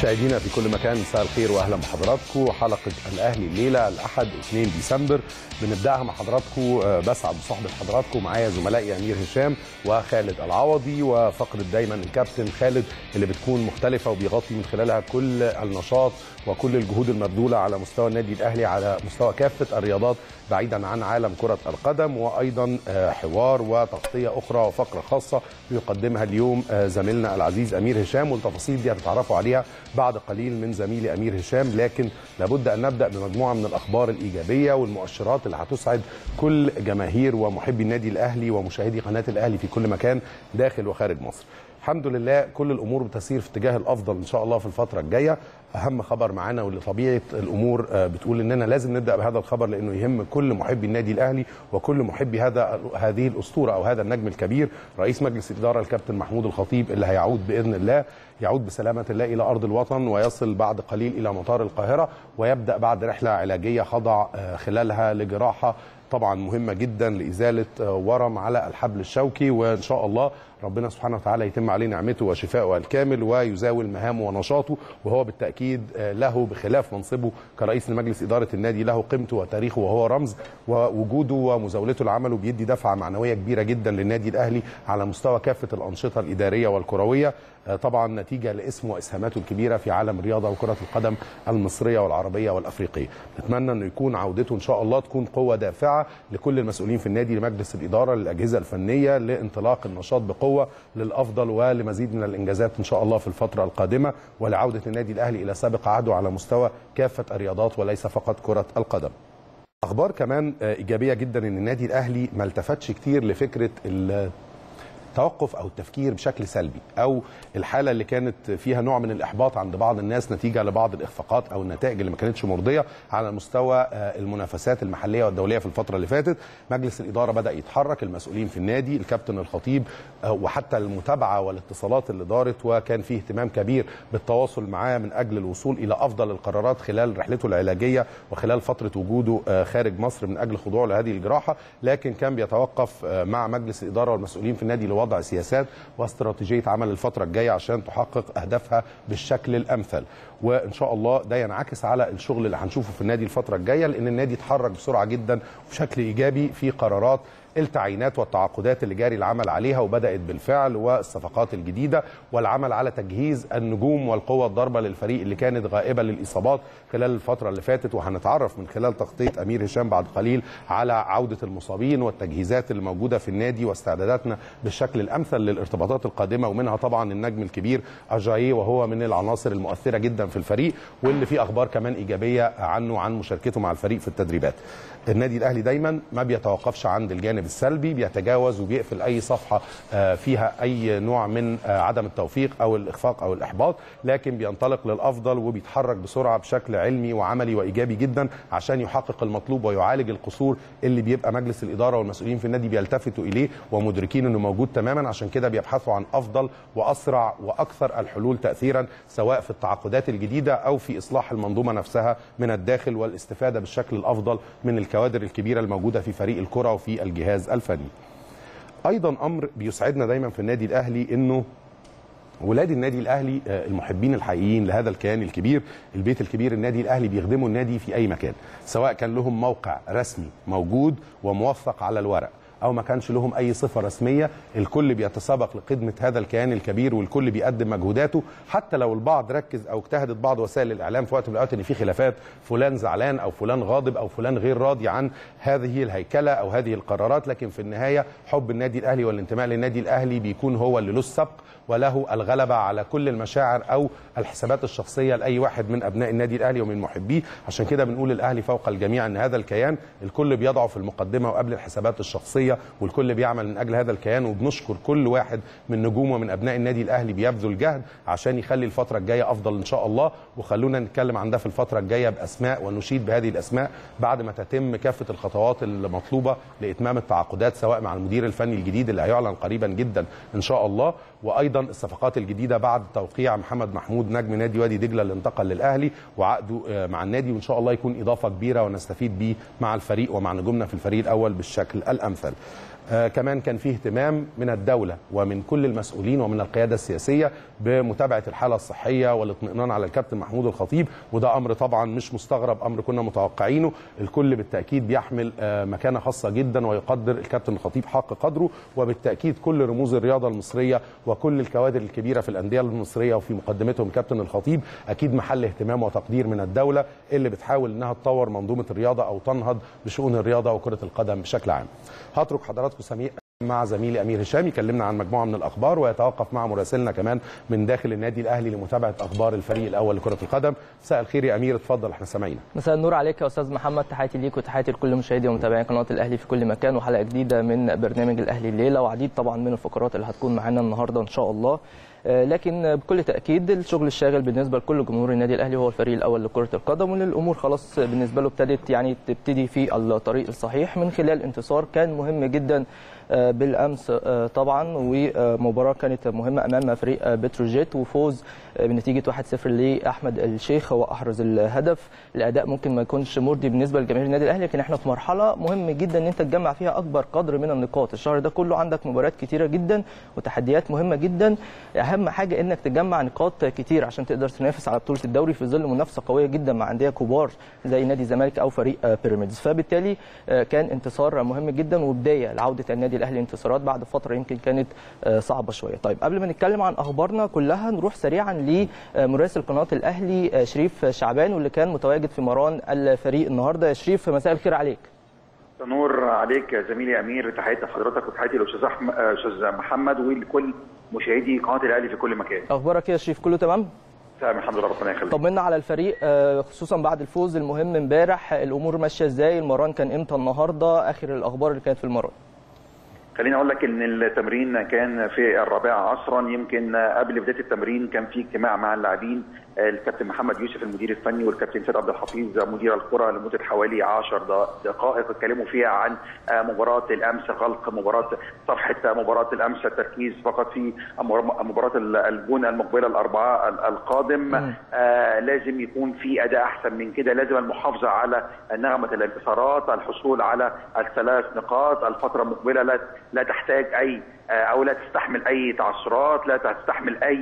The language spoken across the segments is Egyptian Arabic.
مشاهدينا في كل مكان مساء الخير واهلا بحضراتكم حلقه الاهلي الليله الاحد 2 ديسمبر بنبداها مع حضراتكم بسعد بصحبه حضراتكم معايا زملائي امير هشام وخالد العوضي وفقره دايما الكابتن خالد اللي بتكون مختلفه وبيغطي من خلالها كل النشاط وكل الجهود المبذوله على مستوى النادي الاهلي على مستوى كافه الرياضات بعيدا عن عالم كره القدم وايضا حوار وتغطيه اخرى وفقره خاصه بيقدمها اليوم زميلنا العزيز امير هشام والتفاصيل دي هتتعرفوا عليها بعد قليل من زميلي امير هشام لكن لابد ان نبدا بمجموعه من الاخبار الايجابيه والمؤشرات اللي هتسعد كل جماهير ومحبي النادي الاهلي ومشاهدي قناه الاهلي في كل مكان داخل وخارج مصر. الحمد لله كل الامور بتسير في اتجاه الافضل ان شاء الله في الفتره الجايه اهم خبر معانا واللي طبيعه الامور بتقول اننا لازم نبدا بهذا الخبر لانه يهم كل محبي النادي الاهلي وكل محبي هذا هذه الاسطوره او هذا النجم الكبير رئيس مجلس الاداره الكابتن محمود الخطيب اللي هيعود باذن الله يعود بسلامه الله الى ارض الوطن ويصل بعد قليل الى مطار القاهره ويبدا بعد رحله علاجيه خضع خلالها لجراحه طبعا مهمه جدا لازاله ورم على الحبل الشوكي وان شاء الله ربنا سبحانه وتعالى يتم عليه نعمته وشفائه الكامل ويزاول مهامه ونشاطه وهو بالتاكيد له بخلاف منصبه كرئيس لمجلس اداره النادي له قيمته وتاريخه وهو رمز ووجوده ومزاولته لعمله بيدي دفعه معنويه كبيره جدا للنادي الاهلي على مستوى كافه الانشطه الاداريه والكرويه طبعا نتيجه لاسمه واسهاماته الكبيره في عالم الرياضه وكره القدم المصريه والعربيه والافريقيه. نتمنى انه يكون عودته ان شاء الله تكون قوه دافعه لكل المسؤولين في النادي لمجلس الاداره للاجهزه الفنيه لانطلاق النشاط بقوه للافضل ولمزيد من الانجازات ان شاء الله في الفتره القادمه ولعوده النادي الاهلي الى سابق عهده على مستوى كافه الرياضات وليس فقط كره القدم. اخبار كمان ايجابيه جدا ان النادي الاهلي ما التفتش كتير لفكره التوقف او التفكير بشكل سلبي او الحاله اللي كانت فيها نوع من الاحباط عند بعض الناس نتيجه لبعض الاخفاقات او النتائج اللي ما كانتش مرضيه على مستوى المنافسات المحليه والدوليه في الفتره اللي فاتت مجلس الاداره بدا يتحرك المسؤولين في النادي الكابتن الخطيب وحتى المتابعه والاتصالات اللي دارت وكان فيه اهتمام كبير بالتواصل معاه من اجل الوصول الى افضل القرارات خلال رحلته العلاجيه وخلال فتره وجوده خارج مصر من اجل خضوعه لهذه الجراحه لكن كان بيتوقف مع مجلس الاداره والمسؤولين في النادي لوضع وضع سياسات واستراتيجيه عمل الفتره الجايه عشان تحقق اهدافها بالشكل الامثل وان شاء الله ده ينعكس على الشغل اللي هنشوفه في النادي الفتره الجايه لان النادي اتحرك بسرعه جدا وبشكل ايجابي في قرارات التعيينات والتعاقدات اللي جاري العمل عليها وبدات بالفعل والصفقات الجديده والعمل على تجهيز النجوم والقوه الضاربه للفريق اللي كانت غائبه للاصابات خلال الفتره اللي فاتت وهنتعرف من خلال تغطيه امير هشام بعد قليل على عوده المصابين والتجهيزات اللي موجوده في النادي واستعداداتنا بالشكل الامثل للارتباطات القادمه ومنها طبعا النجم الكبير اجاي وهو من العناصر المؤثره جدا في الفريق واللي في اخبار كمان ايجابيه عنه عن مشاركته مع الفريق في التدريبات. النادي الاهلي دايما ما بيتوقفش عند الجانب السلبي بيتجاوز وبيقفل اي صفحه فيها اي نوع من عدم التوفيق او الاخفاق او الاحباط لكن بينطلق للافضل وبيتحرك بسرعه بشكل علمي وعملي وايجابي جدا عشان يحقق المطلوب ويعالج القصور اللي بيبقى مجلس الاداره والمسؤولين في النادي بيلتفتوا اليه ومدركين انه موجود تماما عشان كده بيبحثوا عن افضل واسرع واكثر الحلول تاثيرا سواء في التعاقدات الجديده او في اصلاح المنظومه نفسها من الداخل والاستفاده بالشكل الافضل من الكوادر الكبيره الموجوده في فريق الكره وفي الجهاز الفني. ايضا امر بيسعدنا دايما في النادي الاهلي انه ولاد النادي الاهلي المحبين الحقيقيين لهذا الكيان الكبير البيت الكبير النادي الاهلي بيخدموا النادي في اي مكان سواء كان لهم موقع رسمي موجود وموثق على الورق او ما كانش لهم اي صفه رسميه الكل بيتسابق لخدمه هذا الكيان الكبير والكل بيقدم مجهوداته حتى لو البعض ركز او اجتهدت بعض وسائل الاعلام في وقت من الاوقات ان في خلافات فلان زعلان او فلان غاضب او فلان غير راضي عن هذه الهيكله او هذه القرارات لكن في النهايه حب النادي الاهلي والانتماء للنادي الاهلي بيكون هو اللي له السبق وله الغلبه على كل المشاعر او الحسابات الشخصيه لاي واحد من ابناء النادي الاهلي ومن محبيه عشان كده بنقول الاهلي فوق الجميع ان هذا الكيان الكل بيضعه في المقدمه وقبل الحسابات الشخصيه والكل بيعمل من اجل هذا الكيان وبنشكر كل واحد من نجوم ومن ابناء النادي الاهلي بيبذل جهد عشان يخلي الفتره الجايه افضل ان شاء الله وخلونا نتكلم عن ده في الفتره الجايه باسماء ونشيد بهذه الاسماء بعد ما تتم كافه الخطوات المطلوبه لاتمام التعاقدات سواء مع المدير الفني الجديد اللي هيعلن قريبا جدا ان شاء الله وايضا الصفقات الجديده بعد توقيع محمد محمود نجم نادي وادي دجله اللي انتقل للاهلي وعقده مع النادي وان شاء الله يكون اضافه كبيره ونستفيد بيه مع الفريق ومع نجومنا في الفريق الاول بالشكل الامثل. آه كمان كان فيه اهتمام من الدوله ومن كل المسؤولين ومن القياده السياسيه بمتابعه الحاله الصحيه والاطمئنان على الكابتن محمود الخطيب وده امر طبعا مش مستغرب امر كنا متوقعينه الكل بالتاكيد بيحمل آه مكانه خاصه جدا ويقدر الكابتن الخطيب حق قدره وبالتاكيد كل رموز الرياضه المصريه وكل الكوادر الكبيره في الانديه المصريه وفي مقدمتهم كابتن الخطيب اكيد محل اهتمام وتقدير من الدوله اللي بتحاول انها تطور منظومه الرياضه او تنهض بشؤون الرياضه وكره القدم بشكل عام. هترك حضراتكم سميع مع زميلي امير هشام يكلمنا عن مجموعه من الاخبار ويتوقف مع مراسلنا كمان من داخل النادي الاهلي لمتابعه اخبار الفريق الاول لكره القدم مساء الخير يا امير اتفضل احنا سامعينك مساء النور عليك يا استاذ محمد تحياتي ليك وتحياتي لكل مشاهدي ومتابعي قناه الاهلي في كل مكان وحلقه جديده من برنامج الاهلي الليله وعديد طبعا من الفقرات اللي هتكون معانا النهارده ان شاء الله لكن بكل تاكيد الشغل الشاغل بالنسبه لكل جمهور النادي الاهلي هو الفريق الاول لكره القدم وان الامور خلاص بالنسبه له ابتدت يعني تبتدي في الطريق الصحيح من خلال انتصار كان مهم جدا بالامس طبعا ومباراه كانت مهمه امام فريق بتروجيت وفوز بنتيجه 1-0 لاحمد الشيخ هو احرز الهدف الاداء ممكن ما يكونش مرضي بالنسبه لجماهير النادي الاهلي لكن احنا في مرحله مهم جدا ان انت تجمع فيها اكبر قدر من النقاط الشهر ده كله عندك مباريات كتيره جدا وتحديات مهمه جدا اهم حاجه انك تجمع نقاط كتير عشان تقدر تنافس على بطوله الدوري في ظل منافسه قويه جدا مع انديه كبار زي نادي الزمالك او فريق بيراميدز فبالتالي كان انتصار مهم جدا وبدايه لعوده النادي الاهلي انتصارات بعد فتره يمكن كانت صعبه شويه طيب قبل ما نتكلم عن اخبارنا كلها نروح سريعا لمراسل قناه الاهلي شريف شعبان واللي كان متواجد في مران الفريق النهارده شريف مساء الخير عليك نور عليك يا زميلي امير تحياتي لحضرتك وتحياتي للاستاذ استاذ محمد ولكل مشاهدي قناه الاهلي في كل مكان اخبارك يا شريف كله تمام تمام الحمد لله ربنا يخليك طمنا على الفريق خصوصا بعد الفوز المهم امبارح الامور ماشيه ازاي المران كان امتى النهارده اخر الاخبار اللي كانت في المران خليني اقول لك ان التمرين كان في الرابعه عصرا يمكن قبل بدايه التمرين كان في اجتماع مع اللاعبين الكابتن محمد يوسف المدير الفني والكابتن سيد عبد الحفيظ مدير الكره لمده حوالي 10 دقائق اتكلموا فيها عن مباراه الامس غلق مباراه صفحه مباراه الامس التركيز فقط في مباراه الجونه المقبله الاربعاء القادم آه لازم يكون في اداء احسن من كده لازم المحافظه على نغمه الانتصارات الحصول على الثلاث نقاط الفتره المقبله لا لا تحتاج اي او لا تستحمل اي تعثرات لا تستحمل اي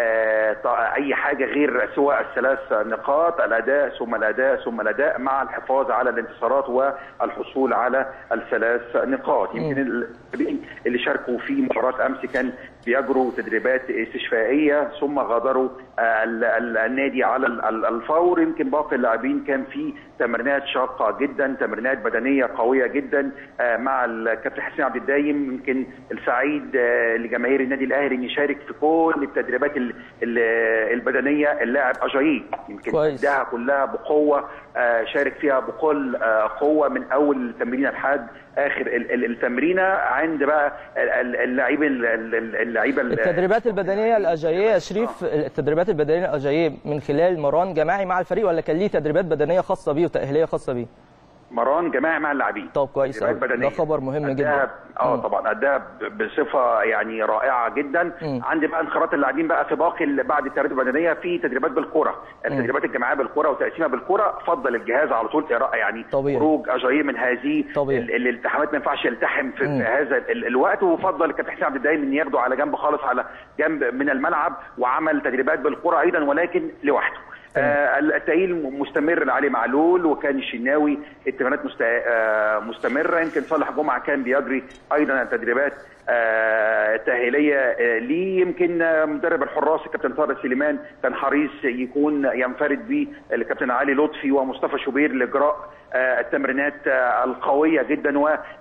اي حاجه غير سوى الثلاث نقاط الاداء ثم الاداء ثم الاداء مع الحفاظ على الانتصارات والحصول على الثلاث نقاط يمكن اللي شاركوا في مباراه امس كان بيجروا تدريبات استشفائيه ثم غادروا النادي على الفور يمكن باقي اللاعبين كان في تمرينات شاقه جدا تمرينات بدنيه قويه جدا مع الكابتن حسين عبد الدايم يمكن السعيد لجماهير النادي الاهلي ان يشارك في كل التدريبات البدنيه اللاعب اجايي يمكن اداها كلها بقوه شارك فيها بكل قوه من اول تمرين لحد اخر التمرينه عند بقى اللعيبه اللعيبه التدريبات البدنيه الاجاييه يا شريف التدريبات البدنيه الاجاييه من خلال مران جماعي مع الفريق ولا كان ليه تدريبات بدنيه خاصه بيه وتاهيليه خاصه بيه؟ مران جماعي مع اللاعبين طب كويس ده خبر مهم جدا اه طبعا اداها بصفه يعني رائعه جدا م. عندي بقى انخراط اللاعبين بقى في باقي بعد التدريبات البدنيه في تدريبات بالكره التدريبات الجماعيه بالكره وتقسيمها بالكره فضل الجهاز على طول يعني طبيعي. خروج اجاييه من هذه الالتحامات ما ينفعش يلتحم في م. هذا الوقت وفضل الكابتن حسين عبد الدايم ان ياخده على جنب خالص على جنب من الملعب وعمل تدريبات بالكره ايضا ولكن لوحده آه التأهيل مستمر علي معلول وكان الشناوي التمرينات مست... آه مستمره يمكن صالح جمعه كان بيجري ايضا التدريبات آه تاهيليه آه ليه يمكن آه مدرب الحراس الكابتن طارق سليمان كان حريص يكون ينفرد به الكابتن علي لطفي ومصطفى شوبير لاجراء التمرينات القويه جدا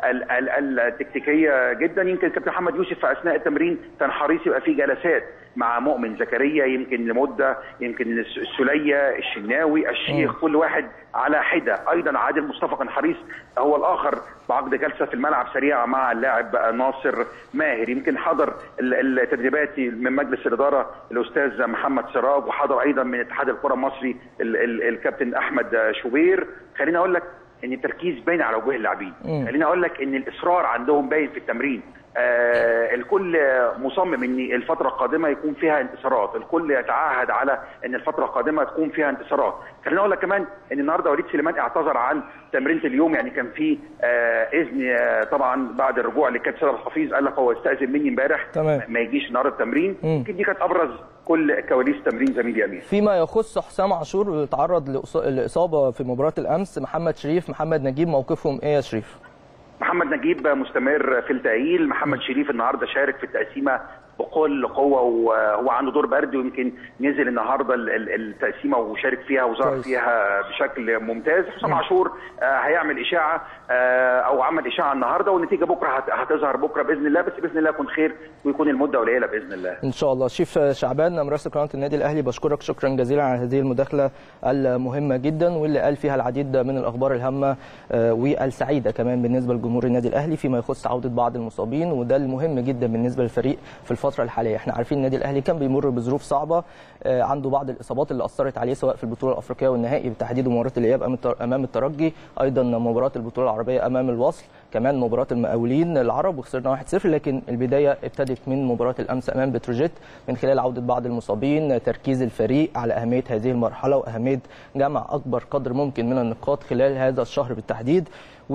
والتكتيكيه جدا يمكن الكابتن محمد يوسف في اثناء التمرين كان حريص يبقى في جلسات مع مؤمن زكريا يمكن لمده يمكن السليه الشناوي الشيخ كل واحد على حده ايضا عادل مصطفى كان حريص هو الاخر بعقد جلسه في الملعب سريعه مع اللاعب ناصر ماهر يمكن حضر التدريبات من مجلس الاداره الاستاذ محمد سراج وحضر ايضا من اتحاد الكره المصري الكابتن احمد شوبير خليني اقول لك ان التركيز باين على وجوه اللاعبين خليني اقول لك ان الاصرار عندهم باين في التمرين آه الكل مصمم ان الفتره القادمه يكون فيها انتصارات، الكل يتعهد على ان الفتره القادمه تكون فيها انتصارات، خليني اقول لك كمان ان النهارده وليد سليمان اعتذر عن تمرينه اليوم يعني كان في آه اذن آه طبعا بعد الرجوع للكابتن سيد الحفيظ قال لك هو استاذن مني امبارح تمام. ما يجيش النهارده التمرين، مم. يمكن دي كانت ابرز كل كواليس تمرين زميلي امير. فيما يخص حسام عاشور اللي تعرض لإص- لاصابه في مباراه الامس محمد شريف محمد نجيب موقفهم ايه يا شريف؟ محمد نجيب مستمر في التأهيل محمد شريف النهارده شارك في التقسيمه بكل قوه وهو عنده دور برد ويمكن نزل النهارده ال- ال- التقسيمه وشارك فيها وظهر كويس. فيها بشكل ممتاز حسام عاشور آه، هيعمل اشاعه آه، او عمل اشاعه النهارده والنتيجه بكره هت- هتظهر بكره باذن الله بس باذن الله يكون خير ويكون المده قليله باذن الله ان شاء الله شيف شعبان مراسل قناه النادي الاهلي بشكرك شكرا جزيلا على هذه المداخله المهمه جدا واللي قال فيها العديد من الاخبار الهامه آه، والسعيده كمان بالنسبه لجمهور النادي الاهلي فيما يخص عوده بعض المصابين وده المهم جدا بالنسبه للفريق في الفتره الحاليه احنا عارفين النادي الاهلي كان بيمر بظروف صعبه آه، عنده بعض الاصابات اللي اثرت عليه سواء في البطوله الافريقيه والنهائي بالتحديد مباراه الاياب أمام التر- امام الترجي ايضا مباراه البطوله العربيه امام الوصل كمان مباراه المقاولين العرب وخسرنا 1-0 لكن البدايه ابتدت من مباراه الامس امام بتروجيت من خلال عوده بعض المصابين تركيز الفريق على اهميه هذه المرحله واهميه جمع اكبر قدر ممكن من النقاط خلال هذا الشهر بالتحديد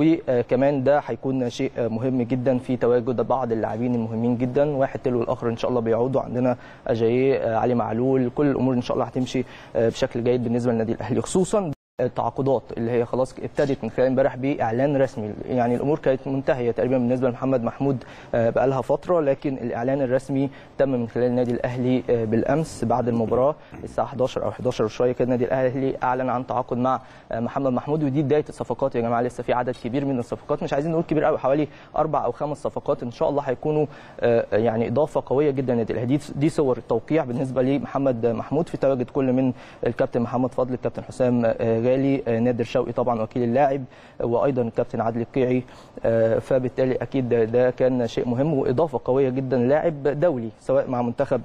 وكمان ده هيكون شيء مهم جدا في تواجد بعض اللاعبين المهمين جدا واحد تلو الاخر ان شاء الله بيعودوا عندنا اجاييه علي معلول كل الامور ان شاء الله هتمشي بشكل جيد بالنسبه للنادي الاهلي خصوصا التعاقدات اللي هي خلاص ابتدت من خلال امبارح باعلان رسمي يعني الامور كانت منتهيه تقريبا بالنسبه لمحمد محمود آه، بقالها فتره لكن الاعلان الرسمي تم من خلال النادي الاهلي آه، بالامس بعد المباراه الساعه 11 او 11 وشويه كده النادي الاهلي اعلن عن تعاقد مع آه، محمد محمود ودي بدايه الصفقات يا جماعه لسه في عدد كبير من الصفقات مش عايزين نقول كبير قوي حوالي اربع او خمس صفقات ان شاء الله هيكونوا آه، يعني اضافه قويه جدا للنادي الاهلي دي- دي صور التوقيع بالنسبه لمحمد محمود في تواجد كل من الكابتن محمد فضل الكابتن حسام آه، غالي آه، نادر شوقي طبعا وكيل اللاعب آه، وايضا الكابتن عادل القيعي آه، فبالتالي اكيد ده- ده كان شيء مهم واضافه قويه جدا لاعب دولي سواء مع منتخب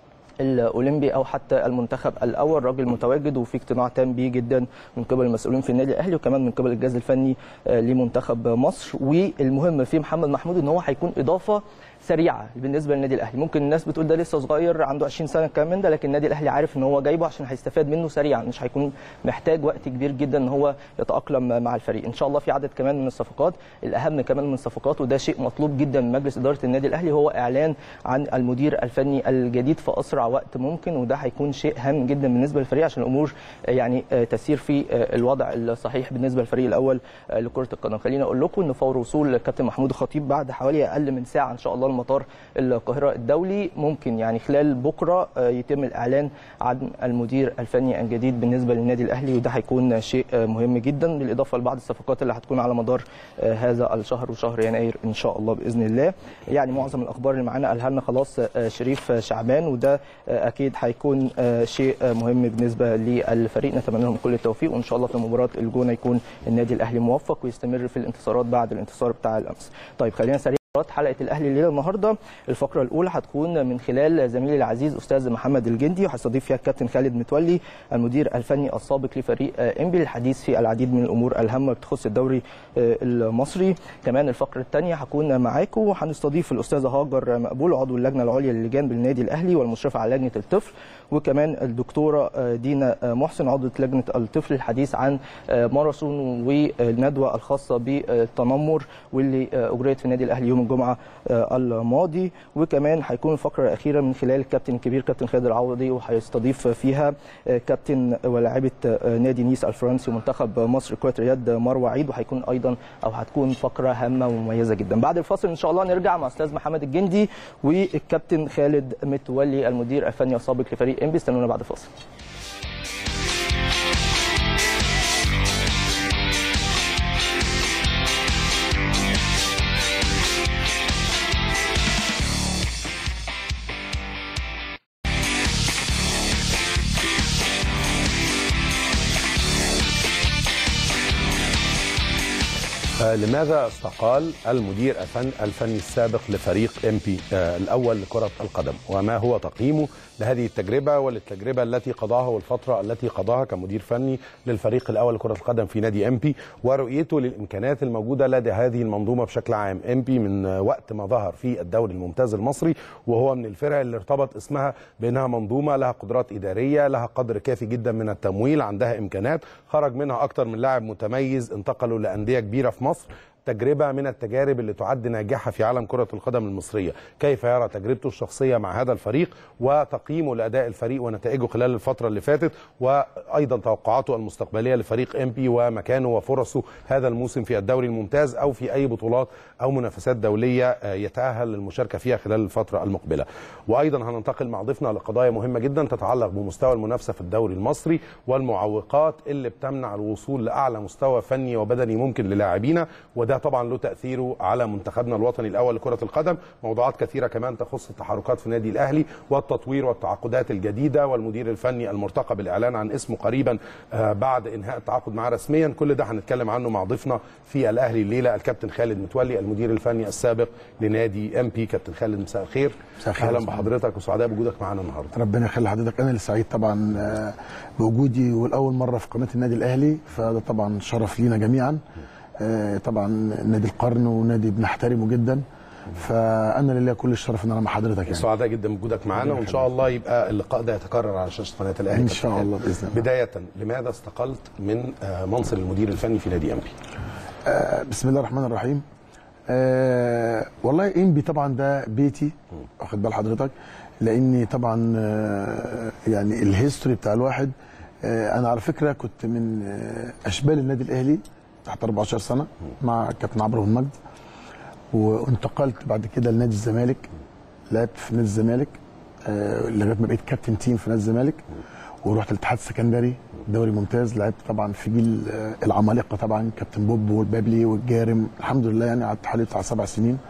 الاولمبي او حتى المنتخب الاول راجل متواجد وفي اقتناع تام بيه جدا من قبل المسؤولين في النادي الاهلي وكمان من قبل الجهاز الفني آه، لمنتخب مصر والمهم في محمد محمود ان هو هيكون اضافه سريعه بالنسبه للنادي الاهلي ممكن الناس بتقول ده لسه صغير عنده 20 سنه كمان من ده لكن النادي الاهلي عارف ان هو جايبه عشان هيستفاد منه سريعا مش هيكون محتاج وقت كبير جدا ان هو يتاقلم مع الفريق ان شاء الله في عدد كمان من الصفقات الاهم كمان من الصفقات وده شيء مطلوب جدا من مجلس اداره النادي الاهلي هو اعلان عن المدير الفني الجديد في اسرع وقت ممكن وده هيكون شيء هام جدا بالنسبه للفريق عشان الامور آه، يعني آه، تسير في آه، الوضع الصحيح بالنسبه للفريق الاول آه، لكره القدم خليني اقول لكم ان فور وصول الكابتن محمود الخطيب بعد حوالي اقل من ساعه ان شاء الله المطار القاهره الدولي ممكن يعني خلال بكره آه، يتم الاعلان عن المدير الفني الجديد بالنسبه للنادي الاهلي وده هيكون شيء آه، مهم جدا بالاضافه لبعض الصفقات اللي هتكون على مدار آه، هذا الشهر وشهر يناير ان شاء الله باذن الله يعني معظم الاخبار اللي معانا قالها لنا خلاص آه، شريف شعبان وده آه، اكيد هيكون آه، شيء آه، مهم بالنسبه للفريق نتمنى لهم كل التوفيق وان شاء الله في مباراه الجونه يكون النادي الاهلي موفق ويستمر في الانتصارات بعد الانتصار بتاع الامس طيب خلينا سريع فقرات حلقه الاهلي الليله النهارده الفقره الاولى هتكون من خلال زميلي العزيز استاذ محمد الجندي وهيستضيف فيها الكابتن خالد متولي المدير الفني السابق لفريق آه، انبي للحديث في العديد من الامور الهامه بتخص الدوري آه، المصري كمان الفقره الثانيه هكون معاكم وهنستضيف الاستاذه هاجر مقبول عضو اللجنه العليا للجان بالنادي الاهلي والمشرفه على لجنه الطفل وكمان الدكتوره آه، دينا آه، محسن عضو لجنه الطفل الحديث عن آه، ماراثون والندوه الخاصه بالتنمر واللي آه، اجريت في النادي الاهلي يوم الجمعه آه، الماضي وكمان هيكون الفقره الاخيره من خلال الكابتن الكبير كابتن خالد العوضي وهيستضيف فيها آه، كابتن ولاعيبه آه، نادي نيس الفرنسي ومنتخب مصر كره اليد مروه عيد وهيكون ايضا او هتكون فقره هامه ومميزه جدا بعد الفاصل ان شاء الله نرجع مع استاذ محمد الجندي والكابتن خالد متولي المدير الفني السابق لفريق انبي استنونا بعد الفاصل آه، لماذا استقال المدير الفن الفني السابق لفريق ام بي الاول لكره القدم وما هو تقييمه لهذه التجربه وللتجربه التي قضاها والفتره التي قضاها كمدير فني للفريق الاول لكره القدم في نادي ام بي ورؤيته للامكانيات الموجوده لدى هذه المنظومه بشكل عام ام بي من آه، وقت ما ظهر في الدوري الممتاز المصري وهو من الفرق اللي ارتبط اسمها بانها منظومه لها قدرات اداريه لها قدر كافي جدا من التمويل عندها امكانات خرج منها اكتر من لاعب متميز انتقلوا لانديه كبيره في مصر تجربه من التجارب اللي تعد ناجحه في عالم كره القدم المصريه، كيف يرى تجربته الشخصيه مع هذا الفريق وتقييمه لاداء الفريق ونتائجه خلال الفتره اللي فاتت وايضا توقعاته المستقبليه لفريق ام بي ومكانه وفرصه هذا الموسم في الدوري الممتاز او في اي بطولات او منافسات دوليه آه، يتاهل للمشاركه فيها خلال الفتره المقبله. وايضا هننتقل مع ضيفنا لقضايا مهمه جدا تتعلق بمستوى المنافسه في الدوري المصري والمعوقات اللي بتمنع الوصول لاعلى مستوى فني وبدني ممكن للاعبينا وده طبعا له تاثيره على منتخبنا الوطني الاول لكره القدم موضوعات كثيره كمان تخص التحركات في النادي الاهلي والتطوير والتعاقدات الجديده والمدير الفني المرتقب بالاعلان عن اسمه قريبا آه، بعد انهاء التعاقد معاه رسميا كل ده هنتكلم عنه مع ضيفنا في الاهلي الليله الكابتن خالد متولي المدير الفني السابق لنادي ام بي كابتن خالد مساء الخير مساء الخير اهلا يا أستاذ. بحضرتك وسعداء بوجودك معانا النهارده ربنا يخلي حضرتك انا اللي سعيد طبعا آه، بوجودي والاول مره في قناه النادي الاهلي فده طبعا شرف لينا جميعا آه، طبعا نادي القرن ونادي بنحترمه جدا فانا لله كل الشرف ان انا مع حضرتك يعني سعداء جدا بوجودك معانا وان شاء الله يبقى اللقاء ده يتكرر على شاشه قناه الاهلي إن شاء الله بإذن الله. بدايه لماذا استقلت من آه، منصب المدير الفني في نادي ام بي آه، بسم الله الرحمن الرحيم آه والله انبي طبعا ده بيتي واخد بال حضرتك لاني طبعا آه يعني الهيستوري بتاع الواحد آه انا على فكره كنت من آه اشبال النادي الاهلي تحت 14 سنه مع كابتن عمرو بن مجد وانتقلت بعد كده لنادي الزمالك لعبت في نادي الزمالك آه لغايه ما بقيت كابتن تيم في نادي الزمالك ورحت الاتحاد السكندري دوري ممتاز لعبت طبعا في جيل آه، العمالقه طبعا كابتن بوب والبابلي والجارم الحمد لله يعني قعدت حوالي بتاع سبع سنين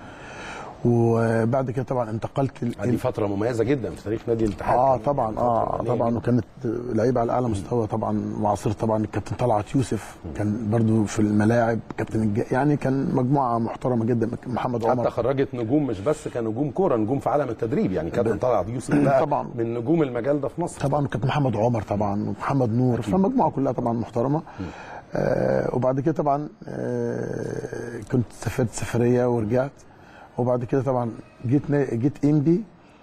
وبعد كده طبعا انتقلت ال- دي فتره مميزه جدا في تاريخ نادي الاتحاد اه كان طبعا فترة اه فنية طبعا جداً. وكانت لعيبه على اعلى مستوى طبعا وعصير طبعا الكابتن طلعت يوسف كان برضو في الملاعب كابتن الج... يعني كان مجموعه محترمه جدا محمد حتى عمر خرجت نجوم مش بس كنجوم كوره نجوم في عالم التدريب يعني كابتن طلعت يوسف بقى طبعاً. من نجوم المجال ده في مصر طبعا وكابتن محمد عمر طبعا ومحمد نور فالمجموعه كلها طبعا محترمه آه وبعد كده طبعا آه كنت سافرت سفريه ورجعت وبعد كده طبعا جيت نا- جيت انبي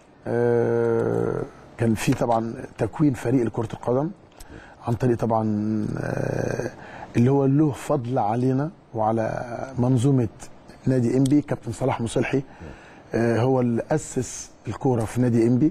آه كان في طبعا تكوين فريق لكره القدم عن طريق طبعا آه اللي هو له فضل علينا وعلى منظومه نادي انبي كابتن صلاح مصلحي آه هو اللي اسس الكوره في نادي انبي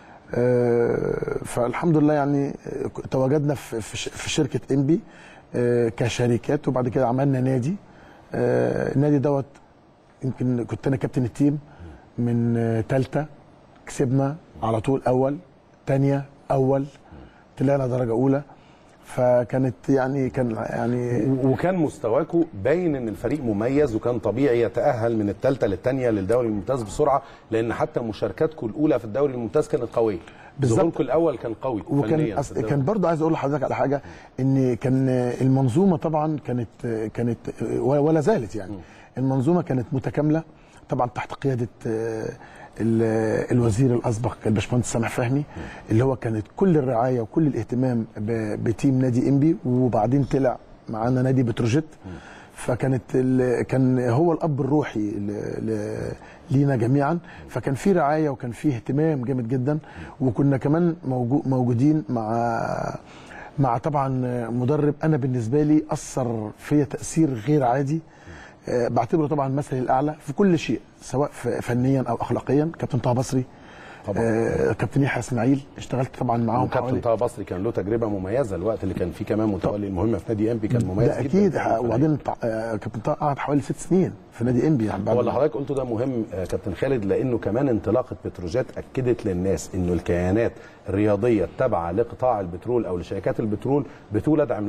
آه، فالحمد لله يعني آه، تواجدنا في في ش- في شركه انبي آه، كشركات وبعد كده عملنا نادي آه، النادي دوت يمكن كنت انا كابتن التيم من ثالثه كسبنا على طول اول ثانيه اول طلعنا درجه اولى فكانت يعني كان يعني و- وكان مستواكم باين ان الفريق مميز وكان طبيعي يتاهل من الثالثه للثانيه للدوري الممتاز بسرعه لان حتى مشاركاتكم الاولى في الدوري الممتاز كانت قويه بالظبط. ظهوركم الاول كان قوي وكان فنياً أص... في الدوري. كان برضه عايز اقول لحضرتك على حاجه ان كان المنظومه طبعا كانت كانت ولا زالت يعني المنظومه كانت متكامله طبعا تحت قياده آه، ال- الوزير الاسبق الباشمهندس سامح فهمي اللي هو كانت كل الرعايه وكل الاهتمام ب- بتيم نادي انبي وبعدين طلع معانا نادي بتروجيت فكانت ال... كان هو الاب الروحي ل... ل... لينا جميعا فكان في رعايه وكان في اهتمام جامد جدا وكنا كمان موجو... موجودين مع مع طبعا مدرب انا بالنسبه لي اثر فيا تاثير غير عادي آه، بعتبره طبعا مثلي الاعلى في كل شيء سواء ف- فنيا او اخلاقيا كابتن طه بصري طبعاً. آه، كابتن يحيى اسماعيل اشتغلت طبعا معاهم وكابتن حوالي طه بصري كان له تجربه مميزه الوقت اللي كان فيه كمان متولي المهمه في نادي امبي كان مميز ده جدا اكيد كان فريق. وبعدين طع- آه، كابتن طه قعد حوالي ست سنين في نادي انبي يعني بعد هو اللي حضرتك قلته ده مهم آه، كابتن خالد لانه كمان انطلاقه بتروجيت اكدت للناس انه الكيانات الرياضيه التابعه لقطاع البترول او لشركات البترول بتولد عملاقه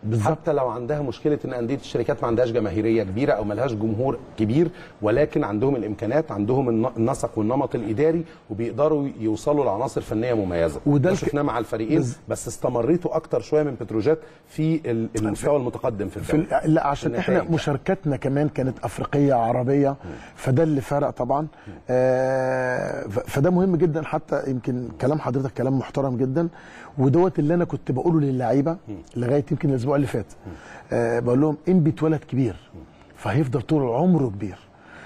بالظبط. حتى لو عندها مشكله ان انديه الشركات ما عندهاش جماهيريه كبيره او ما لهاش جمهور كبير ولكن عندهم الامكانات عندهم الن- النسق والنمط الاداري وبيقدروا يوصلوا لعناصر فنيه مميزه وده ده الك- شفناه مع الفريقين بز- بس استمريتوا اكتر شويه من بتروجيت في ال- المستوى المتقدم في في الدوري ال- لا عشان في احنا النتائج. مشاركتنا كمان كانت افريقيه عربيه فده اللي فرق طبعا آه، ف- فده مهم جدا حتى يمكن كلام حضرتك كلام محترم جدا ودوت اللي انا كنت بقوله للعيبه لغايه يمكن الاسبوع اللي فات آه، بقول لهم انبي اتولد كبير فهيفضل طول عمره كبير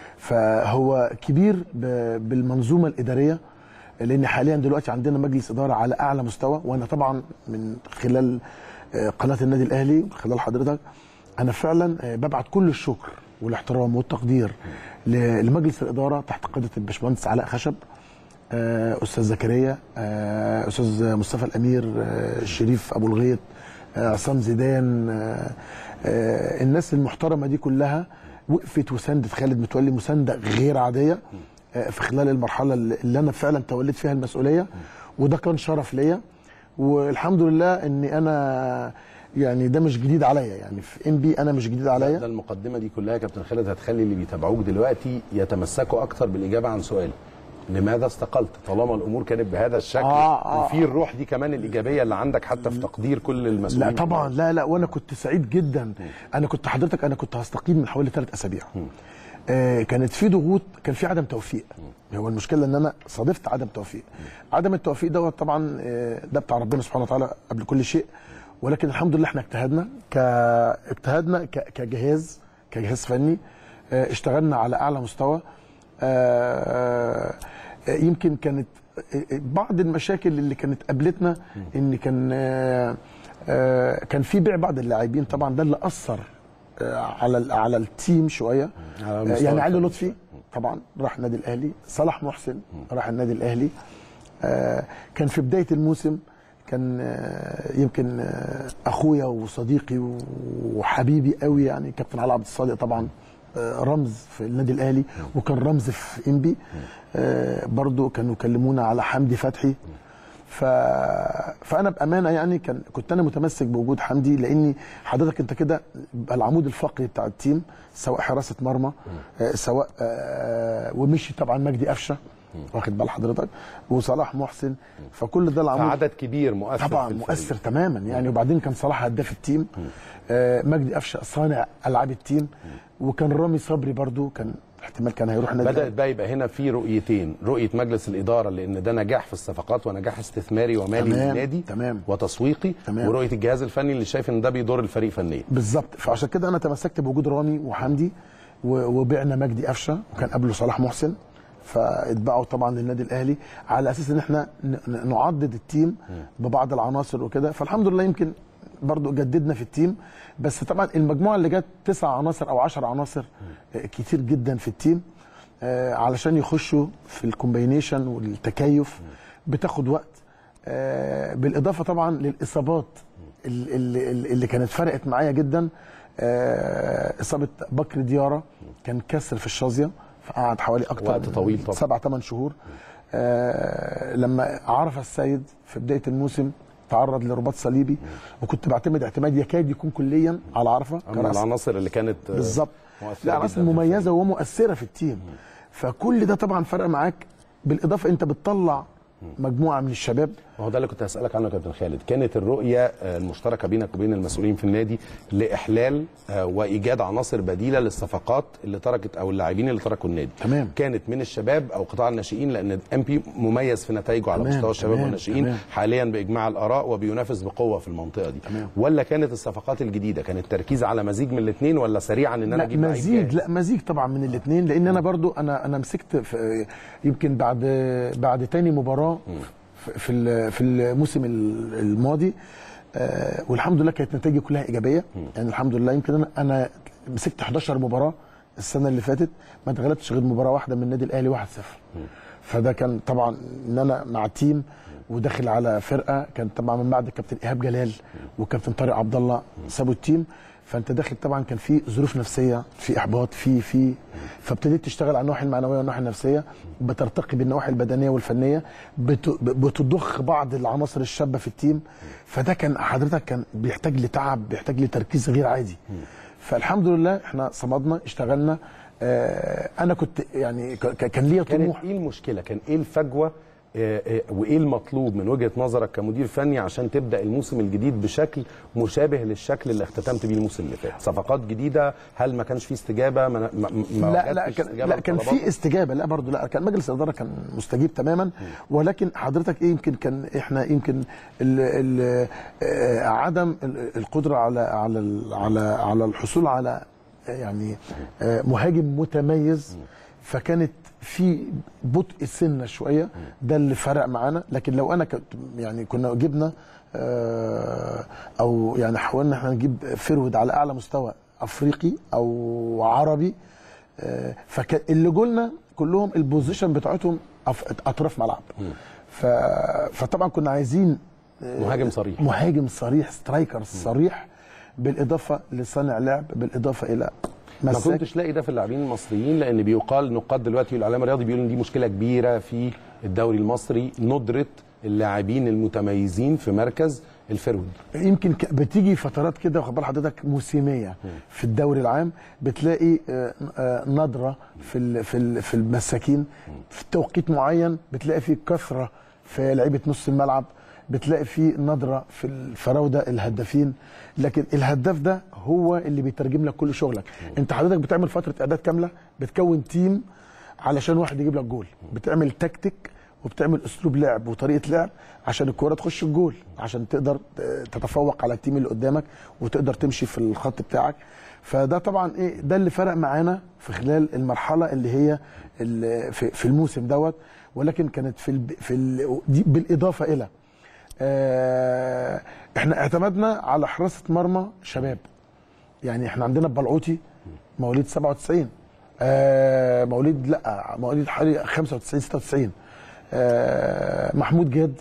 فهو كبير ب- بالمنظومه الاداريه لان حاليا دلوقتي عندنا مجلس اداره على اعلى مستوى وانا طبعا من خلال آه، قناه النادي الاهلي خلال حضرتك انا فعلا آه، ببعت كل الشكر والاحترام والتقدير ل- لمجلس الاداره تحت قياده الباشمهندس علاء خشب آه، استاذ زكريا آه، استاذ مصطفى الامير آه، الشريف ابو الغيط آه، عصام زيدان آه، آه، الناس المحترمه دي كلها وقفت وساندت خالد متولي مسانده غير عاديه آه، في خلال المرحله اللي اللي انا فعلا توليت فيها المسؤوليه وده كان شرف ليا والحمد لله اني انا يعني ده مش جديد عليا يعني في ام بي انا مش جديد ده عليا المقدمه دي كلها يا كابتن خالد هتخلي اللي بيتابعوك دلوقتي يتمسكوا اكتر بالاجابه عن سؤال لماذا استقلت طالما الامور كانت بهذا الشكل آه، آه. وفي الروح دي كمان الايجابيه اللي عندك حتى في تقدير كل المسؤولين لا طبعا لا لا وانا كنت سعيد جدا انا كنت حضرتك انا كنت هستقيل من حوالي ثلاث اسابيع آه كانت في ضغوط كان في عدم توفيق هو المشكله ان انا صادفت عدم توفيق عدم التوفيق دوت طبعا آه، ده بتاع ربنا سبحانه وتعالى قبل كل شيء ولكن الحمد لله احنا اجتهدنا ك اجتهدنا ك... كجهاز كجهاز فني آه، اشتغلنا على اعلى مستوى آه، آه، يمكن كانت آه، بعض المشاكل اللي كانت قابلتنا ان كان آه، آه، كان في بيع بعض اللاعبين طبعا ده اللي اثر آه، على ال- على التيم شويه على آه، المستوى يعني علي الفني. لطفي طبعا راح النادي الاهلي صلاح محسن راح النادي الاهلي آه، كان في بدايه الموسم كان آه، يمكن آه، اخويا وصديقي وحبيبي قوي يعني كابتن علي عبد الصادق طبعا آه، رمز في النادي الاهلي وكان رمز في انبي آه، برضو كانوا يكلمونا على حمدي فتحي ف... فانا بامانه يعني كان كنت انا متمسك بوجود حمدي لاني حضرتك انت كده بقى العمود الفقري بتاع التيم سواء حراسه مرمى آه، سواء آه، ومشي طبعا مجدي قفشه واخد بال حضرتك وصلاح محسن فكل ده العمود فعدد كبير مؤثر طبعا في الفريق. مؤثر تماما يعني وبعدين كان صلاح هداف التيم آه مجدي قفشه صانع العاب التيم وكان رامي صبري برضو كان احتمال كان هيروح النادي بدات بقى يبقى هنا في رؤيتين رؤيه مجلس الاداره لان ده نجاح في الصفقات ونجاح استثماري ومالي تمام، للنادي تمام. وتسويقي تمام. ورؤيه الجهاز الفني اللي شايف ان ده بيضر الفريق فنيا بالظبط فعشان كده انا تمسكت بوجود رامي وحمدي و- وبعنا مجدي قفشه وكان قبله صلاح محسن فاتباعوا طبعا للنادي الاهلي على اساس ان احنا ن- ن- نعضد التيم ببعض العناصر وكده فالحمد لله يمكن برضو جددنا في التيم بس طبعا المجموعه اللي جت تسع عناصر او عشر عناصر آه، كتير جدا في التيم آه، علشان يخشوا في الكومبينيشن والتكيف بتاخد وقت آه، بالاضافه طبعا للاصابات ال- ال- ال- اللي كانت فرقت معايا جدا آه، اصابه بكر دياره كان كسر في الشظيه فقعد حوالي اكتر وقت من طويل طبعا. سبع ثمان شهور آه، لما عرف السيد في بدايه الموسم تعرض لرباط صليبي وكنت بعتمد اعتماد يكاد يكون كليا على عرفه من كرأس العناصر اللي كانت آه، بالظبط مؤثرة لا جداً عناصر في الفريق. مميزه ومؤثره في التيم فكل ده طبعا فرق معاك بالاضافه انت بتطلع مجموعه من الشباب ما هو ده اللي كنت هسألك عنه يا كابتن خالد كانت الرؤية آه، المشتركة بينك وبين المسؤولين في النادي لإحلال آه، وإيجاد عناصر بديلة للصفقات اللي تركت أو اللاعبين اللي تركوا النادي تمام. كانت من الشباب أو قطاع الناشئين لأن ام بي مميز في نتائجه على تمام، مستوى الشباب تمام، والناشئين تمام. حاليا بإجماع الآراء وبينافس بقوة في المنطقة دي تمام. ولا كانت الصفقات الجديدة كان التركيز على مزيج من الاثنين ولا سريعا إن أنا لا أجيب لعيب مزيج جاهز؟ لا مزيج طبعا من الاثنين لان انا برضو انا انا مسكت في يمكن بعد بعد تاني مباراه في- في ال- في الموسم ال- الماضي آه، والحمد لله كانت نتائجي كلها ايجابيه يعني الحمد لله يمكن انا انا مسكت 11 مباراه السنه اللي فاتت ما اتغلبتش غير مباراه واحده من النادي الاهلي 1-0 فده كان طبعا ان انا مع تيم وداخل على فرقه كان طبعا من بعد الكابتن ايهاب جلال والكابتن طارق عبد الله سابوا التيم فانت داخل طبعا كان في ظروف نفسيه في احباط في في فابتديت تشتغل على النواحي المعنويه والنواحي النفسيه بترتقي بالنواحي البدنيه والفنيه بت- بتضخ بعض العناصر الشابه في التيم فده كان حضرتك كان بيحتاج لتعب بيحتاج لتركيز غير عادي فالحمد لله احنا صمدنا اشتغلنا آه انا كنت يعني ك- ك- كان ليا كانت طموح ايه المشكله كان ايه الفجوه آه، آه، وايه المطلوب من وجهه نظرك كمدير فني عشان تبدا الموسم الجديد بشكل مشابه للشكل اللي اختتمت بيه الموسم اللي فات صفقات جديده هل ما كانش فيه استجابه ما, ما, ما لا لا وجدتش كان استجابة لا كان في لطلباتك؟ استجابه لا برضه لا كان مجلس الاداره كان مستجيب تماما ولكن حضرتك ايه يمكن كان احنا يمكن ال ال آه، عدم ال- القدره على على ال- على على الحصول على آه، يعني آه، مهاجم متميز فكانت في بطء سنه شويه ده اللي فرق معانا لكن لو انا كنت يعني كنا جبنا آه، او يعني حاولنا احنا نجيب فرود على اعلى مستوى افريقي او عربي آه، فكان اللي جولنا كلهم البوزيشن بتاعتهم أف- اطراف ملعب ف... فطبعا كنا عايزين آه، مهاجم صريح. مهاجم صريح سترايكر صريح بالاضافه لصانع لعب بالاضافه الى ما مساك. كنتش لاقي ده في اللاعبين المصريين لان بيقال نقاد دلوقتي الاعلام الرياضي بيقولوا ان دي مشكله كبيره في الدوري المصري ندره اللاعبين المتميزين في مركز الفرود يمكن ك- بتيجي فترات كده واخد بال حضرتك موسميه في الدوري العام بتلاقي آه، آه، نضره في ال- في ال- في المساكين في توقيت معين بتلاقي في كثره في لعيبه نص الملعب بتلاقي في نضره في الفراوده الهدافين لكن الهداف ده هو اللي بيترجم لك كل شغلك انت حضرتك بتعمل فتره اعداد كامله بتكون تيم علشان واحد يجيب لك جول بتعمل تكتيك وبتعمل اسلوب لعب وطريقه لعب عشان الكوره تخش الجول عشان تقدر تتفوق على التيم اللي قدامك وتقدر تمشي في الخط بتاعك فده طبعا ايه ده اللي فرق معانا في خلال المرحله اللي هي ال- في في الموسم دوت ولكن كانت في ال في ال دي بالاضافه الى آه، احنا اعتمدنا على حراسه مرمى شباب يعني احنا عندنا بلعوتي مواليد 97 آه مواليد لا مواليد حوالي 95 96 آه محمود جاد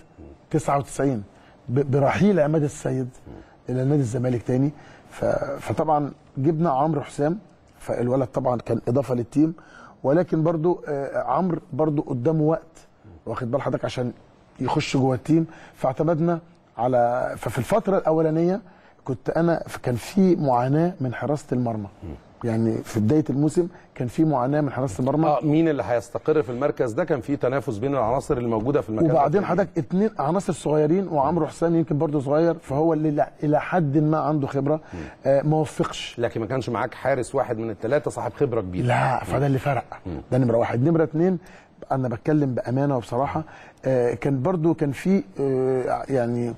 99 ب- برحيل عماد السيد الى نادي الزمالك تاني ف- فطبعا جبنا عمرو حسام فالولد طبعا كان اضافه للتيم ولكن برضو آه عمرو برضو قدامه وقت واخد بال حضرتك عشان يخش جوه التيم فاعتمدنا على ففي الفتره الاولانيه كنت انا كان في معاناه من حراسه المرمى يعني في بدايه الموسم كان في معاناه من حراسه المرمى اه مين اللي هيستقر في المركز ده كان في تنافس بين العناصر اللي موجوده في المكان وبعدين ده. حضرتك اتنين عناصر صغيرين وعمرو حسام يمكن برضه صغير فهو اللي لا- الى حد ما عنده خبره آه ما وفقش لكن ما كانش معاك حارس واحد من الثلاثه صاحب خبره كبيره لا فده اللي فرق ده نمره واحد نمره اتنين انا بتكلم بامانه وبصراحه آه كان برضو كان في آه يعني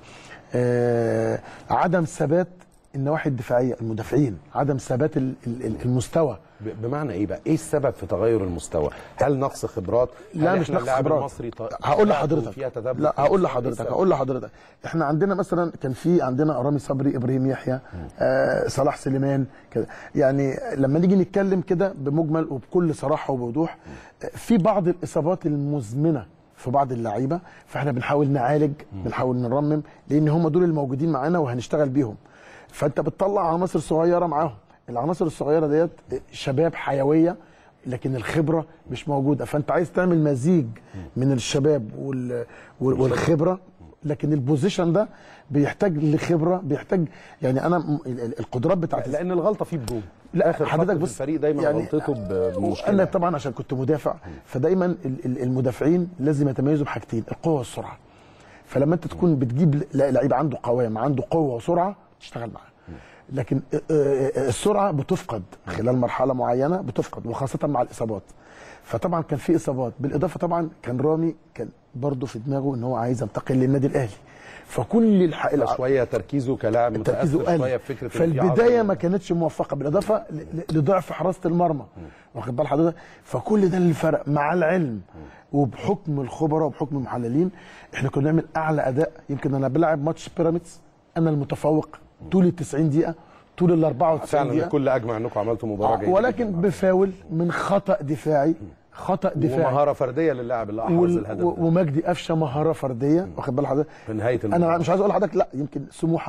آه عدم ثبات النواحي الدفاعيه المدافعين عدم ثبات ال- ال- ال- المستوى ب- بمعنى ايه بقى؟ ايه السبب في تغير المستوى؟ هل نقص خبرات؟ لا هل مش إحنا نقص اللاعب خبرات المصري ط- هقول طبيعته لحضرتك فيها تدرج لا في هقول المستوى؟ لحضرتك إيه السبب؟ هقول لحضرتك احنا عندنا مثلا كان في عندنا رامي صبري ابراهيم يحيى آه صلاح سليمان كده يعني لما نيجي نتكلم كده بمجمل وبكل صراحه وبوضوح آه، في بعض الاصابات المزمنه في بعض اللعيبه فاحنا بنحاول نعالج بنحاول نرمم لان هم دول الموجودين معانا وهنشتغل بيهم فانت بتطلع عناصر صغيره معاهم العناصر الصغيره ديت شباب حيويه لكن الخبره مش موجوده فانت عايز تعمل مزيج من الشباب وال... وال- والخبره لكن البوزيشن ده بيحتاج لخبره بيحتاج يعني انا م- ال- ال- القدرات بتاعت لان الغلطه فيه بدون لا اخر حضرتك حضرتك بص الفريق دايما يعني غلطته ب- بمشكله انا طبعا عشان كنت مدافع فدايما ال- ال- المدافعين لازم يتميزوا بحاجتين القوه والسرعه فلما انت تكون بتجيب ل- لعيب عنده قوام عنده قوه وسرعه تشتغل معاه لكن آه، آه، السرعه بتفقد خلال مرحله معينه بتفقد وخاصه مع الاصابات فطبعا كان في اصابات بالاضافه طبعا كان رامي كان برضه في دماغه ان هو عايز ينتقل للنادي الاهلي فكل الح... الع- شويه تركيزه كلاعب تركيزه متاثر شويه قل بفكره إن في فالبدايه عظمة. ما كانتش موفقه بالاضافه ل- ل- لضعف حراسه المرمى واخد بال حضرتك فكل ده اللي فرق مع العلم وبحكم الخبراء وبحكم المحللين احنا كنا بنعمل اعلى اداء يمكن انا بلعب ماتش بيراميدز انا المتفوق طول ال 90 دقيقه طول ال 94 فعلا دقيقه الكل اجمع انكم عملتوا مباراه جيده ولكن بفاول من خطا دفاعي خطا دفاعي ومهاره فرديه للاعب اللي احرز وال- الهدف و- ده ومجدي قفشه مهاره فرديه واخد بال حضرتك في نهايه انا المباراه مش عايز اقول لحضرتك لا يمكن سموحه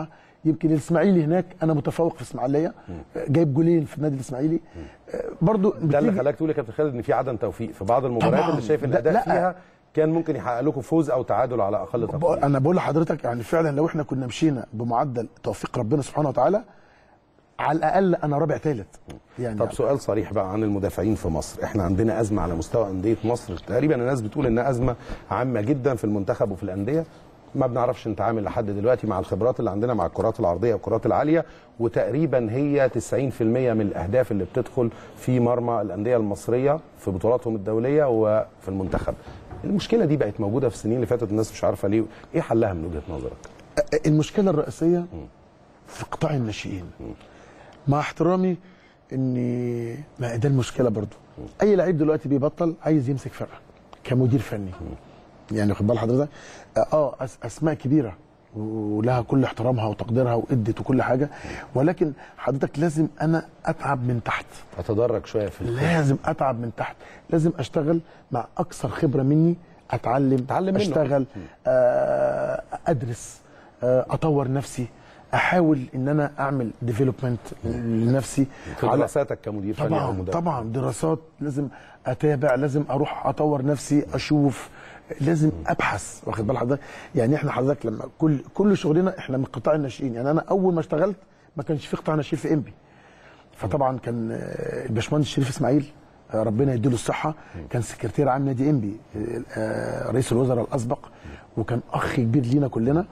يمكن الاسماعيلي هناك انا متفوق في اسماعيليه جايب جولين في النادي الاسماعيلي آه، برضو ده اللي بتيجي- خلاك تقول يا كابتن خالد ان في عدم توفيق في بعض المباريات طبعاً. اللي شايف ده- الاداء لا. فيها كان ممكن يحقق لكم فوز او تعادل على اقل بقول- تقدير انا بقول لحضرتك يعني فعلا لو احنا كنا مشينا بمعدل توفيق ربنا سبحانه وتعالى على الاقل انا رابع ثالث يعني طب سؤال صريح بقى عن المدافعين في مصر احنا عندنا ازمه على مستوى انديه مصر تقريبا الناس بتقول انها ازمه عامه جدا في المنتخب وفي الانديه ما بنعرفش نتعامل لحد دلوقتي مع الخبرات اللي عندنا مع الكرات العرضيه والكرات العاليه وتقريبا هي 90% من الاهداف اللي بتدخل في مرمى الانديه المصريه في بطولاتهم الدوليه وفي المنتخب المشكله دي بقت موجوده في السنين اللي فاتت الناس مش عارفه ليه ايه حلها من وجهه نظرك المشكله الرئيسيه في قطاع الناشئين مع احترامي ان ما ده المشكله برضو اي لعيب دلوقتي بيبطل عايز يمسك فرقه كمدير فني يعني واخد بال حضرتك اه أس- اسماء كبيره ولها كل احترامها وتقديرها وادت وكل حاجه ولكن حضرتك لازم انا اتعب من تحت اتدرج شويه في الخبرة. لازم اتعب من تحت لازم اشتغل مع اكثر خبره مني اتعلم اتعلم منه. اشتغل آه، ادرس آه، اطور نفسي احاول ان انا اعمل ديفلوبمنت لنفسي في على- دراساتك كمدير فني او طبعا مدرب طبعا دراسات لازم اتابع لازم اروح اطور نفسي اشوف لازم ابحث واخد بال حضرتك يعني احنا حضرتك لما كل كل شغلنا احنا من قطاع الناشئين يعني انا اول ما اشتغلت ما كانش في قطاع ناشئين في انبي فطبعا كان آه، الباشمهندس شريف اسماعيل آه، ربنا يديله الصحه كان سكرتير عام نادي انبي آه، رئيس الوزراء الاسبق وكان اخ كبير لينا كلنا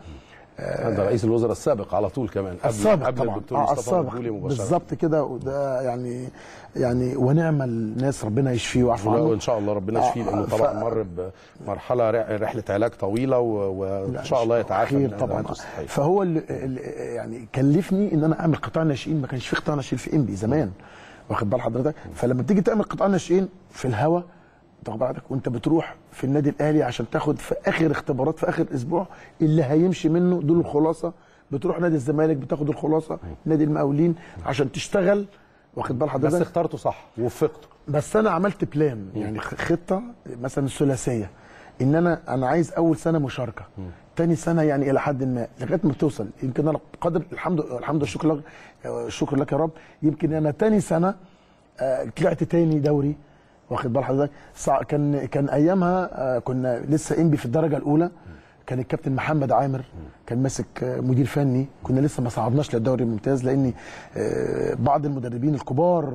ده رئيس الوزراء السابق على طول كمان قبل السابق قبل طبعا الدكتور اه مصطفى السابق مدبولي مباشره بالظبط كده وده يعني يعني ونعم الناس ربنا يشفيه ويعفو عنه وان شاء الله ربنا يشفيه لانه آه، طبعا ف- مر بمرحله ر- رحله علاج طويله و- وان شاء الله يتعافى خير من طبعا أزماته الصحية. فهو اللي اللي يعني كلفني ان انا اعمل قطاع ناشئين ما كانش في قطاع ناشئين في انبي زمان واخد بال حضرتك فلما بتيجي تعمل قطاع ناشئين في الهوا تاخد بالك وانت بتروح في النادي الاهلي عشان تاخد في اخر اختبارات في اخر اسبوع اللي هيمشي منه دول الخلاصه بتروح نادي الزمالك بتاخد الخلاصه نادي المقاولين عشان تشتغل واخد بال بس حضرتك اخترته صح ووفقته بس انا عملت بلان يعني خ- خطه مثلا الثلاثيه ان انا انا عايز اول سنه مشاركه تاني سنه يعني الى حد ما لغايه ما بتوصل يمكن انا قدر الحمد الحمد الشكر لك الشكر لك يا رب يمكن انا تاني سنه آه، طلعت تاني دوري واخد بال حضرتك صع- كان كان ايامها آه، كنا لسه انبي في الدرجه الاولى كان الكابتن محمد عامر كان ماسك آه، مدير فني كنا لسه ما صعدناش للدوري الممتاز لان آه، بعض المدربين الكبار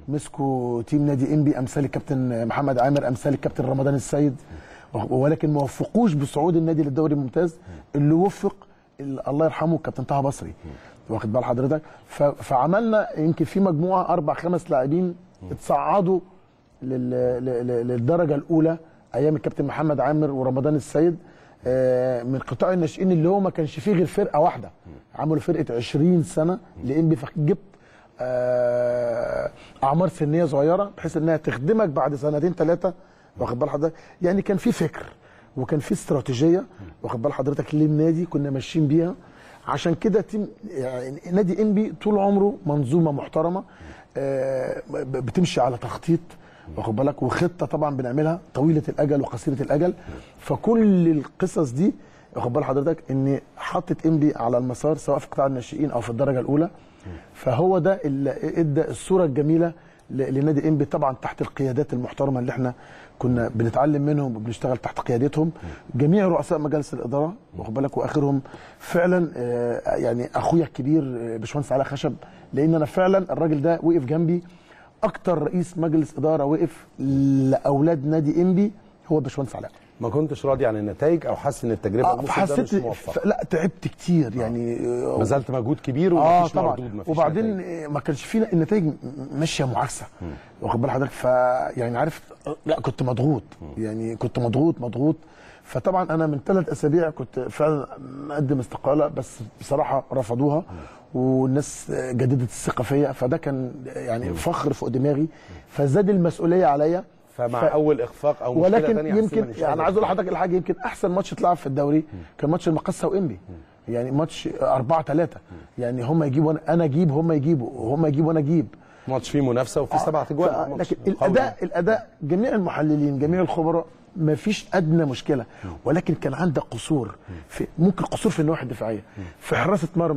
مسكوا تيم نادي انبي امثال الكابتن محمد عامر امثال الكابتن رمضان السيد ولكن ما وفقوش بصعود النادي للدوري الممتاز اللي وفق ال- الله يرحمه الكابتن طه بصري واخد بال حضرتك ف- فعملنا يمكن في مجموعه اربع خمس لاعبين اتصعدوا لل- ل- ل- للدرجه الاولى ايام الكابتن محمد عامر ورمضان السيد آه، من قطاع الناشئين اللي هو ما كانش فيه غير فرقه واحده عملوا فرقه 20 سنه لانبي فجبت آه، اعمار سنيه صغيره بحيث انها تخدمك بعد سنتين ثلاثه واخد بال حضرتك يعني كان في فكر وكان في استراتيجيه واخد بال حضرتك للنادي كنا ماشيين بيها عشان كده تيم يعني نادي انبي طول عمره منظومه محترمه آه، ب- بتمشي على تخطيط واخد بالك وخطه طبعا بنعملها طويله الاجل وقصيره الاجل فكل القصص دي واخد بال حضرتك ان حطت انبي على المسار سواء في قطاع الناشئين او في الدرجه الاولى فهو ده اللي ادى الصوره الجميله ل- لنادي انبي طبعا تحت القيادات المحترمه اللي احنا كنا بنتعلم منهم وبنشتغل تحت قيادتهم جميع رؤساء مجالس الاداره واخد بالك واخرهم فعلا آه، يعني اخويا الكبير آه، باشمهندس علي خشب لان انا فعلا الراجل ده وقف جنبي اكتر رئيس مجلس اداره وقف لاولاد نادي انبي هو باشمهندس علاء ما كنتش راضي عن النتائج او حاسس ان التجربه آه، الموسم ده فحسيت مش موفقه ف- لا تعبت كتير يعني آه، بذلت مجهود كبير اه ومفيش طبعا مردود مفيش وبعدين نتائج. آه، ما كانش فينا النتائج م- ماشيه معاكسه واخد بال حضرتك ف يعني عارف آه، لا كنت مضغوط يعني كنت مضغوط مضغوط فطبعا انا من ثلاث اسابيع كنت فعلا مقدم استقاله بس بصراحه رفضوها والناس آه، جددت الثقه فيا فده كان يعني فخر فوق دماغي فزاد المسؤوليه عليا فمع ف- اول اخفاق او مشكله ولكن تانية حسيت يمكن إني مش يعني قادر عايز اقول لحضرتك الحاجه يمكن احسن ماتش اتلعب في الدوري كان ماتش المقصه وانبي يعني ماتش 4 3 يعني هم يجيبوا أنا- انا اجيب هم يجيبوا هم يجيبوا انا اجيب ماتش فيه منافسه وفيه سبع ف- اجوال لكن الاداء الاداء جميع المحللين جميع الخبراء ما فيش ادنى مشكله ولكن كان عندك قصور في ممكن قصور في النواحي الدفاعيه في حراسه مرمى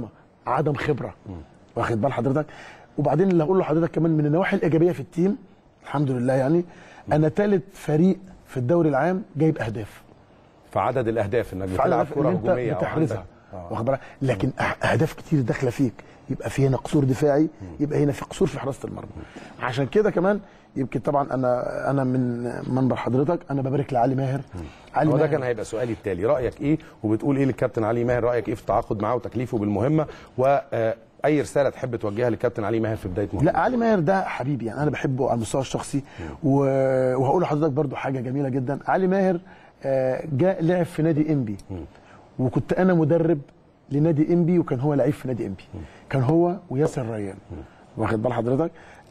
عدم خبره واخد بال حضرتك وبعدين اللي هقول لحضرتك كمان من النواحي الايجابيه في التيم الحمد لله يعني انا ثالث فريق في الدوري العام جايب اهداف فعدد الاهداف انك بتلعب فعلا كره ان انت هجوميه أو بتحرزها عندك- آه. واخد بالك لكن أه- اهداف كتير داخله فيك يبقى في هنا قصور دفاعي يبقى هنا في قصور في حراسه المرمى عشان كده كمان يمكن طبعا انا انا من منبر حضرتك انا ببارك لعلي ماهر علي هو ده ماهر كان هيبقى سؤالي التالي رايك ايه وبتقول ايه للكابتن علي ماهر رايك ايه في التعاقد معاه وتكليفه بالمهمه واي رساله تحب توجهها للكابتن علي ماهر في بدايه مهمته لا علي ماهر ده حبيبي يعني انا بحبه على المستوى الشخصي و- وهقول لحضرتك برضو حاجه جميله جدا علي ماهر آه، جاء لعب في نادي انبي وكنت انا مدرب لنادي انبي وكان هو لعيب في نادي انبي كان هو وياسر ريان واخد بال حضرتك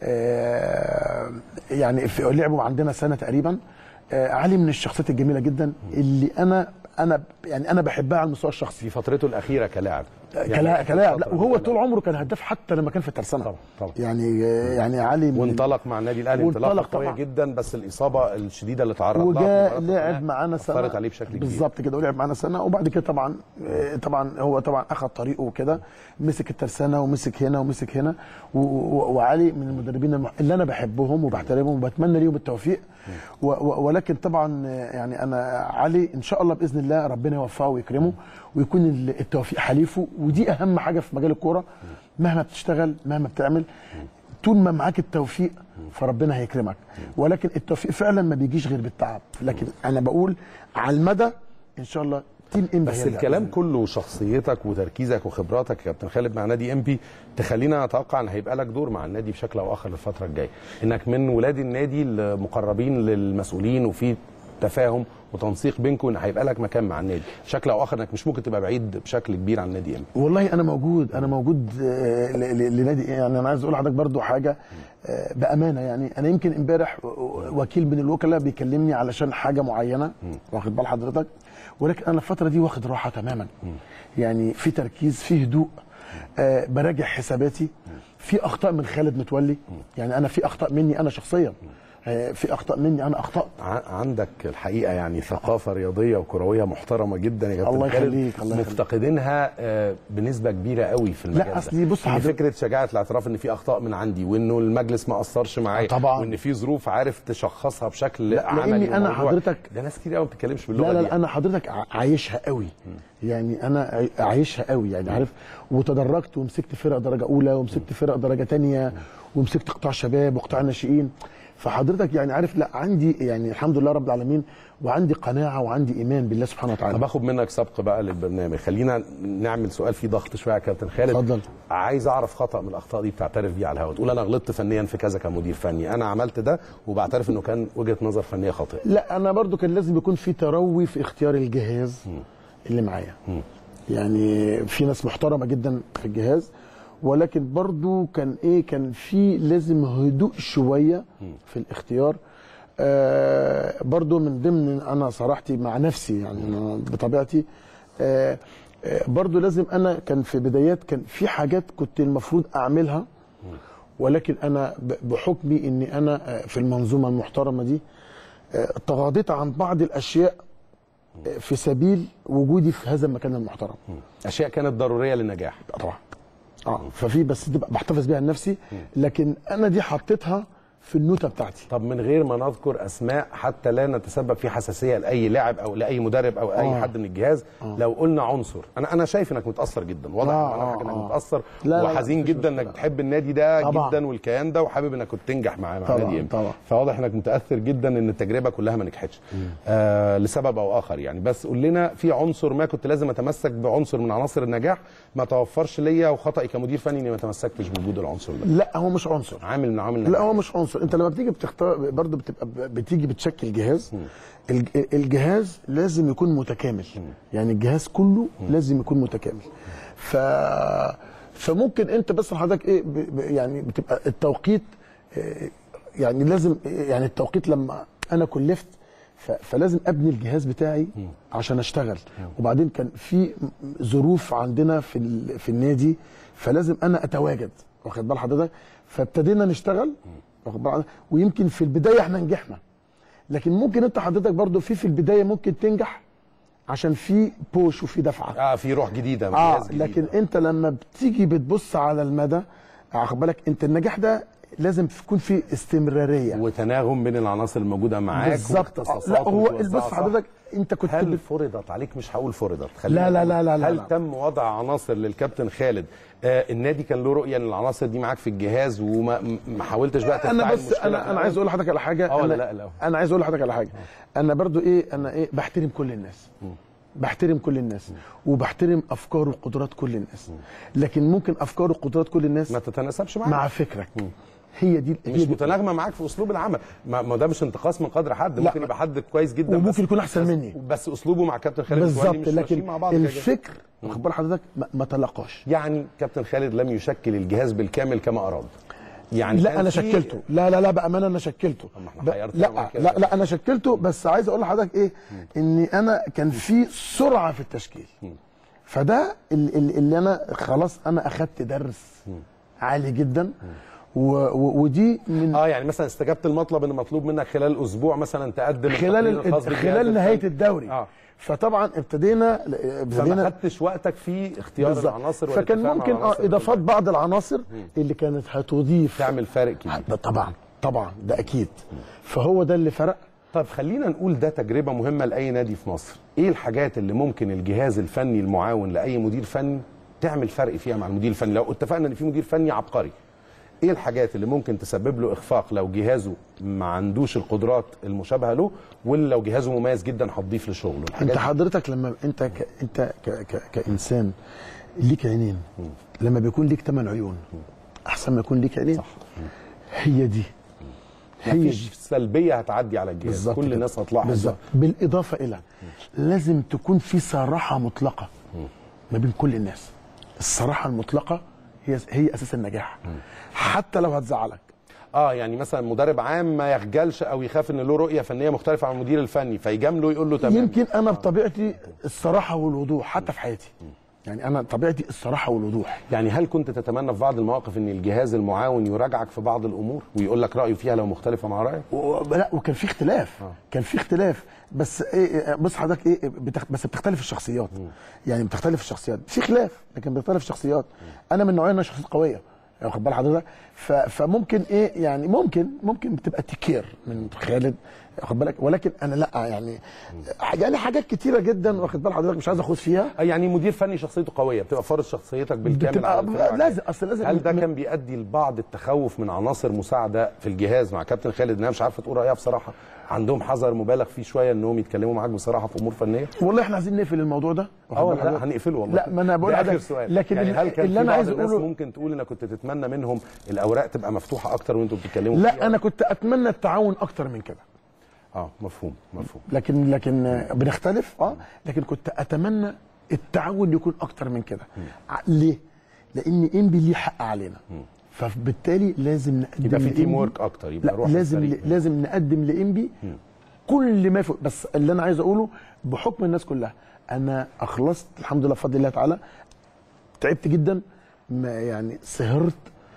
آه، يعني في لعبوا عندنا سنه تقريبا آه، علي من الشخصيات الجميله جدا اللي انا انا يعني انا بحبها على المستوى الشخصي في فترته الاخيره كلاعب كلاعب كلاعب لا فترة وهو كلاعب. طول عمره كان هداف حتى لما كان في الترسانه طبعا، طبعا. يعني يعني علي من وانطلق مع النادي الاهلي انطلاقه وانطلق قويه طبعا. جدا بس الاصابه الشديده اللي تعرض لها وجاء في المباراة لعب القناة معانا سنه اثرت عليه بشكل كبير بالظبط كده ولعب معانا سنه وبعد كده طبعا آه، طبعا هو طبعا اخذ طريقه وكده مسك الترسانه ومسك هنا ومسك هنا و- و- وعلي من المدربين الم- اللي انا بحبهم وبحترمهم وبتمنى ليهم التوفيق و- و- ولكن طبعا آه، يعني انا علي ان شاء الله باذن الله ربنا يوفقه ويكرمه ويكون ال- التوفيق حليفه ودي اهم حاجه في مجال الكوره مهما بتشتغل مهما بتعمل طول ما معاك التوفيق فربنا هيكرمك ولكن التوفيق فعلا ما بيجيش غير بالتعب لكن انا بقول على المدى ان شاء الله تيم ام بس الكلام كله شخصيتك وتركيزك وخبراتك يا كابتن خالد مع نادي ام بي تخلينا نتوقع ان هيبقى لك دور مع النادي بشكل او اخر الفتره الجايه انك من ولاد النادي المقربين للمسؤولين وفي تفاهم وتنسيق بينكم ان هيبقى لك مكان مع النادي بشكل او اخر انك مش ممكن تبقى بعيد بشكل كبير عن نادي ام بي والله انا موجود انا موجود آه، ل- ل- لنادي يعني انا عايز اقول لحضرتك برضو حاجه آه، بامانه يعني انا يمكن امبارح و- و- وكيل من الوكلاء بيكلمني علشان حاجه معينه واخد بال حضرتك ولكن انا الفتره دي واخد راحه تماما يعني في تركيز في هدوء آه براجع حساباتي في اخطاء من خالد متولي يعني انا في اخطاء مني انا شخصيا آه في اخطاء مني انا اخطات ع- عندك الحقيقه يعني ثقافه رياضيه وكرويه محترمه جدا يا كابتن الله خالد يخليك، الله يخليك. مفتقدينها آه، بنسبه كبيره قوي في المجال ده. أصلي بص في حضرتك- فكره شجاعه الاعتراف ان في اخطاء من عندي وانه المجلس ما قصرش معايا طبعاً. وان في ظروف عارف تشخصها بشكل لا، عملي لأني أنا للموضوع. حضرتك- ده ناس كتير قوي ما بتتكلمش باللغه لا لا, دي لا انا حضرتك ع- عايشها قوي يعني انا عاي- عايشها قوي يعني عارف وتدرجت ومسكت فرق درجه اولى ومسكت فرق درجه تانية ومسكت قطاع شباب وقطاع ناشئين فحضرتك يعني عارف لا عندي يعني الحمد لله رب العالمين وعندي قناعه وعندي ايمان بالله سبحانه طب وتعالى اخد منك سبق بقى للبرنامج خلينا نعمل سؤال فيه ضغط شويه يا كابتن خالد اتفضل. عايز اعرف خطا من الاخطاء دي بتعترف بيه على الهواء تقول انا غلطت فنيا في كذا كمدير فني انا عملت ده وبعترف انه كان وجهه نظر فنيه خاطئه لا انا برضو كان لازم يكون في تروي في اختيار الجهاز اللي معايا يعني في ناس محترمه جدا في الجهاز ولكن برضو كان ايه كان في لازم هدوء شويه في الاختيار آه برضو من ضمن انا صراحتي مع نفسي يعني أنا بطبيعتي آه آه برضو لازم انا كان في بدايات كان في حاجات كنت المفروض اعملها ولكن انا ب- بحكمي اني انا آه، في المنظومه المحترمه دي آه، تغاضيت عن بعض الاشياء آه، في سبيل وجودي في هذا المكان المحترم اشياء كانت ضروريه للنجاح طبعا اه ففي بس دي بحتفظ بيها لنفسي لكن انا دي حطيتها في النوته بتاعتي طب من غير ما نذكر اسماء حتى لا نتسبب في حساسيه لاي لاعب او لاي مدرب او اي آه. حد من الجهاز لو قلنا عنصر انا انا شايف انك متاثر جدا واضح آه، من ملامحك آه، انك آه. متاثر لا، لا، لا، وحزين مفيش جدا مشكلة. انك تحب النادي ده طبعاً. جدا والكيان ده وحابب انك كنت تنجح معاه مع طبعاً، نادي ام طبعاً. فواضح انك متاثر جدا ان التجربه كلها ما نجحتش آه لسبب او اخر يعني بس قول لنا في عنصر ما كنت لازم اتمسك بعنصر من عناصر النجاح ما توفرش ليا وخطأي كمدير فني اني ما تمسكتش بوجود العنصر ده لا هو مش عنصر عامل من عوامل لا النجاح. هو مش عنصر انت لما بتيجي بتختار برضه بتبقى بتيجي بتشكل جهاز الج- الجهاز لازم يكون متكامل يعني الجهاز كله لازم يكون متكامل ف فممكن انت بس حضرتك ايه ب... ب... يعني بتبقى التوقيت آه، يعني لازم يعني التوقيت لما انا كلفت ف... فلازم ابني الجهاز بتاعي عشان اشتغل وبعدين كان في ظروف عندنا في ال... في النادي فلازم انا اتواجد واخد بال حضرتك فابتدينا نشتغل واخد بال حضرتك؟ ويمكن في البدايه احنا نجحنا لكن ممكن انت حضرتك برضو في في البدايه ممكن تنجح عشان في بوش وفي دفعه اه في روح جديده اه جهاز جديد. لكن انت لما بتيجي بتبص على المدى واخد بالك انت النجاح ده لازم تكون فيه استمراريه وتناغم بين العناصر الموجوده معاك بالظبط واختصاصات لا هو وتوزعها بص صح. حضرتك انت كنت هل بت- فرضت عليك مش هقول فرضت لا- لا- لا- لا- لا- هل لا. تم وضع عناصر للكابتن خالد آه النادي كان له رؤيه ان العناصر دي معاك في الجهاز وما م- ما حاولتش بقى تفتعل انا بس مشكلة انا انا عايز اقول لحضرتك على حاجه اه ولا أنا- لا لا انا عايز اقول لحضرتك على حاجه انا برضو ايه انا ايه بحترم كل الناس بحترم كل الناس وبحترم افكار وقدرات كل الناس لكن ممكن افكار وقدرات كل الناس ما تتناسبش معاك مع فكرك هي دي هي مش دي متناغمه معاك في اسلوب العمل ما ما ده مش انتقاص من قدر حد لا. ممكن يبقى حد كويس جدا وممكن بس يكون أحسن بس- مني. بس اسلوبه مع كابتن خالد متولي بالظبط مش ماشيين لكن مع بعض كده. الفكر واخد بال حضرتك ما, ما تلقاش يعني كابتن خالد لم يشكل الجهاز بالكامل كما اراد يعني لا كان انا في- شكلته لا لا لا بامانه انا شكلته ما احنا ب- حيرتنا مع لا كده. لا لا انا شكلته بس عايز اقول لحضرتك ايه اني انا كان في سرعه في التشكيل فده ال- ال- اللي انا خلاص انا اخدت درس عالي جدا و و ودي من اه يعني مثلا استجبت المطلب ان مطلوب منك خلال اسبوع مثلا تقدم خلال التقرير الخاص ال- بالجهاز خلال نهايه الفني. الدوري اه فطبعا ابتدينا فما ابتدينا خدتش وقتك في اختيار بالظبط. العناصر فكان والاتفاق مع ممكن اه العناصر اضافات بعض العناصر اللي كانت هتضيف تعمل فارق كبير ده طبعا طبعا ده اكيد فهو ده اللي فرق طب خلينا نقول ده تجربه مهمه لاي نادي في مصر ايه الحاجات اللي ممكن الجهاز الفني المعاون لاي مدير فني تعمل فرق فيها مع المدير الفني لو اتفقنا ان في مدير فني عبقري ايه الحاجات اللي ممكن تسبب له اخفاق لو جهازه ما عندوش القدرات المشابهه له ولا لو جهازه مميز جدا هتضيف لشغله الحاجات انت دي. حضرتك لما انت ك... انت ك... ك... كانسان ليك عينين لما بيكون ليك ثمان عيون احسن ما يكون ليك عينين صح هي دي هي مفيش دي سلبيه هتعدي على الجهاز بالظبط كل كده. الناس هتلاحظ بالظبط ده. بالاضافه الى لازم تكون في صراحه مطلقه ما بين كل الناس الصراحه المطلقه هي هي اساس النجاح حتى لو هتزعلك اه يعني مثلا مدرب عام ما يخجلش او يخاف ان له رؤيه فنيه مختلفه عن المدير الفني فيجامله يقول له تمام يمكن انا بطبيعتي الصراحه والوضوح حتى في حياتي يعني انا طبيعتي الصراحه والوضوح يعني هل كنت تتمنى في بعض المواقف ان الجهاز المعاون يراجعك في بعض الامور ويقول لك رايه فيها لو مختلفه مع رايك و- لا وكان في اختلاف كان في اختلاف بس ايه إيه، بص حضرتك ايه بتخ... بس بتختلف الشخصيات يعني بتختلف الشخصيات في خلاف لكن بتختلف الشخصيات انا من نوعيه انا شخصيات قويه واخد بال حضرتك ف... فممكن ايه يعني ممكن ممكن بتبقى تكير من خالد واخد بالك ولكن انا لا يعني يعني حاجات كتيره جدا واخد بال حضرتك مش عايز اخوض فيها آه يعني مدير فني شخصيته قويه بتبقى فارض شخصيتك بالكامل بتبقى- على الفرقة لازم- أصل لازم- هل ده م- كان بيؤدي لبعض التخوف من عناصر مساعده في الجهاز مع كابتن خالد انها مش عارفه تقول رايها بصراحه عندهم حذر مبالغ فيه شويه انهم يتكلموا معاك بصراحه في امور فنيه والله احنا عايزين نقفل الموضوع ده واخد اه بال ولا لا حضرتك؟ هنقفله والله لا ما انا بقول ده اخر لحضرتك سؤال لكن يعني هل كان اللي في انا بعض عايز الناس اقوله ممكن تقول انك كنت تتمنى منهم الاوراق تبقى مفتوحه اكتر وانتوا بتتكلموا لا فيها؟ انا كنت اتمنى التعاون اكتر من كده اه مفهوم مفهوم لكن لكن آه، بنختلف اه لكن كنت اتمنى التعاون يكون اكتر من كده ع- ليه لان انبي ليه حق علينا فبالتالي لازم نقدم يبقى في تيم لإنبي- ورك اكتر يبقى لا روح لازم الفريق. لازم نقدم لانبي كل ما يفوق بس اللي انا عايز اقوله بحكم الناس كلها انا اخلصت الحمد لله بفضل الله تعالى تعبت جدا ما يعني سهرت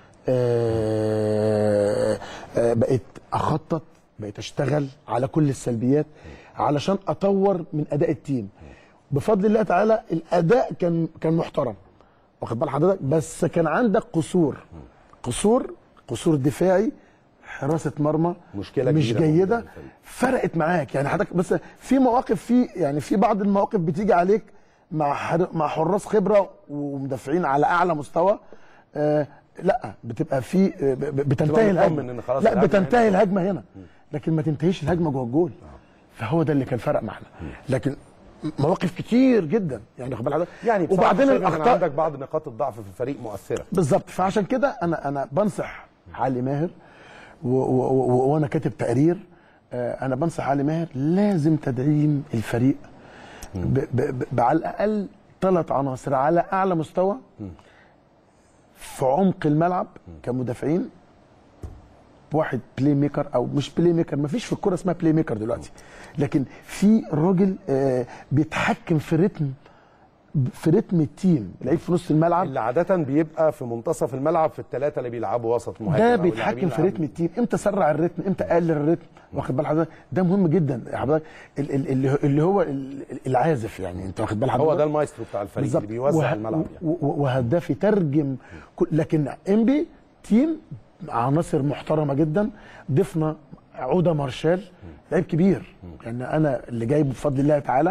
آه آه بقيت اخطط بقيت اشتغل على كل السلبيات علشان اطور من اداء التيم بفضل الله تعالى الاداء كان كان محترم واخد بال حضرتك بس كان عندك قصور قصور قصور دفاعي حراسه مرمى مشكلة مش كبيرة موجودة جيده في الفريق. فرقت معاك يعني حضرتك بس في مواقف في يعني في بعض المواقف بتيجي عليك مع حر... مع حراس خبره ومدافعين على اعلى مستوى آه لا بتبقى في آه، ب- ب- بتنتهي مطمن الهجمه إن خلاص لا الهجمة بتنتهي هنا. الهجمه هنا لكن ما تنتهيش الهجمه جوه الجول فهو ده اللي كان فرق معنا لكن مواقف كتير جدا يعني خد بالك يعني بصراحة وبعدين شايف إن كان الاخطاء عندك بعض نقاط الضعف في الفريق مؤثره بالظبط فعشان كده انا انا بنصح علي ماهر و- و- و- وانا كاتب تقرير آه، انا بنصح علي ماهر لازم تدعيم الفريق ب- ب- ب- على الاقل ثلاث عناصر على اعلى مستوى في عمق الملعب كمدافعين واحد بلاي ميكر او مش بلاي ميكر ما فيش في الكوره اسمها بلاي ميكر دلوقتي لكن في راجل آه، بيتحكم في الريتم في رتم التيم لعيب في نص الملعب اللي عاده بيبقى في منتصف الملعب في الثلاثه اللي بيلعبوا وسط مهاجم ده أو بيتحكم اللاعبين في اللي رتم التيم امتى سرع الرتم امتى قلل الرتم واخد بال حضرتك ده مهم جدا يا حضرتك ال- ال- اللي اللي هو ال- العازف يعني انت واخد بال حضرتك هو ده المايسترو بتاع الفريق اللي بيوزع وه- الملعب يعني. و- و- وهداف يترجم كل لكن انبي تيم عناصر محترمه جدا ضفنا عوده مارشال لعيب كبير يعني انا اللي جايبه بفضل الله تعالى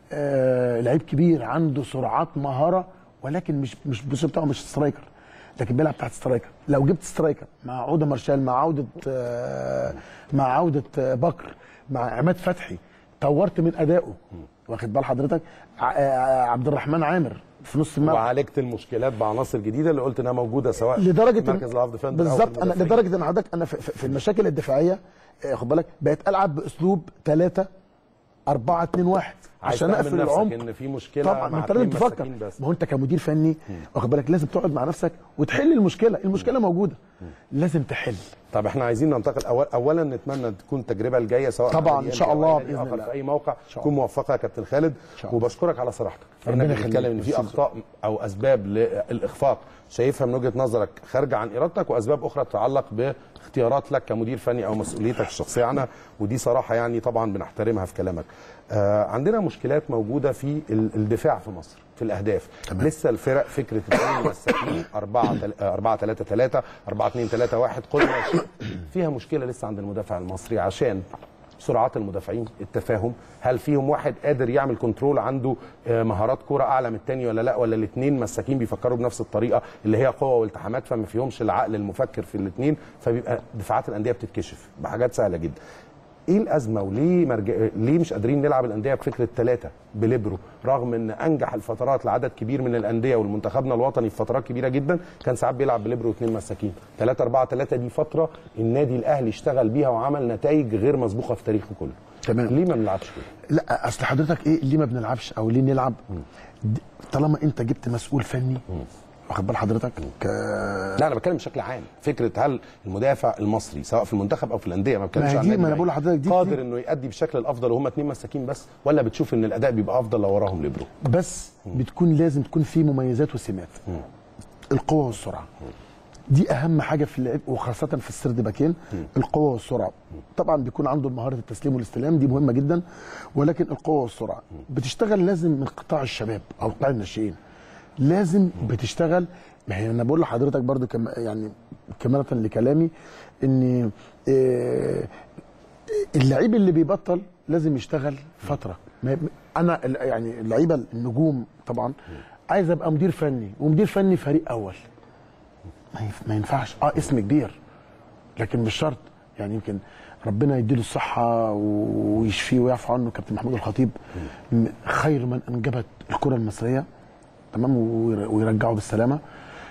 آه لعيب كبير عنده سرعات مهاره ولكن مش مش البوزيشن بتاعه مش سترايكر لكن بيلعب تحت سترايكر لو جبت سترايكر مع عوده مارشال مع عوده آه مع عوده آه بكر مع عماد فتحي طورت من ادائه واخد بال حضرتك ع- آه، عبد الرحمن عامر في نص الملعب وعالجت المشكلات بعناصر جديده اللي قلت انها موجوده سواء لدرجه في مركز الهاف ديفندر أو في بالظبط انا المدافعين. لدرجه ان حضرتك انا في, في في المشاكل الدفاعيه آه، خد بالك بقيت العب باسلوب 3 4 2 1 عايز عشان تعمل اقفل نفسك العمق ان في مشكله طبعا ما مع انت لازم اتنين تفكر مساكين بس ما هو انت كمدير فني واخد بالك لازم تقعد مع نفسك وتحل المشكله المشكله موجوده لازم تحل طب احنا عايزين ننتقل أول اولا نتمنى تكون التجربه الجايه سواء طبعاً، مع إن نادي شاء أهلي أو الله أي نادي بإذن آخر الله. في اي موقع شاء تكون موفقه يا كابتن خالد شاء الله. وبشكرك على صراحتك ربنا انك يخليك. بتتكلم ان في ميرسي. اخطاء او اسباب للاخفاق شايفها من وجهه نظرك خارجه عن ارادتك واسباب اخرى تتعلق باختيارات لك كمدير فني او مسؤوليتك الشخصيه عنها ودي صراحه يعني طبعا بنحترمها في كلامك آه عندنا مشكلات موجوده في ال- الدفاع في مصر في الاهداف تمام. لسه الفرق فكره اثنين مساكين 4 4 3 3 4 2 3 1 كل ماشي فيها مشكله لسه عند المدافع المصري عشان سرعات المدافعين التفاهم هل فيهم واحد قادر يعمل كنترول عنده آه، مهارات كرة اعلى من الثاني ولا لا ولا الاثنين مساكين بيفكروا بنفس الطريقه اللي هي قوه والتحامات فما فيهمش العقل المفكر في الاثنين فبيبقى دفاعات الانديه بتتكشف بحاجات سهله جدا ايه الازمه وليه مرج... ليه مش قادرين نلعب الانديه بفكره ثلاثه بليبرو رغم ان انجح الفترات لعدد كبير من الانديه والمنتخبنا الوطني في فترات كبيره جدا كان ساعات بيلعب بليبرو واثنين مساكين 3 4 3 دي فتره النادي الاهلي اشتغل بيها وعمل نتائج غير مسبوقه في تاريخه كله تمام. ليه ما بنلعبش كده لا اصل حضرتك ايه ليه ما بنلعبش او ليه نلعب د- طالما انت جبت مسؤول فني واخد بال حضرتك ك... لا انا بتكلم بشكل عام فكره هل المدافع المصري سواء في المنتخب او في الانديه ما بتكلمش ما هي عن دي- النادي ما أنا الأهلي. بقول لحضرتك دي- قادر دي- انه يؤدي بالشكل الافضل وهم اثنين مساكين بس ولا بتشوف ان الاداء بيبقى افضل لو وراهم ليبرو بس بتكون لازم تكون في مميزات وسمات القوه والسرعه دي اهم حاجه في اللعب وخاصه في السرد باكين القوه والسرعه طبعا بيكون عنده مهاره التسليم والاستلام دي مهمه جدا ولكن القوه والسرعه بتشتغل لازم من قطاع الشباب او قطاع الناشئين لازم بتشتغل ما هي انا بقول لحضرتك برضو كم يعني كمالة لكلامي ان آه، اللعيب اللي بيبطل لازم يشتغل فتره ما- انا ال- يعني اللعيبه النجوم طبعا عايز ابقى مدير فني ومدير فني فريق اول ما ينف- ما ينفعش اه اسم كبير لكن مش شرط يعني يمكن ربنا يديله الصحه و- ويشفيه ويعفو عنه كابتن محمود الخطيب م- خير من انجبت الكره المصريه تمام وير- ويرجعه بالسلامه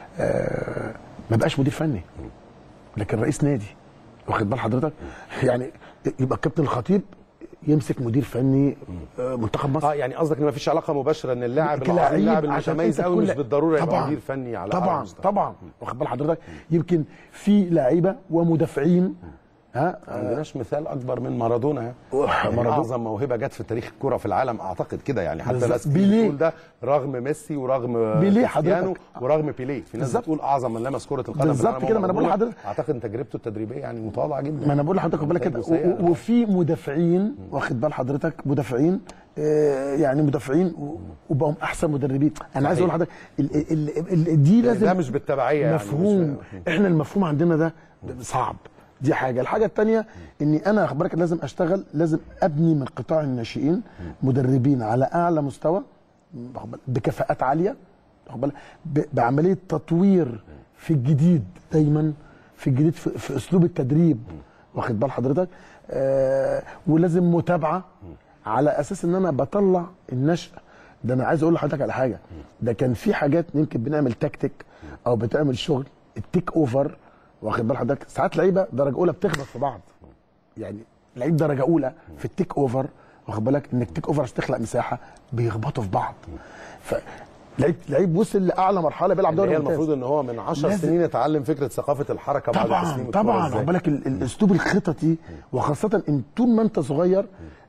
آه ما بقاش مدير فني لكن رئيس نادي واخد بال حضرتك يعني يبقى الكابتن الخطيب يمسك مدير فني آه، منتخب مصر اه يعني قصدك ان ما فيش علاقه مباشره ان اللاعب العظيم كلاعب اللاعب عشان المتميز أنت قوي تكون مش بالضروره يبقى طبعاً. مدير فني على أعلى طبعا مستوى. طبعا واخد بال حضرتك يمكن في لعيبه ومدافعين ها ما عندناش مثال اكبر من مارادونا يعني. أوه، يعني مارادونا. اعظم موهبه جت في تاريخ الكره في العالم اعتقد كده يعني حتى بالظبط. ناس كتير بيليه. بتقول ده رغم ميسي ورغم بيليه كريستيانو حضرتك. ورغم بيليه في ناس بالظبط. بتقول اعظم من لمس كره القدم بالظبط بالعالم كده، ما أنا بقول مارادونا. لحضرتك. اعتقد ان تجربته التدريبيه يعني متواضعه جدا ما انا بقول لحضرتك خد بالك كده نتائجه سيئة. و- و- وفي مدافعين واخد بال حضرتك مدافعين آه، يعني مدافعين و- وبقوا احسن مدربين انا عايز اقول لحضرتك ال- ال- ال- ال- دي لازم ده مش بالتبعيه يعني مفهوم مش- احنا المفهوم عندنا ده صعب دي حاجه الحاجه الثانيه اني انا خد بالك لازم اشتغل لازم ابني من قطاع الناشئين مدربين على اعلى مستوى واخد بالك، بكفاءات عاليه واخد بالك، ب- بعمليه تطوير في الجديد دايما في الجديد في, في اسلوب التدريب واخد بال حضرتك آه ولازم متابعه على اساس ان انا بطلع النشأ ده انا عايز اقول لحضرتك على حاجه ده كان في حاجات يمكن بنعمل تكتيك او بتعمل شغل التيك اوفر واخد بال حضرتك ساعات لعيبه درجه اولى بتخبط في بعض يعني لعيب درجه اولى في التيك اوفر واخد بالك ان التيك اوفر عشان تخلق مساحه بيخبطوا في بعض ف لعيب لعيب وصل لاعلى مرحله بيلعب اللي دوري هي ممتاز المفروض ان هو من 10 لازم- سنين اتعلم فكره ثقافه الحركه بعد طبعا تسليم الكرة طبعا إزاي. خد بالك ال- الاسلوب الخططي وخاصه ان طول ما انت صغير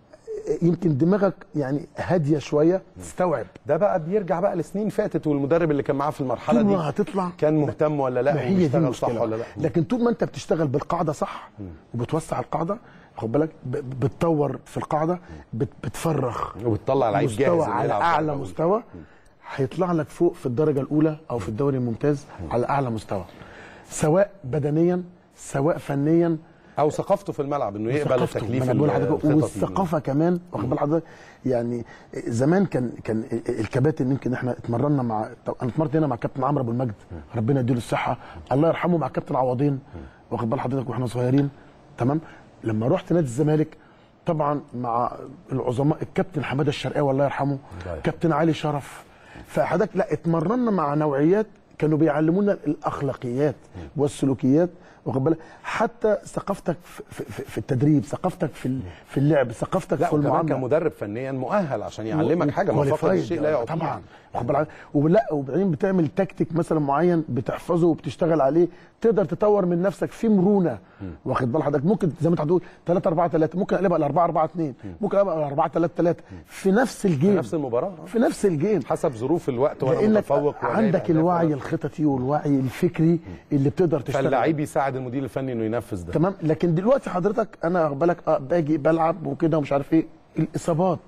يمكن دماغك يعني هاديه شويه تستوعب ده بقى بيرجع بقى لسنين فاتت والمدرب اللي كان معاه في المرحله طول دي ما هتطلع كان مهتم ولا لا ما هي دي وبيشتغل صح المشكله ولا لا لكن طول ما انت بتشتغل بالقاعده صح وبتوسع القاعده خد بالك ب- بتطور في القاعده بت- بتفرغ وبتطلع لعيب جاهز مستوى إنه على يلعب اعلى درجة أولى. مستوى هيطلع لك فوق في الدرجه الاولى او في الدوري الممتاز على اعلى مستوى سواء بدنيا سواء فنيا او ثقافته في الملعب انه يقبل ثقافته. التكليف ما أنا بقول لحضرتك الخططي. والثقافه كمان واخد بال حضرتك يعني زمان كان كان الكباتن يمكن احنا اتمرنا مع طب انا اتمرنت هنا مع كابتن عمرو ابو المجد ربنا يديله الصحه الله يرحمه مع كابتن عوضين واخد بال حضرتك واحنا صغيرين تمام لما رحت نادي الزمالك طبعا مع العظماء الكابتن حماده الشرقاوي الله يرحمه الله. كابتن علي شرف فحضرتك لا اتمرنا مع نوعيات كانوا بيعلمونا الاخلاقيات والسلوكيات واخد بالك حتى ثقافتك في, في, في التدريب ثقافتك في ال- في اللعب ثقافتك لا في وكمان المعامله كمدرب فنيا مؤهل عشان يعلمك حاجه ما فقط qualified. الشيء لا يعطيه طبعا واخد بالك ولا وبعدين بتعمل تكتيك مثلا معين بتحفظه وبتشتغل عليه تقدر تطور من نفسك في مرونه واخد بال حضرتك ممكن زي ما انت هتقول 3 4 3 ممكن اقلبها ل 4 4 2 ممكن اقلبها ل 4 3 3 في نفس الجيم في نفس المباراه في نفس الجيم حسب ظروف الوقت وانا لانك متفوق وجايب عندك أهداف الوعي ولا- الخططي والوعي الفكري اللي بتقدر تشتغل فاللعيب يساعد المدير الفني انه ينفذ ده تمام لكن دلوقتي حضرتك انا واخد بالك اه باجي بلعب وكده ومش عارف ايه الاصابات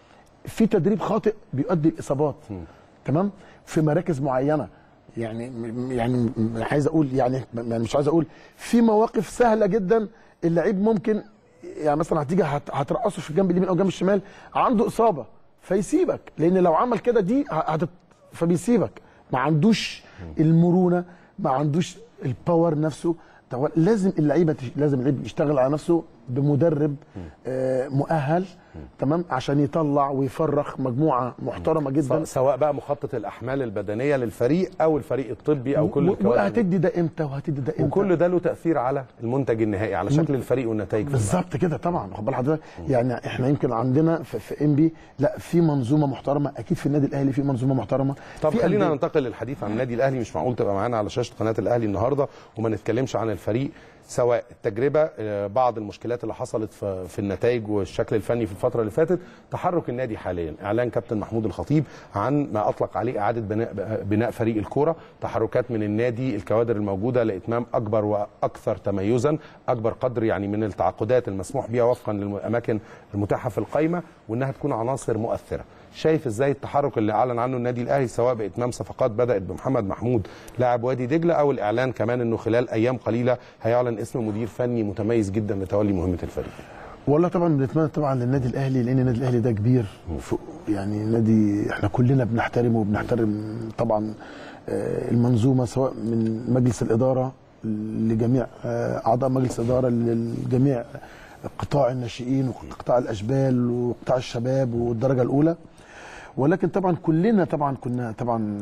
في تدريب خاطئ بيؤدي الاصابات تمام في مراكز معينه يعني م- يعني م- عايز اقول يعني م- مش عايز اقول في مواقف سهله جدا اللعيب ممكن يعني مثلا هتيجي هت- هترقصه في الجنب اليمين او الجنب الشمال عنده اصابه فيسيبك لان لو عمل كده دي ه- هتت... فبيسيبك ما عندوش المرونه ما عندوش الباور نفسه طب لازم اللعيبه تش- لازم اللعيب يشتغل على نفسه بمدرب آه مؤهل تمام عشان يطلع ويفرخ مجموعه محترمه جدا سواء بقى مخطط الاحمال البدنيه للفريق او الفريق الطبي او كل و- الكوادر وهتدي ده امتى وهتدي ده امتى وكل ده له تاثير على المنتج النهائي على شكل الفريق والنتائج في الملعب. بالظبط كده طبعا واخد بال حضرتك يعني احنا يمكن عندنا في, في ام بي لا في منظومه محترمه اكيد في النادي الاهلي في منظومه محترمه طب في خلينا أندية- ننتقل للحديث عن النادي الاهلي مش معقول تبقى معانا على شاشه قناه الاهلي النهارده وما نتكلمش عن الفريق سواء التجربه آه، بعض المشكلات اللي حصلت في في النتائج والشكل الفني في الفتره اللي فاتت تحرك النادي حاليا اعلان كابتن محمود الخطيب عن ما اطلق عليه اعاده بناء بناء فريق الكوره تحركات من النادي الكوادر الموجوده لاتمام اكبر واكثر تميزا اكبر قدر يعني من التعاقدات المسموح بها وفقا للاماكن المتاحه في القائمه وانها تكون عناصر مؤثره شايف ازاي التحرك اللي اعلن عنه النادي الاهلي سواء باتمام صفقات بدات بمحمد محمود لاعب وادي دجله او الاعلان كمان انه خلال ايام قليله هيعلن اسم مدير فني متميز جدا لتولي مهمه الفريق والله طبعا بنتمنى طبعا للنادي الاهلي لان النادي الاهلي ده كبير فوق يعني نادي احنا كلنا بنحترمه وبنحترم طبعا آه، المنظومه سواء من مجلس الاداره لجميع آه، اعضاء مجلس الاداره لجميع قطاع الناشئين وقطاع الاشبال وقطاع الشباب والدرجه الاولى ولكن طبعا كلنا طبعا كنا طبعا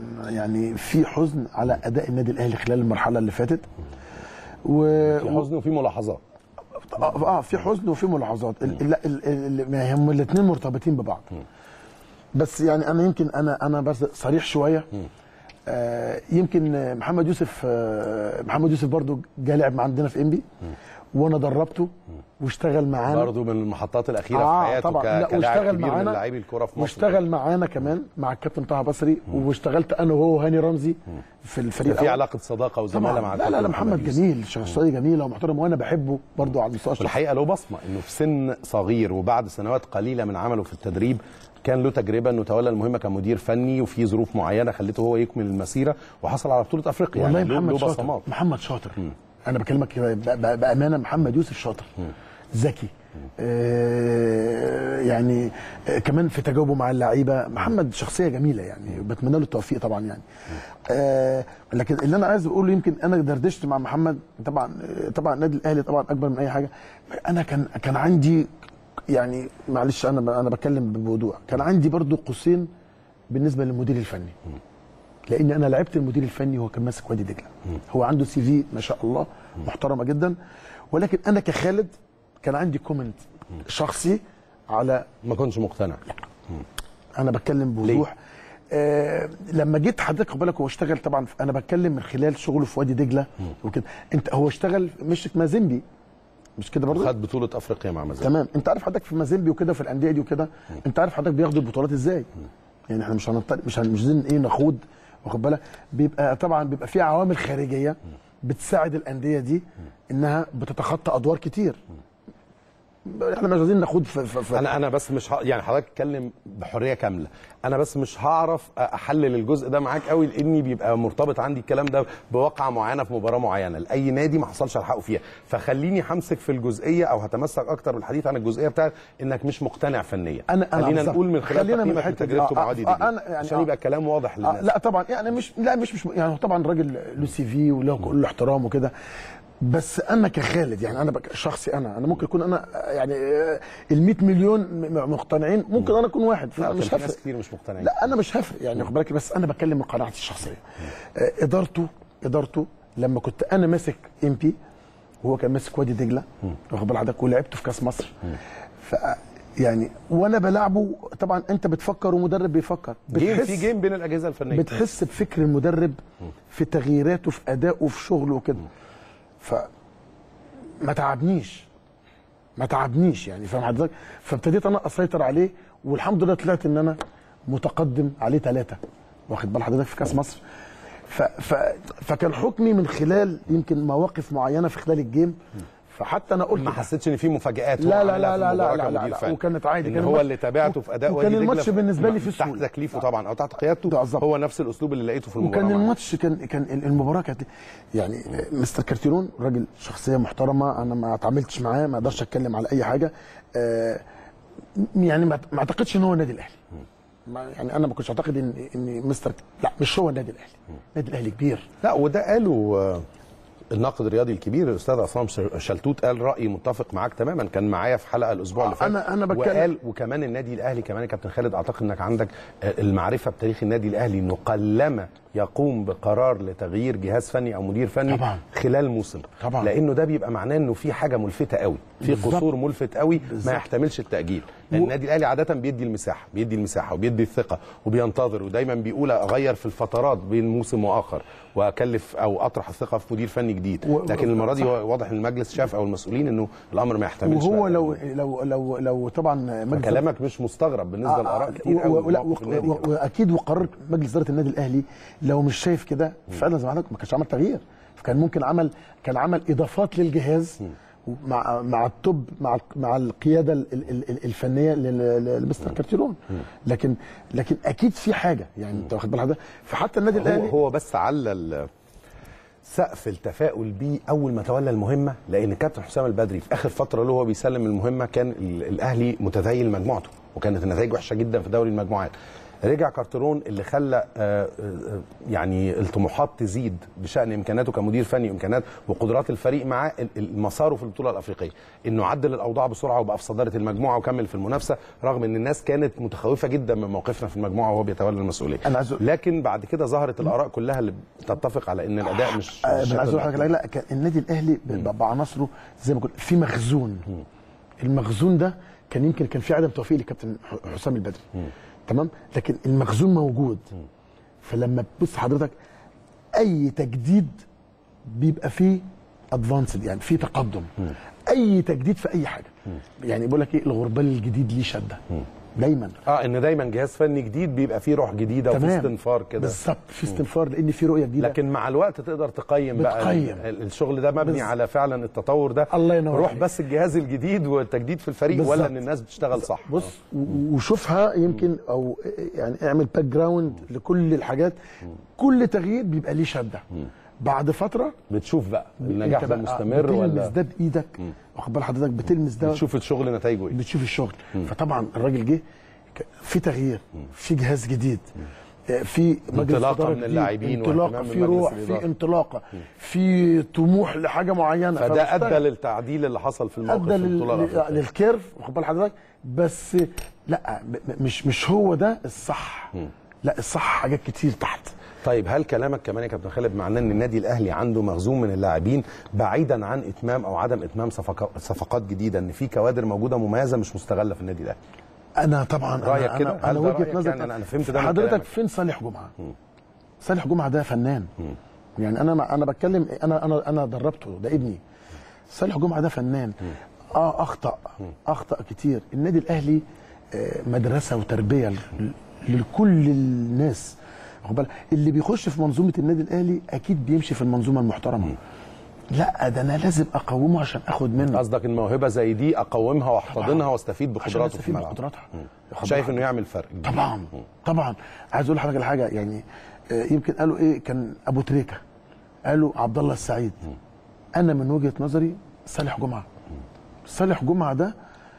يعني في حزن على اداء النادي الاهلي خلال المرحله اللي فاتت و... في حزن وفي ملاحظات اه آه، في حزن وفي ملاحظات ال- لا ال- ال- ما هم الاثنين مرتبطين ببعض بس يعني انا يمكن انا انا بس صريح شويه آه يمكن آه، محمد يوسف آه محمد يوسف برضو جه لعب عندنا في انبي وانا دربته واشتغل معانا برضه من المحطات الاخيره آه، في حياته طبعا. ك- لا، كلاعب واشتغل كبير من معانا. لاعبي الكره في مصر واشتغل معانا كمان مع الكابتن طه بصري واشتغلت انا وهو وهاني رمزي في الفريق في الأول. علاقه صداقه وزماله طبعا مع لا لا الكابتن لا محمد يوسف. جميل شخصيه جميله ومحترم وانا بحبه برضو على المستوى الشخصي والحقيقه له بصمه انه في سن صغير وبعد سنوات قليله من عمله في التدريب كان له تجربه انه تولى المهمه كمدير فني وفي ظروف معينه خلته هو يكمل المسيره وحصل على بطوله افريقيا والله يعني له- محمد له شاطر بصمات محمد شاطر انا بكلمك ب- ب- بامانه محمد يوسف شاطر ذكي آه يعني آه كمان في تجاوبه مع اللعيبه محمد شخصيه جميله يعني بتمنى له التوفيق طبعا يعني آه لكن اللي انا عايز اقوله يمكن انا دردشت مع محمد طبعا آه، طبعا النادي الاهلي طبعا اكبر من اي حاجه انا كان كان عندي يعني معلش انا انا بتكلم بوضوح كان عندي برضو قوسين بالنسبه للمدير الفني لان انا لعبت المدير الفني وهو كان ماسك وادي دجله هو عنده سي في ما شاء الله محترمه جدا ولكن انا كخالد كان عندي كومنت شخصي على ما كنتش مقتنع انا بتكلم بوضوح آه لما جيت حضرتك خد بالك هو اشتغل طبعا انا بتكلم من خلال شغله في وادي دجله وكده انت هو اشتغل مشك مازيمبي مش كده برضه خد بطوله افريقيا مع مازيمبي تمام انت عارف حضرتك في مازيمبي وكده في الانديه دي وكده انت عارف حضرتك بياخدوا البطولات ازاي يعني احنا مش هنط... مش هن... مش عايزين ايه نخوض واخد بالك بيبقى طبعا بيبقى في عوامل خارجيه بتساعد الانديه دي انها بتتخطى ادوار كتير احنا مش عايزين نخوض في, في, في انا انا بس مش ه... يعني حضرتك اتكلم بحريه كامله انا بس مش هعرف احلل الجزء ده معاك قوي لاني بيبقى مرتبط عندي الكلام ده بواقعه معينه في مباراه معينه لاي نادي ما حصلش الحقه فيها فخليني همسك في الجزئيه او هتمسك اكتر بالحديث عن الجزئيه بتاعت انك مش مقتنع فنيا أنا- أنا خلينا بالظبط. نقول من خلال خلينا من تقييمك الحتة دي. لتجربته آه، مع وادي آه، دجله أنا يعني عشان آه. يبقى الكلام واضح آه للناس لا طبعا يعني مش لا مش مش يعني طبعا راجل له سي في وله كل احترام وكده بس انا كخالد يعني انا بك- شخصي انا انا ممكن اكون انا آه، يعني ال 100 مليون م- مقتنعين ممكن انا اكون واحد لا فمش كان في ناس هفرق كتير مش مقتنعين لا انا مش هفرق يعني خد بالك بس انا بتكلم من قناعتي الشخصيه آه، ادارته ادارته لما كنت انا ماسك ام بي وهو كان ماسك وادي دجله واخد بال حضرتك ولعبته في كاس مصر ف يعني وانا بلعبه طبعا انت بتفكر ومدرب بيفكر جيم بتحس- في جيم بين الاجهزه الفنيه بتحس بفكر المدرب في تغييراته في ادائه في شغله وكده ف ما تعبنيش ما تعبنيش يعني فاهم حضرتك فابتديت انا اسيطر عليه والحمد لله طلعت ان انا متقدم عليه ثلاثه واخد بال حضرتك في كاس مصر ف ف فكان حكمي من خلال يمكن مواقف معينه في خلال الجيم فحتى انا قلت ما حسيتش ان في مفاجات لا هو لا عملها لا في لا المباراة لا لا كمدير لا فني. وكانت عادي ان كان هو الماتش- اللي تابعته في اداء وكان وادي دجلة الماتش في- بالنسبة لي في تحت السهولة. تكليفه طبعا او تحت قيادته بالظبط. هو نفس الاسلوب اللي لقيته في المباراه وكان معاه. الماتش كان كان المباراه كانت يعني مستر كارتيرون راجل شخصيه محترمه انا ما اتعاملتش معاه ما اقدرش اتكلم على اي حاجه آه، يعني ما ما اعتقدش ان هو النادي الاهلي ما- يعني انا ما كنتش اعتقد ان ان مستر لا مش هو النادي الاهلي النادي الاهلي كبير لا وده قاله آه، الناقد الرياضي الكبير الاستاذ عصام ش- شلتوت قال راي متفق معاك تماما كان معايا في حلقه الاسبوع اللي آه، فات أنا- أنا بتكلم- وقال وكمان النادي الاهلي كمان يا كابتن خالد اعتقد انك عندك آه، المعرفه بتاريخ النادي الاهلي انه قلما يقوم بقرار لتغيير جهاز فني او مدير فني طبعاً. خلال موسم طبعاً. لانه ده بيبقى معناه انه في حاجه ملفته قوي في بالظبط. قصور ملفت قوي ما بالظبط. يحتملش التاجيل لان النادي الاهلي عاده بيدي المساحه بيدي المساحه وبيدي الثقه وبينتظر ودايما بيقول اغير في الفترات بين موسم واخر واكلف او اطرح الثقه في مدير فني جديد و- لكن المره دي صح. واضح ان المجلس شاف او المسؤولين انه الامر ما يحتملش وهو بقى. لو لو لو لو طبعا مجلس كلامك مش مستغرب بالنسبه آه، لاراء آه، كتير و- قوي و- لا، في النادي و- و- كمان. واكيد وقرار مجلس اداره النادي الاهلي لو مش شايف كده فعلا زي ما حضرتك ما كانش عمل تغيير فكان ممكن عمل كان عمل اضافات للجهاز مع مع التوب مع ال- مع القياده ال- ال- ال- الفنيه لل- ل- لمستر كارتيرون لكن لكن اكيد في حاجه يعني انت واخد بال حضرتك فحتى النادي هو الاهلي هو بس علل سقف التفاؤل بيه اول ما تولى المهمه لان كابتن حسام البدري في اخر فتره له هو بيسلم المهمه كان ال- الاهلي متذيل مجموعته وكانت النتائج وحشه جدا في دوري المجموعات رجع كارترون اللي خلى آه، آه، يعني الطموحات تزيد بشان امكاناته كمدير فني وامكانات وقدرات الفريق معاه ال- ال- مساره في البطوله الافريقيه انه عدل الاوضاع بسرعه وبقى في صداره المجموعه وكمل في المنافسه رغم ان الناس كانت متخوفه جدا من موقفنا في المجموعه وهو بيتولى المسؤوليه أنا عايز أقول- لكن بعد كده ظهرت الاراء كلها اللي تتفق على ان الاداء مش آه، مش انا عايز اقول شكل لحضرتك لا كان النادي الاهلي ب- بعناصره زي ما قلت في مخزون المخزون ده كان يمكن كان في عدم توفيق لكابتن ح- حسام البدري تمام لكن المخزون موجود فلما تبص حضرتك اي تجديد بيبقى فيه ادفانسد يعني في تقدم اي تجديد في اي حاجه يعني بيقول لك ايه الغربال الجديد ليه شده دايما اه ان دايما جهاز فني جديد بيبقى فيه روح جديده وفي تمام. استنفار كده بالظبط في استنفار لان في رؤيه جديده لكن مع الوقت تقدر تقيم بقى بتقيم. ال- الشغل ده مبني بز- على فعلا التطور ده الله ينور روح عليك. بس الجهاز الجديد والتجديد في الفريق ولا بالظبط. ان الناس بتشتغل صح بص و- وشوفها يمكن او يعني اعمل باك جراوند لكل الحاجات كل تغيير بيبقى ليه شده بعد فتره بتشوف بقى النجاح انت ده بقى مستمر بتلمس ولا ده بايدك واخد بال حضرتك بتلمس ده بتشوف الشغل نتائجه ايه بتشوف الشغل فطبعا الراجل جه ك- في تغيير في جهاز جديد آه، في مجلس انطلاقة إدارة من جديد، اللاعبين انطلاقه واهتمام في من مجلس روح الإدارة. في انطلاقه في طموح لحاجه معينه فده فبيشتغل. ادى للتعديل اللي حصل في الموقف ادى في البطوله لل... الافريقيه للكيرف واخد بال حضرتك بس لا م- م- مش مش هو ده الصح لا الصح حاجات كتير تحت طيب هل كلامك كمان يا كابتن خالد معناه ان النادي الاهلي عنده مخزون من اللاعبين بعيدا عن اتمام او عدم اتمام صفقات صفقات جديده ان في كوادر موجوده مميزه مش مستغله في النادي الاهلي انا طبعا رأيك انا كده؟ انا, هل أنا ده وجهه رأيك نظري يعني؟ أنا- أنا فهمت ده من حضرتك كلامك. فين صالح جمعه صالح جمعه ده فنان يعني انا ما انا بتكلم انا انا انا دربته ده ابني صالح جمعه ده فنان اه اخطا اخطا كتير النادي الاهلي آه، مدرسه وتربيه ل- لكل الناس واخد بالك؟ اللي بيخش في منظومه النادي الاهلي اكيد بيمشي في المنظومه المحترمه لا ده انا لازم اقومه عشان اخد منه قصدك الموهبه زي دي اقومها واحتضنها واستفيد عشان بقدراته في استفيد الملعب بقدراتها واخد شايف بالك؟ انه يعمل فرق طبعا طبعا عايز اقول لحضرتك على حاجه يعني آه، يمكن قالوا ايه كان ابو تريكه قالوا عبد الله السعيد انا من وجهه نظري صالح جمعه صالح جمعه ده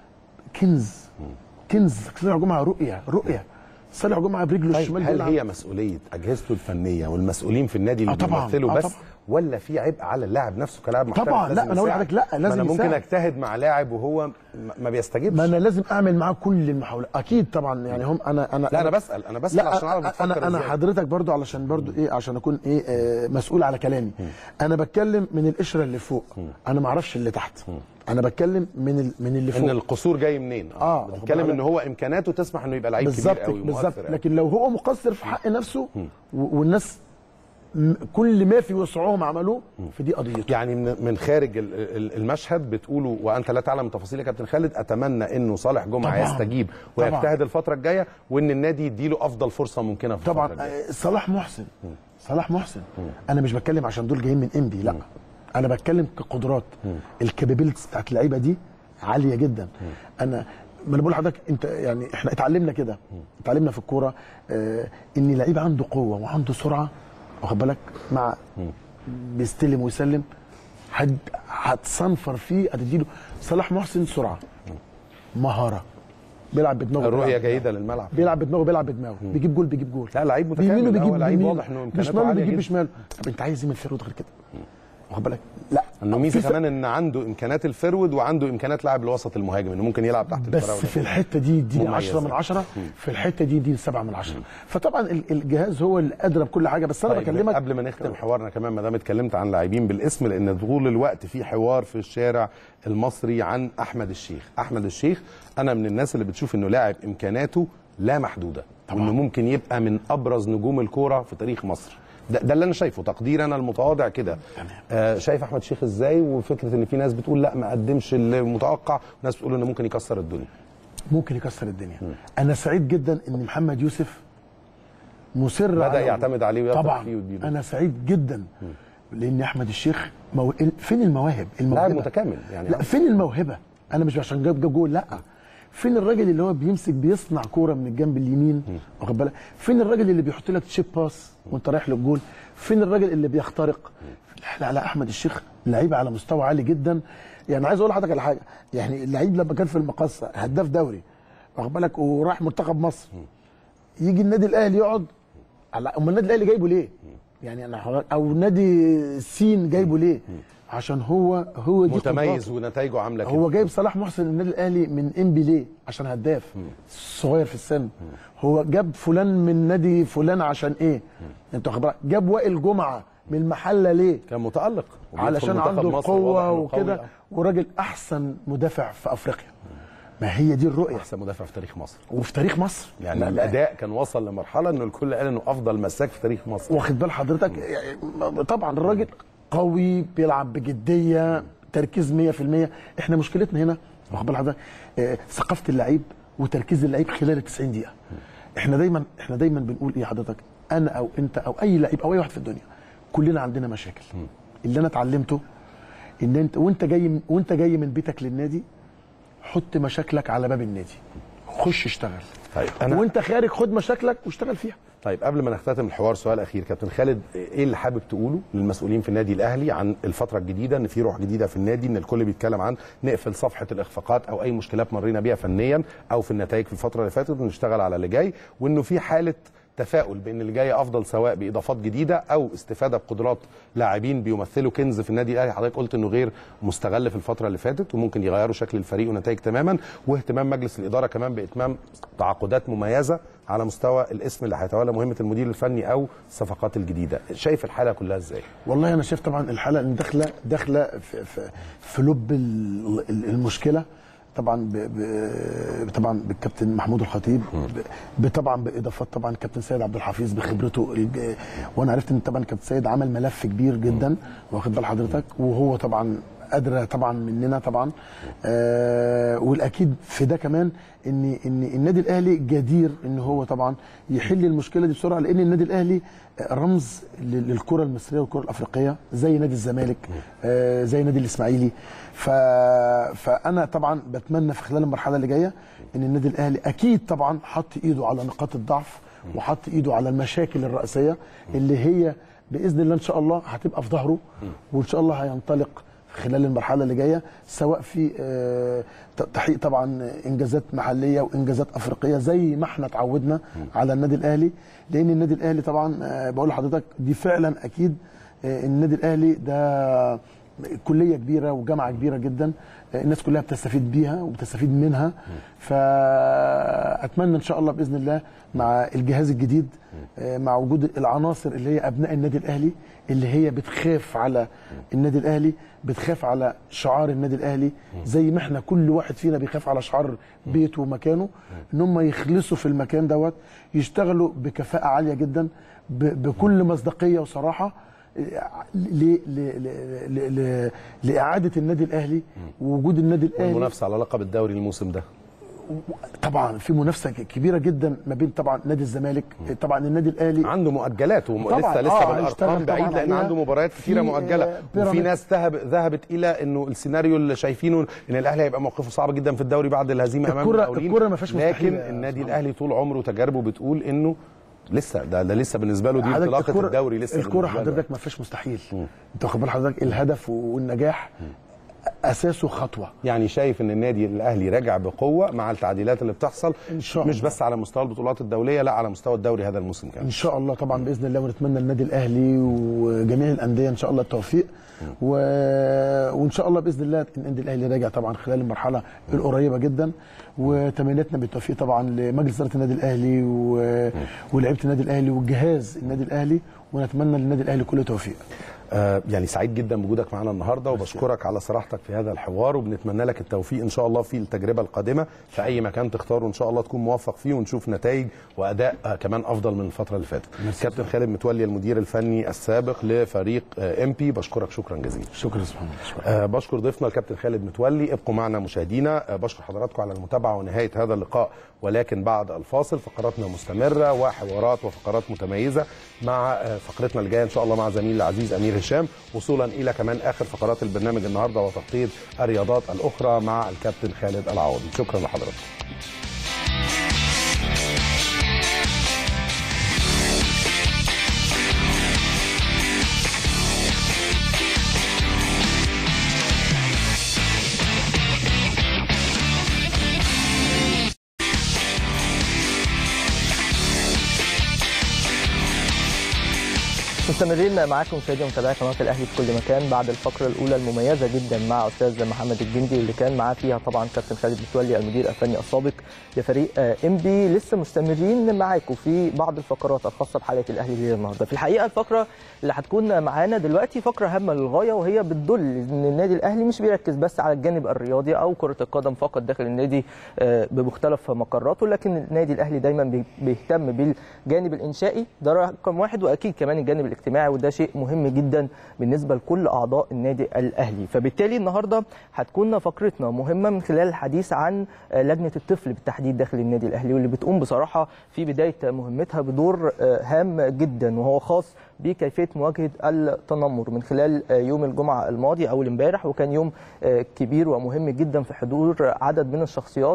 كنز كنز صالح جمعه رؤيه رؤيه صالح جمعه برجله طيب الشمال هل بيلعب. هي مسؤوليه اجهزته الفنيه والمسؤولين في النادي اللي آه طبعاً، بيمثلوا آه بس طبعاً. ولا في عبء على اللاعب نفسه كلاعب محترف طبعاً، لا، لازم أنا أقول يساعد؟ لحضرتك لا، ما لازم انا ممكن يساعد. اجتهد مع لاعب وهو م- ما بيستجيبش ما انا لازم اعمل معاه كل المحاولات اكيد طبعا يعني هم انا انا لا انا بسال انا بسال لا عشان اعرف بتفكر انا انا إزاي. حضرتك برضو علشان برضو ايه عشان اكون ايه آه مسؤول على كلامي انا بتكلم من القشره اللي فوق انا ما اعرفش اللي تحت انا بتكلم من ال- من اللي ان فوق القصور جاي منين آه، بتتكلم واخد ان هو امكاناته تسمح انه يبقى لعيب كبير بالظبط قوي بالظبط ومؤثر قوي. لكن لو هو مقصر في حق نفسه و- والناس م- كل ما في وسعهم عملوه فدي قضيته يعني من من خارج ال- ال- المشهد بتقولوا وانت لا تعلم تفاصيل يا كابتن خالد اتمنى انه صالح جمعه طبعاً. يستجيب طبعاً. ويجتهد الفتره الجايه وان النادي يديله افضل فرصه ممكنه في طبعا الفتره الجايه آه، صلاح محسن صلاح محسن انا مش بتكلم عشان دول جايين من انبي لا انا بتكلم كقدرات الكابابيلتيز بتاعت اللعيبه دي عاليه جدا انا ما انا بقول لحضرتك انت يعني احنا اتعلمنا كده اتعلمنا في الكوره آه ان لعيب عنده قوه وعنده سرعه واخد بالك مع بيستلم ويسلم هت- هتصنفر فيه هتديله صلاح محسن سرعه مهاره بيلعب بدماغه الرؤيه بيلعب- جيده للملعب بيلعب بدماغه بيلعب بدماغه بيجيب جول بيجيب جول لا لعيب متكامل بيمينه لا، بيجيب هو لعيب بيمينه. واضح إنه إمكانياته بشماله عالية بيجيب جدا. بشماله طب انت عايز ايه من الفيرود غير كده واخد بالك لا انه ميزه في- كمان ان عنده امكانيات الفرود وعنده امكانيات لاعب الوسط المهاجم انه ممكن يلعب تحت بس الفراوده في الحته دي دي مميزة. 10 من 10 في الحته دي دي 7 من 10 فطبعا ال- الجهاز هو اللي ادرى بكل حاجه بس انا طيب بكلمك قبل ما نختم حوارنا كمان ما دام اتكلمت عن لاعبين بالاسم لان طول الوقت في حوار في الشارع المصري عن احمد الشيخ احمد الشيخ انا من الناس اللي بتشوف انه لاعب امكاناته لا محدوده وانه ممكن يبقى من ابرز نجوم الكوره في تاريخ مصر ده, ده اللي انا شايفه تقدير انا المتواضع كده آه شايف احمد الشيخ ازاي وفكره ان في ناس بتقول لا ما قدمش المتوقع وناس بتقول انه ممكن يكسر الدنيا ممكن يكسر الدنيا انا سعيد جدا ان محمد يوسف مصر بدا على يعتمد عليه ويثق طبعا فيه ويديله. انا سعيد جدا لان احمد الشيخ مو... فين المواهب الموهبه لاعب متكامل يعني لا فين الموهبه انا مش عشان جاب جاب جول لا فين الراجل اللي هو بيمسك بيصنع كوره من الجنب اليمين واخد بالك فين الراجل اللي بيحط لك تشيب باس وانت رايح للجول فين الراجل اللي بيخترق لا لا لا احمد الشيخ لعيب على مستوى عالي جدا يعني عايز اقول لحضرتك على حاجه يعني اللعيب لما كان في المقصه هداف دوري واخد بالك وراح منتخب مصر يجي النادي الاهلي يقعد على امال النادي الاهلي جايبه ليه؟ يعني انا حضرتك- او نادي سين جايبه ليه؟ عشان هو هو دي متميز قدراته. ونتائجه عامله كده هو جايب صلاح محسن النادي الاهلي من انبي ليه؟ عشان هداف صغير في السن هو جاب فلان من نادي فلان عشان ايه؟ انت واخد بالك؟ جاب وائل جمعه من المحله ليه؟ كان متالق وبيدخل علشان منتخب عنده مصر واضح قوه إنه وكده قوي. وراجل احسن مدافع في افريقيا ما هي دي الرؤيه احسن مدافع في تاريخ مصر وفي تاريخ مصر يعني لا، لا. الاداء كان وصل لمرحله انه الكل قال انه افضل مساك في تاريخ مصر واخد بال حضرتك يعني طبعا الراجل قوي بيلعب بجديه تركيز 100% احنا مشكلتنا هنا واخد بال حضرتك آه، ثقافه اللعيب وتركيز اللعيب خلال ال 90 دقيقه احنا دايما احنا دايما بنقول ايه حضرتك انا او انت او اي لعيب او اي واحد في الدنيا كلنا عندنا مشاكل اللي انا اتعلمته ان انت وانت جاي من وانت جاي من بيتك للنادي حط مشاكلك على باب النادي خش اشتغل طيب انا وانت خارج خد مشاكلك واشتغل فيها طيب قبل ما نختتم الحوار سؤال اخير كابتن خالد ايه اللي حابب تقوله للمسؤولين في النادي الاهلي عن الفتره الجديده ان في روح جديده في النادي ان الكل بيتكلم عن نقفل صفحه الاخفاقات او اي مشكلات مرينا بيها فنيا او في النتائج في الفتره اللي فاتت ونشتغل على اللي جاي وانه في حاله تفاؤل بان اللي جاي افضل سواء باضافات جديده او استفاده بقدرات لاعبين بيمثلوا كنز في النادي الاهلي حضرتك قلت انه غير مستغل في الفتره اللي فاتت وممكن يغيروا شكل الفريق ونتائج تماما واهتمام مجلس الاداره كمان باتمام تعاقدات مميزه على مستوى الاسم اللي هيتولى مهمه المدير الفني او الصفقات الجديده شايف الحاله كلها ازاي والله انا شايف طبعا الحلقه اللي داخله داخله في, في, في لب ال- ال- المشكله طبعا ب ب طبعا بالكابتن محمود الخطيب ب- طبعا باضافات طبعا كابتن سيد عبد الحفيظ بخبرته الج- وانا عرفت ان طبعا كابتن سيد عمل ملف كبير جدا واخد بال حضرتك وهو طبعا قادره طبعا مننا طبعا آه والاكيد في ده كمان ان ان النادي الاهلي جدير ان هو طبعا يحل المشكله دي بسرعه لان النادي الاهلي رمز لل- للكره المصريه والكره الافريقيه زي نادي الزمالك آه زي نادي الاسماعيلي ف... فانا طبعا بتمنى في خلال المرحله اللي جايه ان النادي الاهلي اكيد طبعا حط ايده على نقاط الضعف وحط ايده على المشاكل الرئيسيه اللي هي باذن الله ان شاء الله هتبقى في ظهره وان شاء الله هينطلق خلال المرحله اللي جايه سواء في آه، ت- تحقيق طبعا انجازات محليه وانجازات افريقيه زي ما احنا اتعودنا على النادي الاهلي لان النادي الاهلي طبعا آه، بقول لحضرتك دي فعلا اكيد آه، النادي الاهلي ده كليه كبيره وجامعه كبيره جدا آه، الناس كلها بتستفيد بيها وبتستفيد منها فاتمنى ان شاء الله باذن الله مع الجهاز الجديد آه، مع وجود العناصر اللي هي ابناء النادي الاهلي اللي هي بتخاف على النادي الاهلي بتخاف على شعار النادي الاهلي زي ما احنا كل واحد فينا بيخاف على شعار بيته ومكانه ان هم يخلصوا في المكان دوت يشتغلوا بكفاءه عاليه جدا ب- بكل مصداقيه وصراحه ل- ل- ل- ل- ل- لاعاده النادي الاهلي ووجود النادي الاهلي المنافسه على لقب الدوري الموسم ده طبعا في منافسه كبيره جدا ما بين طبعا نادي الزمالك طبعا النادي الاهلي عنده مؤجلات ولسه طبعاً، لسه آه، بالارقام هيشتغل بعيد طبعاً لان عليها. عنده مباريات كتيره في، مؤجله آه، وفي بيراميدز. ناس ذهب ذهبت الى انه السيناريو اللي شايفينه ان الاهلي هيبقى موقفه صعب جدا في الدوري بعد الهزيمه امام الكرة- المقاولين الكرة ما فيهاش مستحيل لكن يا النادي أستاذ الاهلي طول عمره تجاربه بتقول انه لسه ده, ده لسه بالنسبه له دي حضرتك انطلاقه الكرة- الدوري لسه الكرة بالنسبة له. حضرتك ما فيش مستحيل انت واخد بال حضرتك الهدف والنجاح اساسه خطوه يعني شايف ان النادي الاهلي راجع بقوه مع التعديلات اللي بتحصل إن شاء مش الله. بس على مستوى البطولات الدوليه لا على مستوى الدوري هذا الموسم كمان ان شاء الله طبعا باذن الله ونتمنى النادي الاهلي وجميع الانديه ان شاء الله التوفيق و... وان شاء الله باذن الله النادي الاهلي راجع طبعا خلال المرحله القريبه جدا وتمنياتنا بالتوفيق طبعا لمجلس اداره النادي الاهلي و... ولاعيبه النادي الاهلي والجهاز النادي الاهلي ونتمنى للنادي الاهلي كل توفيق آه، يعني سعيد جدا بوجودك معنا النهارده وبشكرك على صراحتك في هذا الحوار وبنتمنى لك التوفيق ان شاء الله في التجربه القادمه في اي مكان تختاره ان شاء الله تكون موفق فيه ونشوف نتائج واداء آه، كمان افضل من الفتره اللي فاتت. كابتن خالد متولي المدير الفني السابق لفريق ام بي بشكرك شكرا جزيلا. شكرا سبحان الله آه، بشكر ضيفنا الكابتن خالد متولي ابقوا معنا مشاهدينا آه، بشكر حضراتكم على المتابعه ونهايه هذا اللقاء ولكن بعد الفاصل فقراتنا مستمره وحوارات وفقرات متميزه مع آه، فقرتنا الجايه ان شاء الله مع زميل العزيز امير هشام وصولا الى كمان اخر فقرات البرنامج النهارده وتغطيه الرياضات الاخرى مع الكابتن خالد العوضي شكرا لحضراتكم مستمرين معاكم مشاهدي ومتابعي قناه الاهلي في كل مكان بعد الفقره الاولى المميزه جدا مع استاذ محمد الجندي اللي كان معاه فيها طبعا كابتن خالد متولي المدير الفني السابق لفريق ام بي لسه مستمرين معاكم في بعض الفقرات الخاصه بحلقه الاهلي الليله النهارده في الحقيقه الفقره اللي هتكون معانا دلوقتي فقره هامه للغايه وهي بتدل ان النادي الاهلي مش بيركز بس على الجانب الرياضي او كره القدم فقط داخل النادي آه، بمختلف مقراته لكن النادي الاهلي دايما بي- بيهتم بالجانب الانشائي ده رقم واحد واكيد كمان الجانب الاجتماعي وده شيء مهم جدا بالنسبه لكل اعضاء النادي الاهلي فبالتالي النهارده هتكون فقرتنا مهمه من خلال الحديث عن آه، لجنه الطفل بالتحديد داخل النادي الاهلي واللي بتقوم بصراحه في بدايه مهمتها بدور آه، هام جدا وهو خاص بكيفيه مواجهه التنمر من خلال آه، يوم الجمعه الماضي او امبارح وكان يوم آه، كبير ومهم جدا في حضور عدد من الشخصيات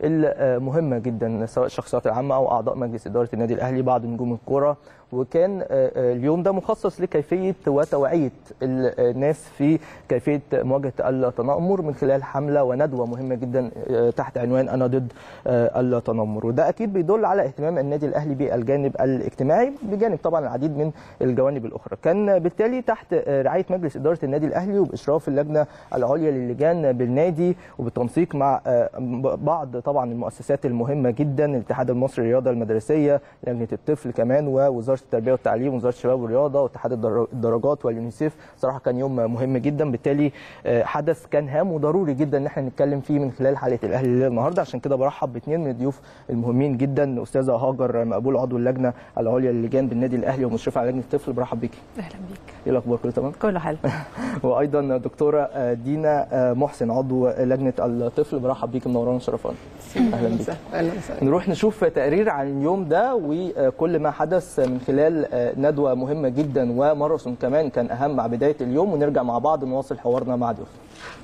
المهمه جدا سواء الشخصيات العامه او اعضاء مجلس اداره النادي الاهلي بعض نجوم الكره وكان آه، آه، اليوم ده مخصص لكيفيه وتوعيه الناس في كيفيه مواجهه التنمر من خلال حمله وندوه مهمه جدا آه، تحت عنوان انا ضد آه، التنمر وده اكيد بيدل على اهتمام النادي الاهلي بالجانب الاجتماعي بجانب طبعا العديد من الجوانب الاخرى كان بالتالي تحت آه، رعايه مجلس اداره النادي الاهلي وباشراف اللجنه العليا للجان بالنادي وبالتنسيق مع آه، بعض طبعا المؤسسات المهمه جدا الاتحاد المصري للرياضه المدرسيه لجنه الطفل كمان ووزاره التربيه والتعليم ووزاره الشباب والرياضه واتحاد الدر- الدرجات واليونيسيف صراحه كان يوم مهم جدا بالتالي آه، حدث كان هام وضروري جدا ان احنا نتكلم فيه من خلال حلقه الاهلي الليله النهارده عشان كده برحب باثنين من الضيوف المهمين جدا استاذه هاجر مقبول عضو اللجنه العليا للجان بالنادي الاهلي ومشرفه على لجنه الطفل الطفل برحب بيكي اهلا بيك ايه الاخبار كله تمام كله حلو وايضا دكتوره دينا محسن عضو لجنه الطفل برحب بيك منورانا شرفانا اهلا بيك اهلا وسهلا نروح نشوف تقرير عن اليوم ده وكل ما حدث من خلال ندوه مهمه جدا وماراثون كمان كان اهم مع بدايه اليوم ونرجع مع بعض نواصل حوارنا مع ضيوفنا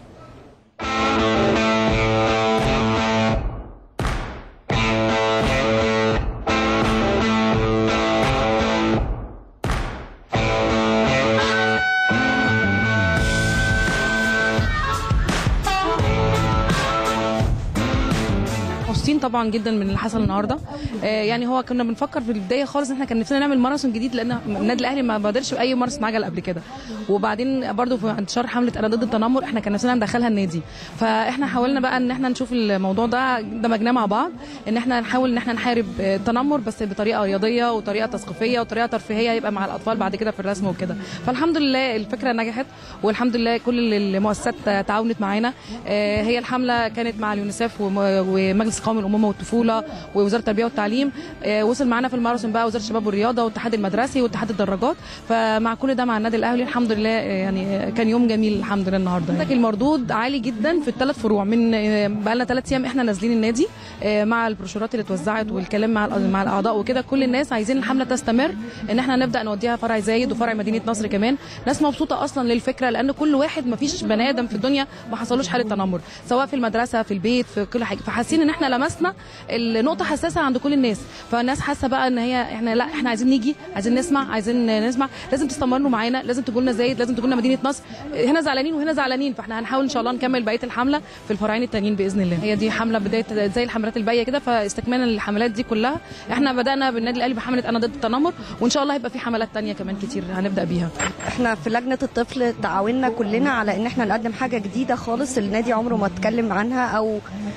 مبسوطين طبعا جدا من اللي حصل النهارده آه، يعني هو كنا بنفكر في البدايه خالص ان احنا كان نفسنا نعمل ماراثون جديد لان النادي الاهلي ما بادرش باي ماراثون عجل قبل كده وبعدين برضو في انتشار حمله انا ضد التنمر احنا كان نفسنا ندخلها النادي فاحنا حاولنا بقى ان احنا نشوف الموضوع ده دمجناه مع بعض ان احنا نحاول ان احنا نحارب آه، التنمر بس بطريقه رياضيه وطريقه تثقيفيه وطريقه ترفيهيه يبقى مع الاطفال بعد كده في الرسم وكده فالحمد لله الفكره نجحت والحمد لله كل المؤسسات تعاونت معانا آه، هي الحمله كانت مع اليونيسيف وم- ومجلس قومي الامومه والطفوله ووزاره التربيه والتعليم آه، وصل معانا في الماراثون بقى وزاره الشباب والرياضه والاتحاد المدرسي واتحاد الدراجات فمع كل ده مع النادي الاهلي الحمد لله آه، يعني آه، كان يوم جميل الحمد لله النهارده عندك المردود عالي جدا في الثلاث فروع من آه، بقى لنا ثلاث ايام احنا نازلين النادي آه، مع البروشورات اللي اتوزعت والكلام مع الأ- مع الاعضاء وكده كل الناس عايزين الحمله تستمر ان احنا نبدا نوديها فرع زايد وفرع مدينه نصر كمان ناس مبسوطه اصلا للفكره لان كل واحد ما فيش بني ادم في الدنيا ما حصلوش حاله تنمر سواء في المدرسه في البيت في كل حاجه فحاسين ان احنا لمسنا النقطه حساسه عند كل الناس فالناس حاسه بقى ان هي احنا لا احنا عايزين نيجي عايزين نسمع عايزين نسمع لازم تستمروا معانا لازم تجوا لنا زايد لازم تجوا لنا مدينه نصر هنا زعلانين وهنا زعلانين فاحنا هنحاول ان شاء الله نكمل بقيه الحمله في الفرعين التانيين باذن الله هي دي حمله بدايه زي الحملات الباقيه كده فاستكمالا للحملات دي كلها احنا بدانا بالنادي الاهلي بحمله انا ضد التنمر وان شاء الله هيبقى في حملات تانية كمان كتير هنبدا بيها احنا في لجنه الطفل تعاوننا كلنا على ان احنا نقدم حاجه جديده خالص النادي عمره ما اتكلم عنها او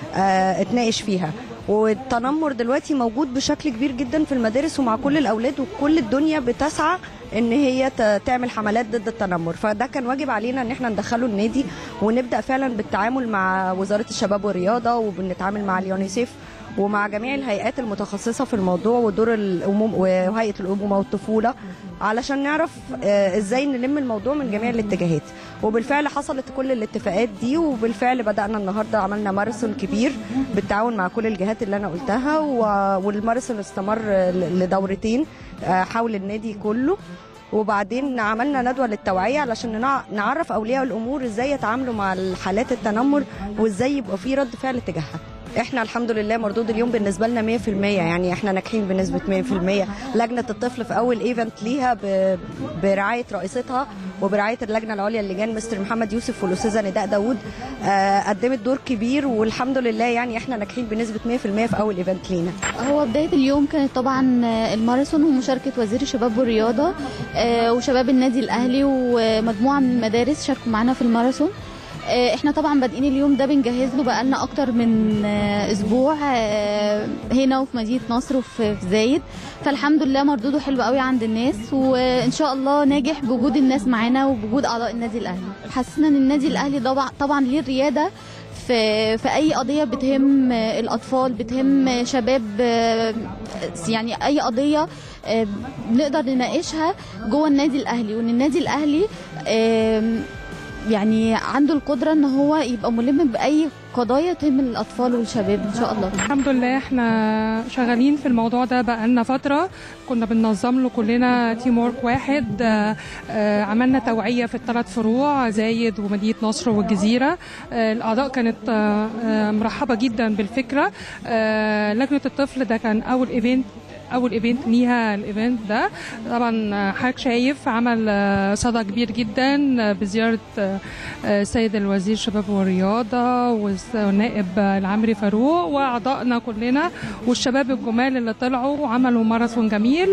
اه اتناقش فيها والتنمر دلوقتي موجود بشكل كبير جدا في المدارس ومع كل الاولاد وكل الدنيا بتسعى ان هي ت- تعمل حملات ضد التنمر فده كان واجب علينا ان احنا ندخله النادي ونبدا فعلا بالتعامل مع وزاره الشباب والرياضه وبنتعامل مع اليونيسيف ومع جميع الهيئات المتخصصه في الموضوع ودور الاموم وهيئه الامومه والطفوله علشان نعرف آه، ازاي نلم الموضوع من جميع الاتجاهات وبالفعل حصلت كل الاتفاقات دي وبالفعل بدانا النهارده عملنا ماراثون كبير بالتعاون مع كل الجهات اللي انا قلتها و- والماراثون استمر ل- لدورتين آه، حول النادي كله وبعدين عملنا ندوه للتوعيه علشان نع- نعرف اولياء الامور ازاي يتعاملوا مع الحالات التنمر وازاي يبقى في رد فعل تجاهها احنا الحمد لله مردود اليوم بالنسبه لنا 100% يعني احنا ناجحين بنسبه 100% لجنه الطفل في اول ايفنت ليها ب... برعايه رئيستها وبرعايه اللجنه العليا اللجان مستر محمد يوسف والاستاذه نداء داوود آه قدمت دور كبير والحمد لله يعني احنا ناجحين بنسبه 100% في اول ايفنت لينا هو بداية اليوم كانت طبعا الماراثون ومشاركة وزير الشباب والرياضة آه، وشباب النادي الأهلي ومجموعة من المدارس شاركوا معانا في الماراثون آه، احنا طبعا بادئين اليوم ده بنجهز له بقالنا اكتر من آه، اسبوع آه، هنا وفي مدينه نصر وفي في زايد فالحمد لله مردوده حلو قوي عند الناس وان شاء الله ناجح بوجود الناس معانا وبوجود اعضاء النادي الاهلي حسينا ان النادي الاهلي طبعا طبعا ليه الرياده في في اي قضيه بتهم الاطفال بتهم شباب آه، يعني اي قضيه آه، بنقدر نناقشها جوه النادي الاهلي وان النادي الاهلي آم، يعني عنده القدره ان هو يبقى ملم باي قضايا تهم الاطفال والشباب ان شاء الله الحمد لله احنا شغالين في الموضوع ده بقالنا فترة كنا بننظم له كلنا تيم وورك واحد آه، آه، عملنا توعية في الثلاث فروع زايد ومدينة نصر والجزيرة آه، الأعضاء كانت آه، آه، مرحبة جدا بالفكرة آه، لجنة الطفل ده كان أول ايفنت اول ايفنت ليها الايفنت ده طبعا حضرتك شايف عمل آه، صدى كبير جدا آه، بزياره آه، آه، السيد الوزير الشباب والرياضه والس- والنائب آه، العمري فاروق واعضائنا كلنا والشباب الجمال اللي طلعوا وعملوا ماراثون جميل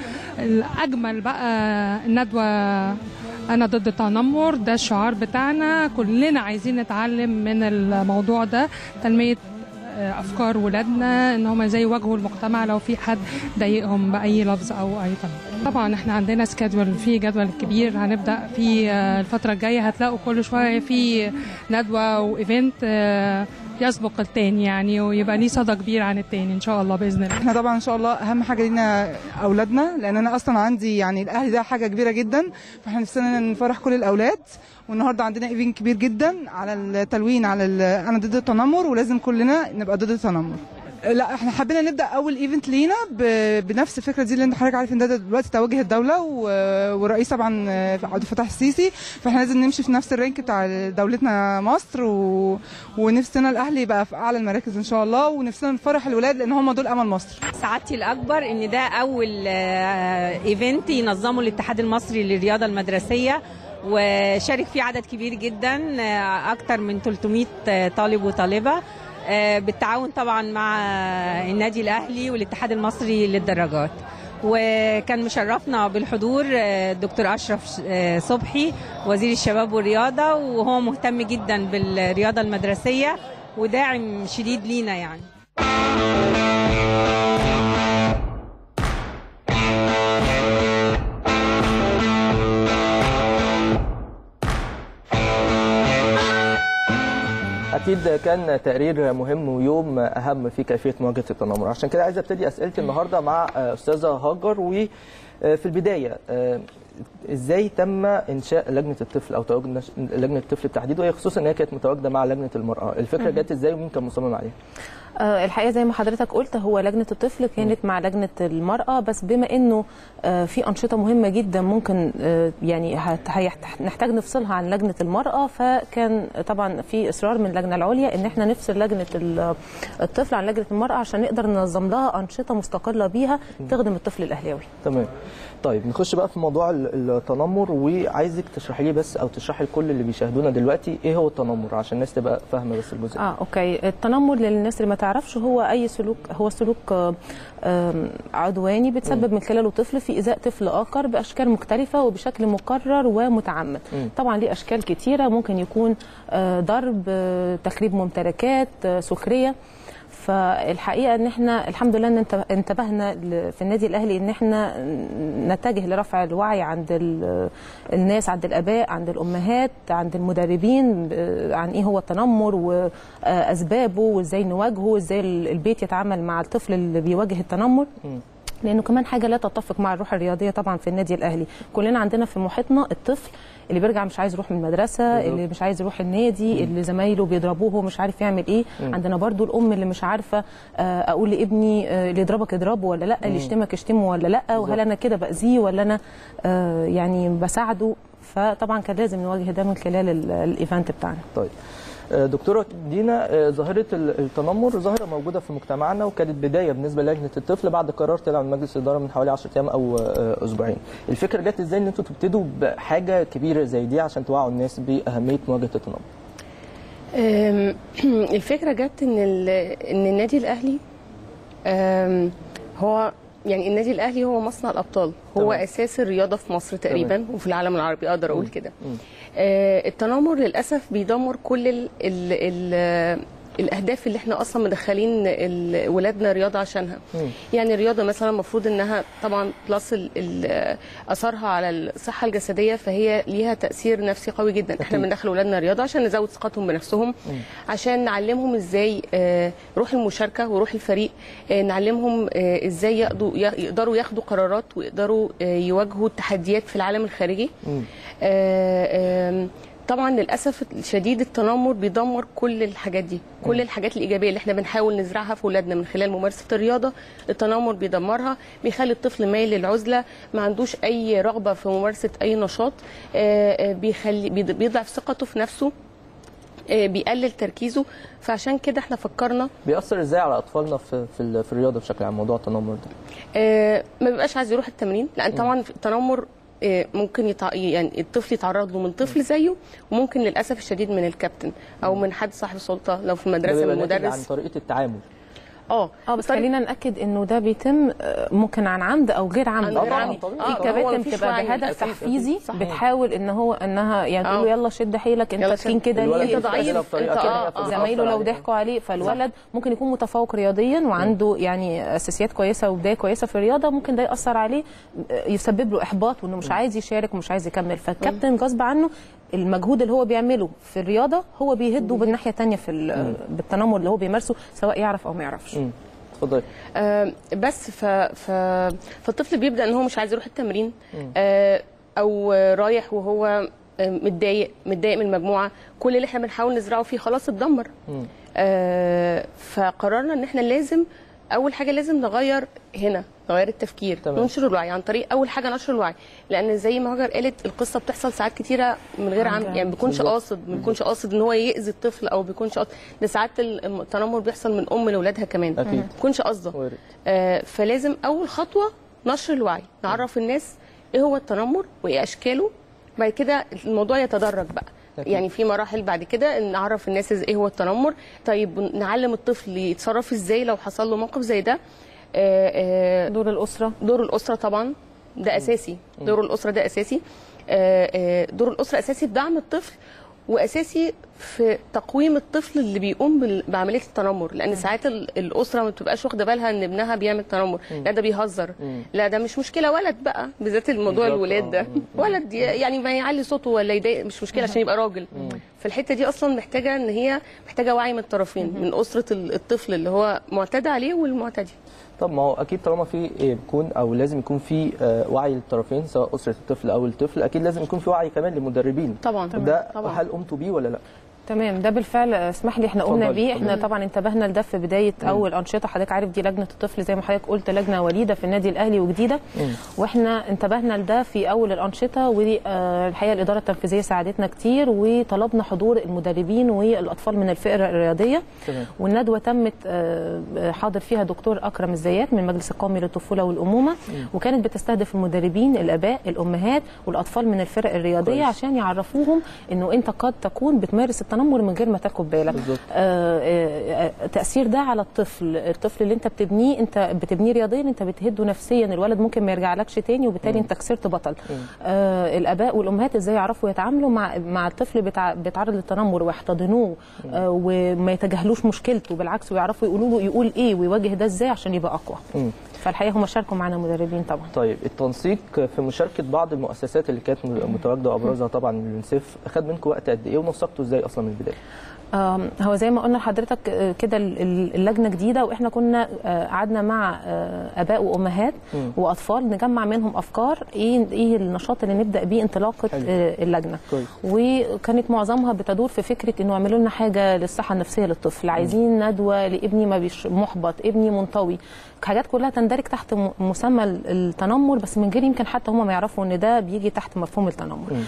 والاجمل بقى الندوه انا ضد التنمر ده الشعار بتاعنا كلنا عايزين نتعلم من الموضوع ده تنميه افكار ولادنا ان هم ازاي يواجهوا المجتمع لو في حد ضايقهم باي لفظ او اي تنمر طبعا احنا عندنا سكادول في جدول كبير هنبدا في آه، الفتره الجايه هتلاقوا كل شويه في ندوه وايفنت آه، يسبق التاني يعني ويبقى ليه صدى كبير عن التاني ان شاء الله باذن الله احنا طبعا ان شاء الله اهم حاجه لينا اولادنا لان انا اصلا عندي يعني الاهلي ده حاجه كبيره جدا فاحنا نفسنا نفرح كل الاولاد والنهارده عندنا ايفنت كبير جدا على التلوين على ال- انا ضد التنمر ولازم كلنا نبقى ضد التنمر لا احنا حبينا نبدا اول ايفنت لينا ب- بنفس الفكره دي اللي انت حضرتك عارف ان ده دلوقتي توجه الدوله و- والرئيس طبعا آه، عبد الفتاح السيسي فاحنا لازم نمشي في نفس الرانك بتاع دولتنا مصر و... ونفسنا الاهلي يبقى في اعلى المراكز ان شاء الله ونفسنا نفرح الولاد لان هم دول امل مصر سعادتي الأكبر إن ده أول آه، إيفنت ينظمه الاتحاد المصري للرياضة المدرسية وشارك فيه عدد كبير جدا آه، أكتر من 300 طالب وطالبة آه، بالتعاون طبعا مع النادي الأهلي والاتحاد المصري للدراجات وكان مشرفنا بالحضور آه، الدكتور أشرف آه، صبحي وزير الشباب والرياضة وهو مهتم جدا بالرياضة المدرسية وداعم شديد لينا يعني اكيد كان تقرير مهم ويوم اهم في كيفيه مواجهه التنمر عشان كده عايز ابتدي اسئلتي النهارده مع استاذه هاجر وفي البدايه آه، ازاي تم انشاء لجنه الطفل او تواجد نش- لجنه الطفل بالتحديد وهي خصوصا ان هي كانت متواجده مع لجنه المراه الفكره جت ازاي ومين كان مصمم عليها آه، الحقيقه زي ما حضرتك قلت هو لجنه الطفل كانت مع لجنه المراه بس بما انه آه، في انشطه مهمه جدا ممكن آه، يعني هت- هيحت- نحتاج نفصلها عن لجنه المراه فكان طبعا في اصرار من اللجنه العليا ان احنا نفصل لجنه ال- الطفل عن لجنه المراه عشان نقدر ننظم لها انشطه مستقله بيها تخدم الطفل الاهلاوي تمام طيب نخش بقى في موضوع ال- التنمر وعايزك تشرحي لي بس او تشرحي لكل اللي بيشاهدونا دلوقتي ايه هو التنمر عشان الناس تبقى فاهمه بس الجزء ده. اه اوكي التنمر للناس اللي ما تعرفش هو اي سلوك هو سلوك آه، آم، عدواني بتسبب من خلاله طفل في ايذاء طفل اخر باشكال مختلفه وبشكل مكرر ومتعمد مم. طبعا ليه اشكال كتيره ممكن يكون آه، ضرب آه، تخريب ممتلكات آه، سخريه فالحقيقه ان احنا الحمد لله ان انت- انتبهنا ل- في النادي الاهلي ان احنا نتجه لرفع الوعي عند ال- الناس عند الاباء عند الامهات عند المدربين ب- عن ايه هو التنمر واسبابه وازاي نواجهه وازاي ال- البيت يتعامل مع الطفل اللي بيواجه التنمر لانه كمان حاجه لا تتفق مع الروح الرياضيه طبعا في النادي الاهلي كلنا عندنا في محيطنا الطفل اللي بيرجع مش عايز يروح من المدرسه بالظبط. اللي مش عايز يروح النادي اللي زمايله بيضربوه وهو مش عارف يعمل ايه مم. عندنا برضو الام اللي مش عارفه آه، اقول لابني آه، اللي يضربك اضربه ولا لا اللي مم. يشتمك اشتمه ولا لا بالظبط. وهل انا كده باذيه ولا انا آه، يعني بساعده فطبعا كان لازم نواجه ده من خلال ال- الايفنت بتاعنا طيب آه، دكتوره دينا آه، ظاهره ال- التنمر ظاهره موجوده في مجتمعنا وكانت بدايه بالنسبه لجنه الطفل بعد قرار طلع من مجلس الاداره من حوالي 10 ايام او آه، اسبوعين الفكره جت ازاي ان انتوا تبتدوا بحاجه كبيره زي دي عشان توعوا الناس باهميه مواجهه التنمر أم، الفكره جت ان ال- ان النادي الاهلي أم، هو يعني النادي الاهلي هو مصنع الابطال هو تمام. اساس الرياضه في مصر تقريبا تمام. وفي العالم العربي اقدر اقول مم. كده آه، التنمر للاسف بيدمر كل ال ال ال الاهداف اللي احنا اصلا مدخلين ال- ولادنا رياضه عشانها يعني الرياضه مثلا المفروض انها طبعا بلس ال- ال- اثرها على الصحه الجسديه فهي ليها تاثير نفسي قوي جدا احنا أكيد. بندخل ولادنا رياضه عشان نزود ثقتهم بنفسهم عشان نعلمهم ازاي آه، روح المشاركه وروح الفريق آه، نعلمهم آه، ازاي يقضوا يقدروا ياخدوا قرارات ويقدروا آه، يواجهوا التحديات في العالم الخارجي آه، آم، طبعا للاسف الشديد التنمر بيدمر كل الحاجات دي كل الحاجات الايجابيه اللي احنا بنحاول نزرعها في اولادنا من خلال ممارسه الرياضه التنمر بيدمرها بيخلي الطفل مايل للعزله ما عندوش اي رغبه في ممارسه اي نشاط آه، آه، بيخلي بيض- بيضعف ثقته في نفسه آه، بيقلل تركيزه فعشان كده احنا فكرنا بيأثر ازاي على اطفالنا في في, ال- في الرياضه بشكل عام موضوع التنمر ده آه، ما بيبقاش عايز يروح التمرين لان مم. طبعا التنمر آه، ممكن يتع... يعني الطفل يتعرض له من طفل زيه وممكن للاسف الشديد من الكابتن او من حد صاحب سلطه لو في ده المدرسه بيبقى من ناتج عن مدرس طريقه التعامل اه اه بس خلينا ناكد انه ده بيتم آه، ممكن عن عمد او غير عمد عن غير يعني عمد. في آه، هو كباتن مفيش بتبقى وعي. بهدف أكيد، تحفيزي أكيد. صح. بتحاول ان هو انها يعني تقول له آه. يلا شد حيلك انت يلا تخين شد. كده الولد ليه انت ضعيف يتأثر بطريقة انت كده اه فتأثر آه. زمايله لو عليه. ضحكوا عليه فالولد ممكن يكون متفوق رياضيا وعنده يعني اساسيات كويسه وبدايه كويسه في الرياضه ممكن ده ياثر عليه آه، يسبب له احباط وانه مش عايز يشارك ومش عايز يكمل فالكابتن غصب عنه المجهود اللي هو بيعمله في الرياضه هو بيهده بالناحيه الثانيه في ال- بالتنمر اللي هو بيمارسه سواء يعرف او ما يعرفش مم. اتفضلي آه، بس ف... ف... فالطفل بيبدا ان هو مش عايز يروح التمرين آه، او آه، رايح وهو آه، متضايق متضايق من المجموعه كل اللي احنا بنحاول نزرعه فيه خلاص اتدمر مم. آه، فقررنا ان احنا لازم اول حاجه لازم نغير هنا نغير التفكير تمام. ننشر الوعي عن طريق اول حاجه نشر الوعي لان زي ما هاجر قالت القصه بتحصل ساعات كتيره من غير عن عمد جهل. يعني ما بيكونش بالظبط. قاصد ما بيكونش قاصد ان هو ياذي الطفل او بيكونش قاصد ده ساعات التنمر بيحصل من ام لاولادها كمان أكيد. ما بيكونش قصده وارد. آه، فلازم اول خطوه نشر الوعي نعرف الناس ايه هو التنمر وايه اشكاله بعد كده الموضوع يتدرج بقى أكيد. يعني في مراحل بعد كده إن نعرف الناس إز- ايه هو التنمر طيب نعلم الطفل يتصرف ازاي لو حصل له موقف زي ده آه، آه، دور الاسره دور الاسره طبعا ده اساسي دور الاسره ده اساسي آه، آه، دور الاسره اساسي في دعم الطفل واساسي في تقويم الطفل اللي بيقوم بال- بعمليه التنمر لان ساعات ال- الاسره ما بتبقاش واخده بالها ان ابنها بيعمل تنمر لا ده بيهزر لا ده مش مشكله ولد بقى بالذات الموضوع بالظبط، الولاد ده آه. مم. ولد ي- يعني ما يعلي صوته ولا يضايق مش مشكله عشان يبقى راجل فالحته دي اصلا محتاجه ان هي محتاجه وعي من الطرفين من اسره ال- الطفل اللي هو معتدى عليه والمعتدي طب ما هو اكيد طالما في إيه بيكون او لازم يكون في آه، وعي للطرفين سواء اسره الطفل او الطفل اكيد لازم يكون في وعي كمان للمدربين طبعا ده طبعا هل قمتوا بيه ولا لا؟ تمام ده بالفعل آه، اسمح لي احنا قمنا اتفضلي، بيه احنا اتفضلي. طبعا انتبهنا لده في بدايه اول انشطه حضرتك عارف دي لجنه الطفل زي ما حضرتك قلت لجنه وليده في النادي الاهلي وجديده مم. واحنا انتبهنا لده في اول الانشطه والحقيقه الاداره التنفيذيه ساعدتنا كتير وطلبنا حضور المدربين والاطفال من الفئه الرياضيه تمام والندوه تمت آه، آه، حاضر فيها دكتور اكرم الزيات من المجلس القومي للطفوله والامومه وكانت بتستهدف المدربين الاباء الامهات والاطفال من الفرق الرياضيه كويس. عشان يعرفوهم انه انت قد تكون بتمارس التنمر من غير ما تاخد بالك بالظبط. آه، آه، آه، تاثير ده على الطفل الطفل اللي انت بتبنيه انت بتبنيه رياضيا انت بتهده نفسيا الولد ممكن ما يرجعلكش تاني وبالتالي انت خسرت بطل آه الاباء والامهات ازاي يعرفوا يتعاملوا مع مع الطفل بتاع بيتعرض للتنمر ويحتضنوه آه وما يتجاهلوش مشكلته بالعكس ويعرفوا يقولوا له يقول ايه ويواجه ده ازاي عشان يبقى اقوى مم. فالحقيقه هم شاركوا معانا مدربين طبعا طيب التنسيق في مشاركه بعض المؤسسات اللي كانت متواجده وابرزها طبعا اليونسيف خد منكم وقت قد ايه ونسقتوا ازاي اصلا من البدايه؟ آم، هو زي ما قلنا لحضرتك آه، كده ال- ال- اللجنه جديده واحنا كنا آه، قعدنا مع آه، اباء وامهات مم. واطفال نجمع منهم افكار ايه ايه النشاط اللي نبدا بيه انطلاقه حلو. آه، اللجنه كويس. وكانت معظمها بتدور في فكره انه اعملوا لنا حاجه للصحه النفسيه للطفل عايزين ندوه لابني ما بيش محبط ابني منطوي حاجات كلها تندرج تحت م- مسمى ال- التنمر بس من غير يمكن حتى هم ما يعرفوا ان ده بيجي تحت مفهوم التنمر مم.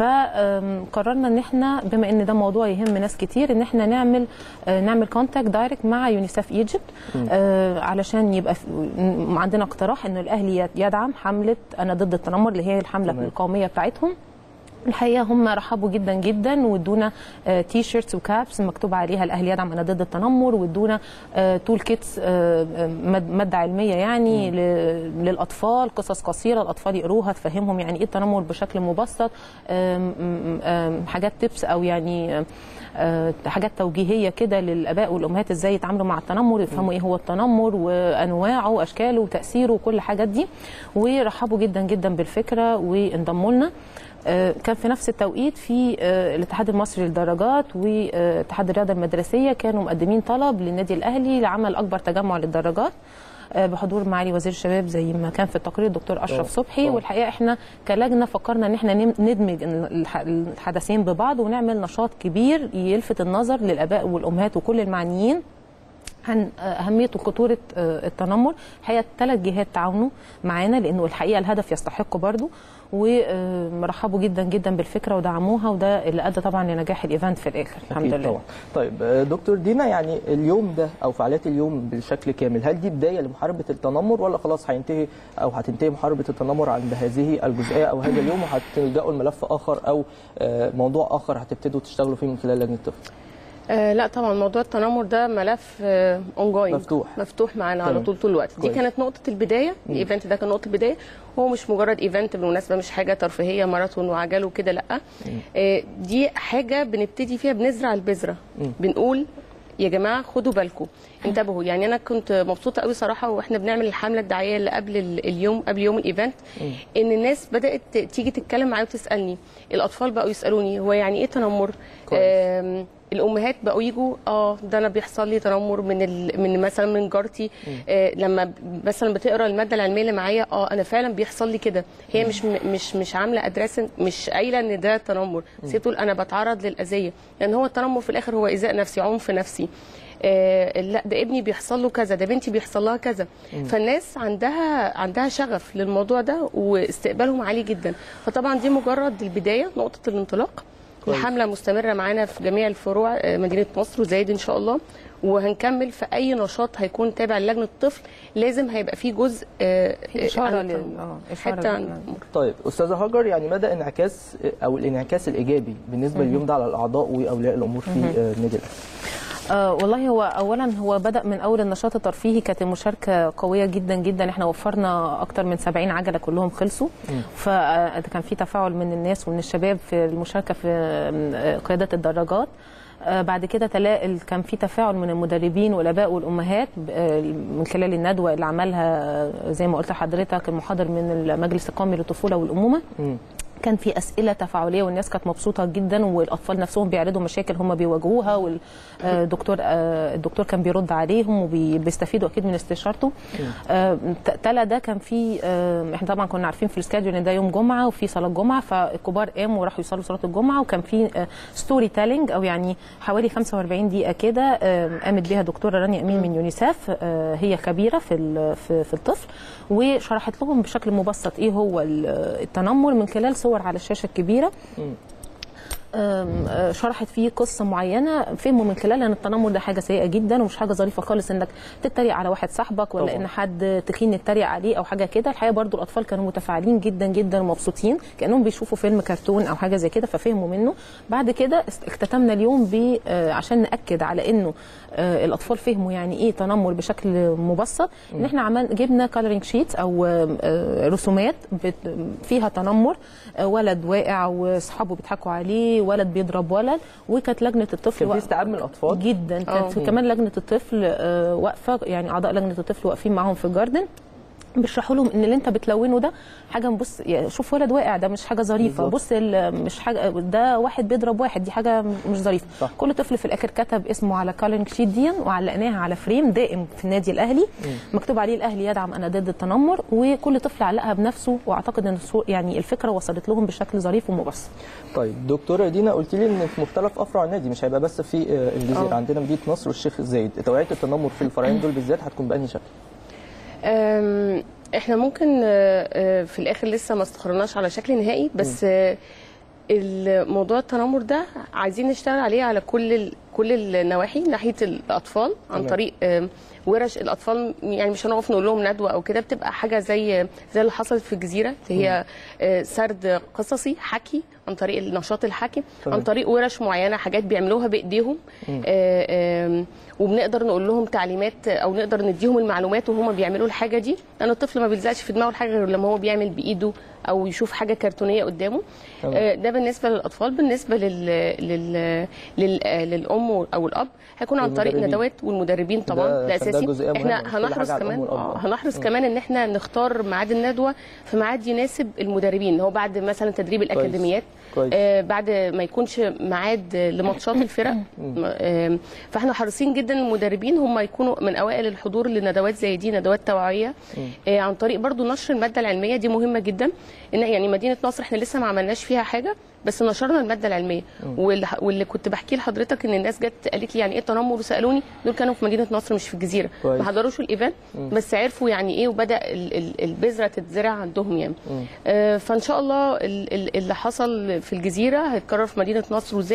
فقررنا ان احنا بما ان ده موضوع يهم ناس كتير ان احنا نعمل آه، نعمل كونتاكت دايركت مع يونيسف ايجيبت آه، علشان يبقى في م- عندنا اقتراح انه الاهلي يد- يدعم حمله انا ضد التنمر اللي هي الحمله تمام. القوميه بتاعتهم الحقيقه هم رحبوا جدا جدا وادونا آه، تي شيرتس وكابس مكتوب عليها الاهلي يدعم انا ضد التنمر وادونا آه، تول كيتس آه، آه، ماد- ماده علميه يعني ل- للاطفال قصص قصيره الاطفال يقروها تفهمهم يعني ايه التنمر بشكل مبسط آم، آم، آم، حاجات تبس او يعني آه، حاجات توجيهيه كده للاباء والامهات ازاي يتعاملوا مع التنمر يفهموا ايه هو التنمر وانواعه واشكاله وتاثيره وكل الحاجات دي ورحبوا جدا جدا بالفكره وانضموا لنا آه، كان في نفس التوقيت في آه، الاتحاد المصري للدرجات واتحاد الرياضه المدرسيه كانوا مقدمين طلب للنادي الاهلي لعمل اكبر تجمع للدرجات آه، بحضور معالي وزير الشباب زي ما كان في التقرير الدكتور اشرف طبعا. صبحي طبعا. والحقيقه احنا كلجنه فكرنا ان احنا نم- ندمج الح- الحدثين ببعض ونعمل نشاط كبير يلفت النظر للاباء والامهات وكل المعنيين عن اهميه وخطوره آه، التنمر الحقيقه ثلاث جهات تعاونوا معانا لانه الحقيقه الهدف يستحق برضه ورحبوا جدا جدا بالفكره ودعموها وده اللي ادى طبعا لنجاح الايفنت في الاخر الحمد أكيد لله طبعا طيب آه، دكتور دينا يعني اليوم ده او فعاليات اليوم بشكل كامل هل دي بدايه لمحاربه التنمر ولا خلاص هينتهي او هتنتهي محاربه التنمر عند هذه الجزئيه او هذا اليوم وهتلجأوا لملف اخر او آه، موضوع اخر هتبتدوا تشتغلوا فيه من خلال لجنه الطفل آه لا طبعا موضوع التنمر ده ملف اون جوينج مفتوح. مفتوح معانا على تمام. طول طول الوقت دي كويس. كانت نقطه البدايه مم. الايفنت ده كان نقطه البدايه هو مش مجرد ايفنت بالمناسبه مش حاجه ترفيهيه ماراثون وعجل وكده لا آه دي حاجه بنبتدي فيها بنزرع البذره مم. بنقول يا جماعه خدوا بالكم انتبهوا يعني انا كنت مبسوطه قوي صراحه واحنا بنعمل الحمله الدعائيه اللي قبل ال- اليوم قبل يوم الايفنت ان الناس بدات تيجي تتكلم معايا وتسالني الاطفال بقوا يسالوني هو يعني ايه تنمر آم، الامهات بقوا يجوا اه ده انا بيحصل لي تنمر من ال... من مثلا من جارتي آه لما ب- مثلا بتقرا الماده العلميه اللي معايا اه انا فعلا بيحصل لي كده هي مش م... مش مش عامله ادريس مش قايله ان ده تنمر بس هي بتقول انا بتعرض للاذيه لان هو التنمر في الاخر هو ايذاء نفسي عنف نفسي آه لا ده ابني بيحصل له كذا ده بنتي بيحصل لها كذا مم. فالناس عندها عندها شغف للموضوع ده واستقبالهم عالي جدا فطبعا دي مجرد البدايه نقطه الانطلاق كويس. الحمله مستمره معانا في جميع الفروع آه، مدينه نصر وزايد ان شاء الله وهنكمل في اي نشاط هيكون تابع للجنه الطفل لازم هيبقى فيه جزء آه، إشارة عن لل- التنمر. آه، إشارة حتى عن لل- التنمر. طيب استاذه هاجر يعني مدى انعكاس او الانعكاس الايجابي بالنسبه مهم. لليوم ده على الاعضاء واولياء الامور في مهم. آه، النادي الاهلي آه والله هو اولا هو بدا من اول النشاط الترفيهي كانت المشاركه قويه جدا جدا احنا وفرنا اكتر من 70 عجله كلهم خلصوا فكان في تفاعل من الناس ومن الشباب في المشاركه في آه، قياده الدراجات آه، بعد كده تلاقي كان في تفاعل من المدربين والاباء والامهات آه، من خلال الندوه اللي عملها آه، زي ما قلت لحضرتك المحاضر من المجلس القومي للطفوله والامومه كان في اسئله تفاعليه والناس كانت مبسوطه جدا والاطفال نفسهم بيعرضوا مشاكل هم بيواجهوها والدكتور الدكتور كان بيرد عليهم وبيستفيدوا اكيد من استشارته آه، ت- تلا ده كان في آه، احنا طبعا كنا عارفين في السكادجول ان ده يوم جمعه وفي صلاه جمعه فالكبار قاموا وراحوا يصلوا صلاه الجمعه وكان في ستوري تيلينج او يعني حوالي 45 دقيقه كده آه، قامت بيها دكتوره رانيا امين من يونيسف آه، هي خبيره في ال- في في الطفل وشرحت لهم بشكل مبسط ايه هو ال- التنمر من خلال صور على الشاشه الكبيره أم، أه، شرحت فيه قصه معينه فهموا من خلالها ان التنمر ده حاجه سيئه جدا ومش حاجه ظريفه خالص انك تتريق على واحد صاحبك ولا طبعاً. ان حد تخين يتريق عليه او حاجه كده الحقيقه برضو الاطفال كانوا متفاعلين جدا جدا ومبسوطين كانهم بيشوفوا فيلم كرتون او حاجه زي كده ففهموا منه بعد كده است- اختتمنا اليوم ب آه، عشان ناكد على انه آه، الاطفال فهموا يعني ايه تنمر بشكل مبسط ان مم. احنا عمل جبنا كالرينج شيت او آه، آه، رسومات بت- فيها تنمر آه، ولد واقع واصحابه بيضحكوا عليه ولد بيضرب ولد وكانت لجنه الطفل كان في واقفة- استيعاب من الاطفال جدا آه. كانت في كمان لجنه الطفل آه، واقفه يعني اعضاء لجنه الطفل واقفين معاهم في الجاردن بيشرحوا لهم ان اللي انت بتلونه ده حاجه بص يعني شوف ولد واقع ده مش حاجه ظريفه بالظبط. بص ال- مش حاجه ده واحد بيضرب واحد دي حاجه مش ظريفه صح. كل طفل في الاخر كتب اسمه على كالينج شيت دي وعلقناها على فريم دائم في النادي الاهلي مكتوب عليه الاهلي يدعم انا ضد التنمر وكل طفل علقها بنفسه واعتقد ان الصو- يعني الفكره وصلت لهم بشكل ظريف ومبسط طيب دكتوره دينا قلت لي ان في مختلف افرع النادي مش هيبقى بس في آه، الجزيره آه. عندنا مدينه نصر والشيخ زايد توعيه التنمر في الفرعين دول بالذات هتكون بانهي شكل أم، احنا ممكن آه، آه، في الاخر لسه ما استقرناش على شكل نهائي بس آه، الموضوع التنمر ده عايزين نشتغل عليه على كل ال- كل النواحي ناحيه الاطفال عن تمام. طريق آم، ورش الاطفال يعني مش هنقف نقول لهم ندوه او كده بتبقى حاجه زي زي اللي حصلت في الجزيره اللي هي آه، سرد قصصي حكي عن طريق النشاط الحكي تمام. عن طريق ورش معينه حاجات بيعملوها بايديهم مم. آه، آم، وبنقدر نقول لهم تعليمات او نقدر نديهم المعلومات وهم بيعملوا الحاجه دي لان الطفل ما بيلزقش في دماغه الحاجه غير لما هو بيعمل بايده او يشوف حاجه كرتونيه قدامه تمام. آه، ده بالنسبه للاطفال بالنسبه لل... لل... لل... آه، للام او الاب هيكون عن طريق والمدربين. ندوات والمدربين طبعا ده- ده عشان ده اساسي جزئية مهمة، احنا مش كل هنحرص حاجة على كمان الأم والأب. آه، هنحرص مم. كمان ان احنا نختار ميعاد الندوه في ميعاد يناسب المدربين هو بعد مثلا تدريب كويس. الاكاديميات كويس. آه، بعد ما يكونش ميعاد لماتشات الفرق آه، فاحنا حريصين جدا المدربين هم يكونوا من اوائل الحضور لندوات زي دي ندوات توعيه آه، عن طريق برضو نشر الماده العلميه دي مهمه جدا ان يعني مدينه نصر احنا لسه ما عملناش فيها حاجه بس نشرنا الماده العلميه مم. واللي, واللي كنت بحكي لحضرتك ان الناس جت قالت لي يعني ايه تنمر وسالوني دول كانوا في مدينه نصر مش في الجزيره كويس. ما حضروش الايفنت مم. بس عرفوا يعني ايه وبدا ال- ال- البذره تتزرع عندهم يعني مم. آه، فان شاء الله ال- ال- اللي حصل في الجزيره هيتكرر في مدينه نصر وزايد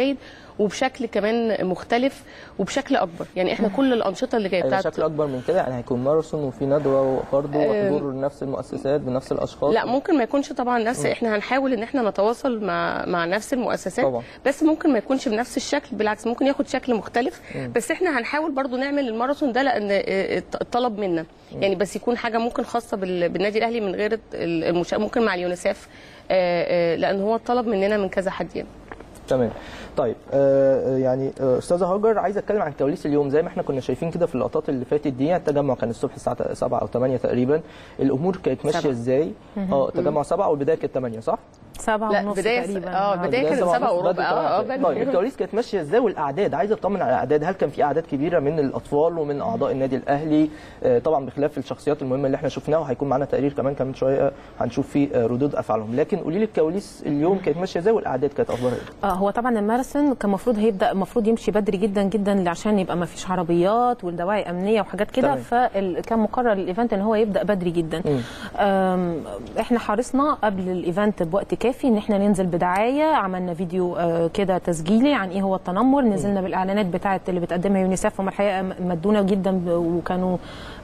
وبشكل كمان مختلف وبشكل اكبر يعني احنا كل الانشطه اللي جايه هيبقى بتاعت شكل اكبر من كده يعني هيكون ماراثون وفي ندوه برضه وحضور نفس المؤسسات بنفس الاشخاص لا ممكن ما يكونش طبعا نفس احنا هنحاول ان احنا نتواصل مع مع نفس المؤسسات طبعا. بس ممكن ما يكونش بنفس الشكل بالعكس ممكن ياخد شكل مختلف مم. بس احنا هنحاول برضو نعمل الماراثون ده لان اه، الطلب منا يعني بس يكون حاجه ممكن خاصه بال- بالنادي الاهلي من غير المشا... ممكن مع اليونيسف اه، اه، لان هو الطلب مننا من كذا حد يعني تمام طيب آه يعني آه، استاذه هاجر عايز اتكلم عن كواليس اليوم زي ما احنا كنا شايفين كده في اللقطات اللي فاتت دي التجمع كان الصبح الساعه 7 او 8 تقريبا الامور كانت ماشيه سبعة. ازاي مهم. اه التجمع 7 والبدايه كانت 8 صح سبعة لا ونص بدايه تقريبا اه البدايه كانت سبعة 7 ونص، وربع بدري اه اه كمان. طيب بدري الكواليس كانت ماشيه ازاي والاعداد عايز اطمن على الاعداد هل كان في اعداد كبيره من الاطفال ومن اعضاء النادي الاهلي آه، طبعا بخلاف الشخصيات المهمه اللي احنا شفناها وهيكون معانا تقرير كمان كمان شويه هنشوف فيه آه، ردود افعالهم لكن قولي لي الكواليس اليوم كانت ماشيه ازاي والاعداد كانت اخبارها ايه اه هو طبعا الماراثون كان المفروض هيبدا المفروض يمشي بدري جدا جدا عشان يبقى ما فيش عربيات والدواعي امنيه وحاجات كده تمام. فكان مقرر الايفنت ان هو يبدا بدري جدا مم. آم، احنا حرصنا قبل الايفنت بوقت كافي ان احنا ننزل بدعايه عملنا فيديو آه، كده تسجيلي عن ايه هو التنمر نزلنا بالاعلانات بتاعه اللي بتقدمها يونيسف هم الحقيقه مدونا جدا ب- وكانوا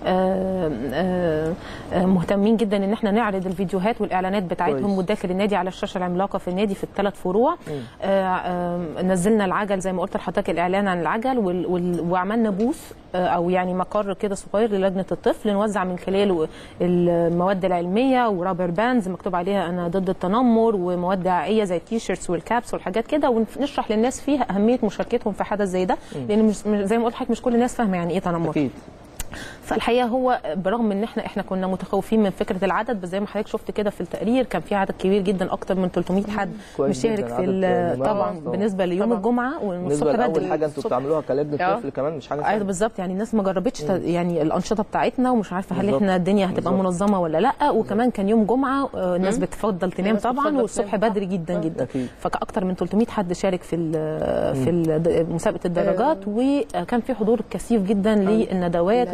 آه، آه، آه، مهتمين جدا ان احنا نعرض الفيديوهات والاعلانات بتاعتهم كويس. وداخل النادي على الشاشه العملاقه في النادي في الثلاث فروع آه، آه، نزلنا العجل زي ما قلت لحضرتك الاعلان عن العجل وال- وال- وعملنا بوث آه، او يعني مقر كده صغير للجنه الطفل نوزع من خلاله المواد العلميه ورابر باندز مكتوب عليها انا ضد التنمر ومواد دعائيه زي التيشيرتس والكابس والحاجات كده ونشرح للناس فيها اهميه مشاركتهم في حدث زي ده لان مش مش- زي ما قلت لحضرتك مش كل الناس فاهمه يعني ايه تنمر اكيد فالحقيقه هو برغم ان احنا احنا كنا متخوفين من فكره العدد بس زي ما حضرتك شفت كده في التقرير كان في عدد كبير جدا اكتر من 300 حد كويس مشارك جداً، في عدد ال- مميز طبعا طبعاً. بالنسبه ليوم طبعاً. الجمعه بالنسبه والصبح لاول بدري حاجه انتوا الصبح. بتعملوها كلجنه آه. طفل كمان مش حاجه ايوه سهلة. بالظبط يعني الناس ما جربتش ت- يعني الانشطه بتاعتنا ومش عارفه هل بالظبط. احنا الدنيا هتبقى بالظبط. منظمه ولا لا وكمان كان يوم جمعه آه، الناس بتفضل تنام الناس طبعا بتفضل والصبح تنام. بدري جدا جدا أكيد. فاكثر من 300 حد شارك في ال- في ال- مسابقه الدراجات وكان في حضور كثيف جدا للندوات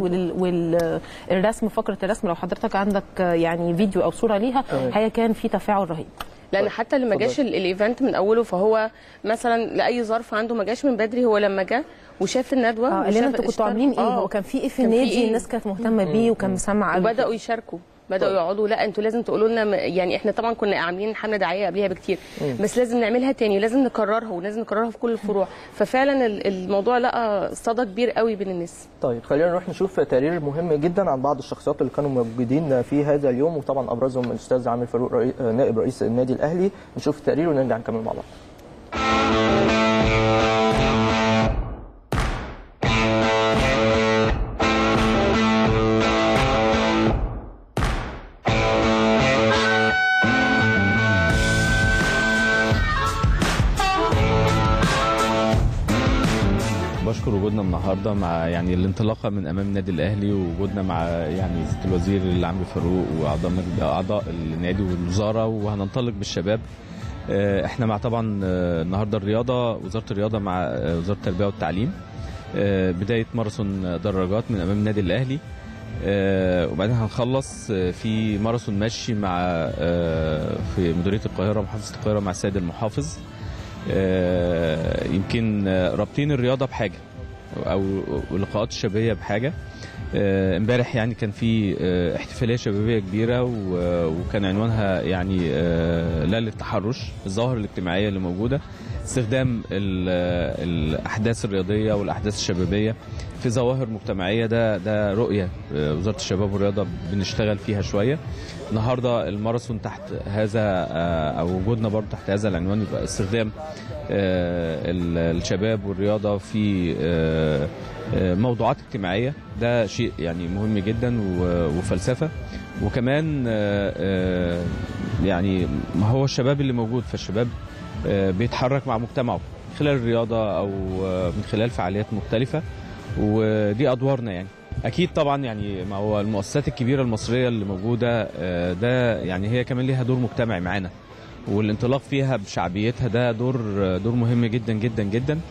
والرسم فقره الرسم لو حضرتك عندك آه، يعني فيديو او صوره ليها هي كان في تفاعل رهيب لان حتى اللي ما جاش ال- الايفنت من اوله فهو مثلا لاي ظرف عنده ما جاش من بدري هو لما جه وشاف الندوه اه قال لنا وشاف انتوا كنتوا اشترك- عاملين ايه آه. هو كان في ايه في كان في النادي إيه؟ الناس كانت مهتمه بيه وكان مسمع قوي وبداوا يشاركوا بداوا طيب. يقعدوا لا انتوا لازم تقولوا لنا م- يعني احنا طبعا كنا عاملين حمله دعائيه قبلها بكتير بس لازم نعملها تاني ولازم نكررها ولازم نكررها في كل الفروع ففعلا ال- الموضوع لقى صدى كبير قوي بين الناس طيب خلينا نروح نشوف تقرير مهم جدا عن بعض الشخصيات اللي كانوا موجودين في هذا اليوم وطبعا ابرزهم الاستاذ عامر فاروق رئي... نائب رئيس النادي الاهلي نشوف التقرير ونرجع نكمل مع بعض بشكر وجودنا النهارده مع يعني الانطلاقه من امام النادي الاهلي ووجودنا مع يعني سياده الوزير اللي عمرو فاروق واعضاء مجلس اعضاء النادي والوزاره وهننطلق بالشباب آه، احنا مع طبعا آه، النهارده الرياضه وزاره الرياضه مع آه، وزاره التربيه والتعليم آه، بدايه ماراثون دراجات من امام النادي الاهلي آه، وبعدين هنخلص آه، في ماراثون مشي مع آه، في مديريه القاهره محافظه القاهره مع السيد المحافظ آه، يمكن آه، رابطين الرياضه بحاجه او اللقاءات الشبابيه بحاجه آه، امبارح يعني كان في آه، احتفاليه شبابيه كبيره و- وكان عنوانها يعني آه، لا للتحرش الظواهر الاجتماعيه اللي موجوده استخدام ال- الاحداث الرياضيه والاحداث الشبابيه في ظواهر مجتمعيه ده ده رؤيه آه، وزاره الشباب والرياضه بنشتغل فيها شويه النهارده الماراثون تحت هذا آه، او وجودنا برضه تحت هذا العنوان يبقى استخدام آه، ال- الشباب والرياضه في آه، آه، موضوعات اجتماعيه ده شيء يعني مهم جدا و- وفلسفه وكمان آه، آه، يعني ما هو الشباب اللي موجود فالشباب آه، بيتحرك مع مجتمعه خلال الرياضه او آه، من خلال فعاليات مختلفه ودي ادوارنا يعني اكيد طبعا يعني ما هو المؤسسات الكبيره المصريه اللي موجوده آه، ده يعني هي كمان ليها دور مجتمعي معانا والانطلاق فيها بشعبيتها ده دور دور مهم جدا جدا جدا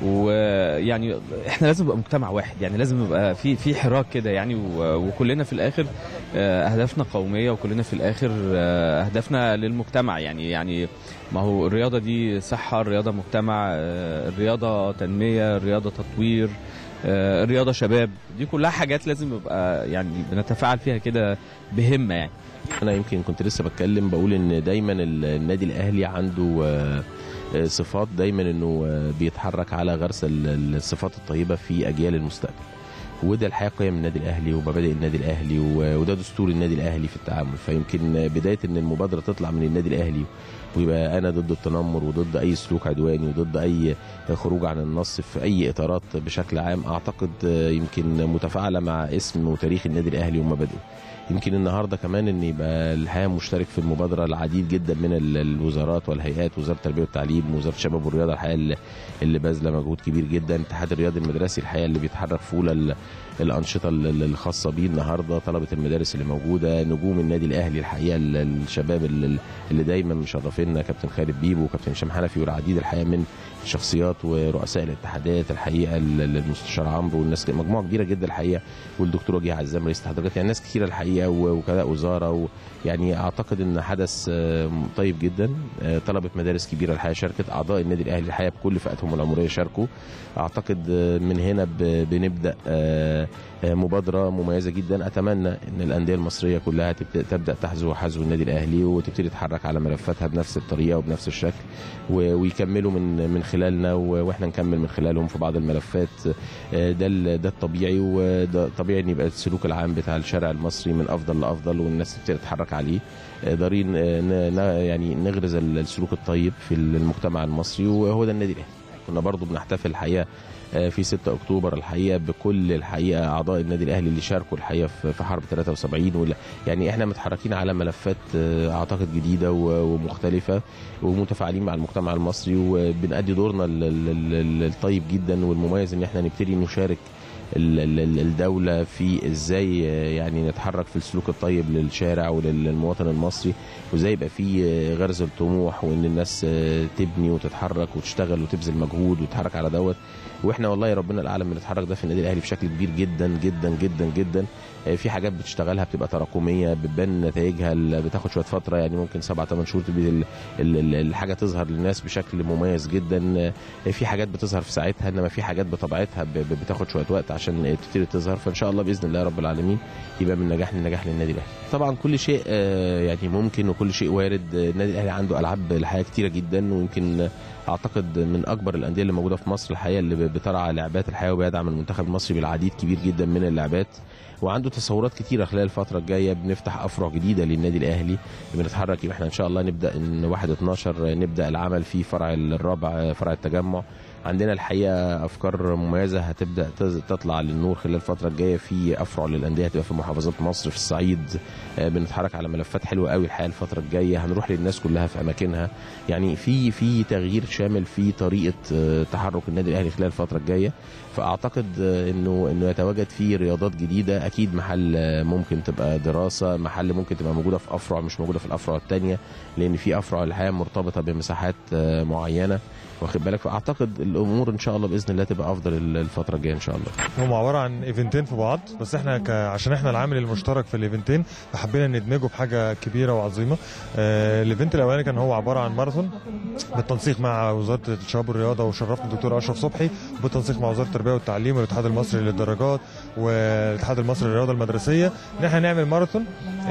ويعني احنا لازم نبقى مجتمع واحد يعني لازم يبقى في في حراك كده يعني و- وكلنا في الاخر آه، اهدافنا قوميه وكلنا في الاخر آه، اهدافنا للمجتمع يعني يعني ما هو الرياضه دي صحه الرياضه مجتمع آه، الرياضه تنميه الرياضه تطوير آه، الرياضه شباب دي كلها حاجات لازم يبقى يعني بنتفاعل فيها كده بهمه يعني انا يمكن كنت لسه بتكلم بقول ان دايما النادي الاهلي عنده آه، آه، صفات دايما انه آه، بيتحرك على غرس ال- الصفات الطيبه في اجيال المستقبل وده الحقيقه قيم النادي الاهلي ومبادئ النادي الاهلي و- وده دستور النادي الاهلي في التعامل فيمكن بدايه ان المبادره تطلع من النادي الاهلي ويبقى انا ضد التنمر وضد اي سلوك عدواني وضد اي خروج عن النص في اي اطارات بشكل عام اعتقد آه، يمكن متفاعله مع اسم وتاريخ النادي الاهلي ومبادئه يمكن النهارده كمان ان يبقى الحقيقه مشترك في المبادره العديد جدا من ال- الوزارات والهيئات وزاره التربيه والتعليم وزاره الشباب والرياضه الحقيقه اللي- اللي باذله مجهود كبير جدا الاتحاد الرياضي المدرسي الحقيقه اللي بيتحرك في اولى ال- الانشطه ال- ال- الخاصه بيه النهارده طلبه المدارس اللي موجوده نجوم النادي الاهلي الحقيقه ال- الشباب اللي, اللي دايما مشرفينا كابتن خالد بيبو وكابتن هشام حنفي والعديد الحقيقه من الشخصيات ورؤساء الاتحادات الحقيقه ال- ال- المستشار عمرو والناس مجموعه كبيره جدا الحقيقه والدكتور وجيه عزام رئيس اتحاد الرياضة. يعني ناس كثيره الحقيقه ووكلاء وزاره ويعني اعتقد ان حدث آه، طيب جدا آه، طلبه مدارس كبيره الحقيقه شاركت اعضاء النادي الاهلي الحقيقه بكل فئاتهم العمريه شاركوا اعتقد آه، من هنا ب- بنبدا آه، آه، مبادره مميزه جدا اتمنى ان الانديه المصريه كلها تبدا تبدا تحذو حذو النادي الاهلي وتبتدي تتحرك على ملفاتها بنفس الطريقه وبنفس الشكل و- ويكملوا من من خلالنا و- واحنا نكمل من خلالهم في بعض الملفات آه، ده ال- ده الطبيعي وده طبيعي ان يبقى السلوك العام بتاع الشارع المصري من افضل لافضل والناس تبتدي تتحرك عليه آه، دارين آه، ن- ن- يعني نغرز ال- السلوك الطيب في المجتمع المصري وهو ده النادي الاهلي كنا برضو بنحتفل الحقيقه آه، في 6 اكتوبر الحقيقه بكل الحقيقه اعضاء النادي الاهلي اللي شاركوا الحقيقه في في حرب 73 ولا يعني احنا متحركين على ملفات آه، اعتقد جديده و- ومختلفه ومتفاعلين مع المجتمع المصري وبنأدي دورنا ال- ال- ال- الطيب جدا والمميز ان احنا نبتدي نشارك ال- ال- ال- الدولة في ازاي آه، يعني نتحرك في السلوك الطيب للشارع وللمواطن المصري وازاي يبقى في آه، غرز الطموح وان الناس آه، تبني وتتحرك وتشتغل وتبذل مجهود وتتحرك على دوت واحنا والله ربنا الاعلم بنتحرك ده في النادي الاهلي بشكل كبير جدا جدا جدا جدا آه، في حاجات بتشتغلها بتبقى تراكميه بتبان نتائجها ال- بتاخد شويه فتره يعني ممكن سبع ثمان شهور تبتدي ال- ال- ال- الحاجه تظهر للناس بشكل مميز جدا آه، في حاجات بتظهر في ساعتها انما في حاجات بطبيعتها ب- ب- بتاخد شويه وقت عشان تبتدي تظهر فان شاء الله باذن الله رب العالمين يبقى من نجاح لنجاح للنادي الاهلي طبعا كل شيء آه، يعني ممكن وكل شيء وارد آه، النادي الاهلي عنده العاب الحقيقه كتيره جدا ويمكن آه، اعتقد من اكبر الانديه اللي موجوده في مصر الحقيقه اللي بترعى لعبات الحقيقه وبيدعم المنتخب المصري بالعديد كبير جدا من اللعبات وعنده تصورات كتيره خلال الفتره الجايه بنفتح افرع جديده للنادي الاهلي بنتحرك يبقى احنا ان شاء الله نبدا ان 1 12 نبدا العمل في فرع الرابع فرع التجمع عندنا الحقيقه افكار مميزه هتبدا تز- تطلع للنور خلال الفتره الجايه في افرع للانديه هتبقى في محافظات مصر في الصعيد آه، بنتحرك على ملفات حلوه قوي الحقيقه الفتره الجايه هنروح للناس كلها في اماكنها يعني في في تغيير شامل في طريقه آه، تحرك النادي الاهلي خلال الفتره الجايه فاعتقد آه، انه انه يتواجد فيه رياضات جديده اكيد محل آه، ممكن تبقى دراسه محل ممكن تبقى موجوده في افرع مش موجوده في الافرع الثانيه لان في افرع الحقيقه مرتبطه بمساحات آه، معينه واخد بالك فاعتقد الامور ان شاء الله باذن الله تبقى افضل الفتره الجايه ان شاء الله هم عباره عن ايفنتين في بعض بس احنا ك... عشان احنا العامل المشترك في الايفنتين فحبينا ندمجه في حاجه كبيره وعظيمه آه الايفنت الاولاني كان هو عباره عن ماراثون بالتنسيق مع وزاره الشباب والرياضه وشرفنا الدكتور اشرف صبحي وبالتنسيق مع وزاره التربيه والتعليم والاتحاد المصري للدراجات والاتحاد المصري للرياضه المدرسيه ان احنا نعمل ماراثون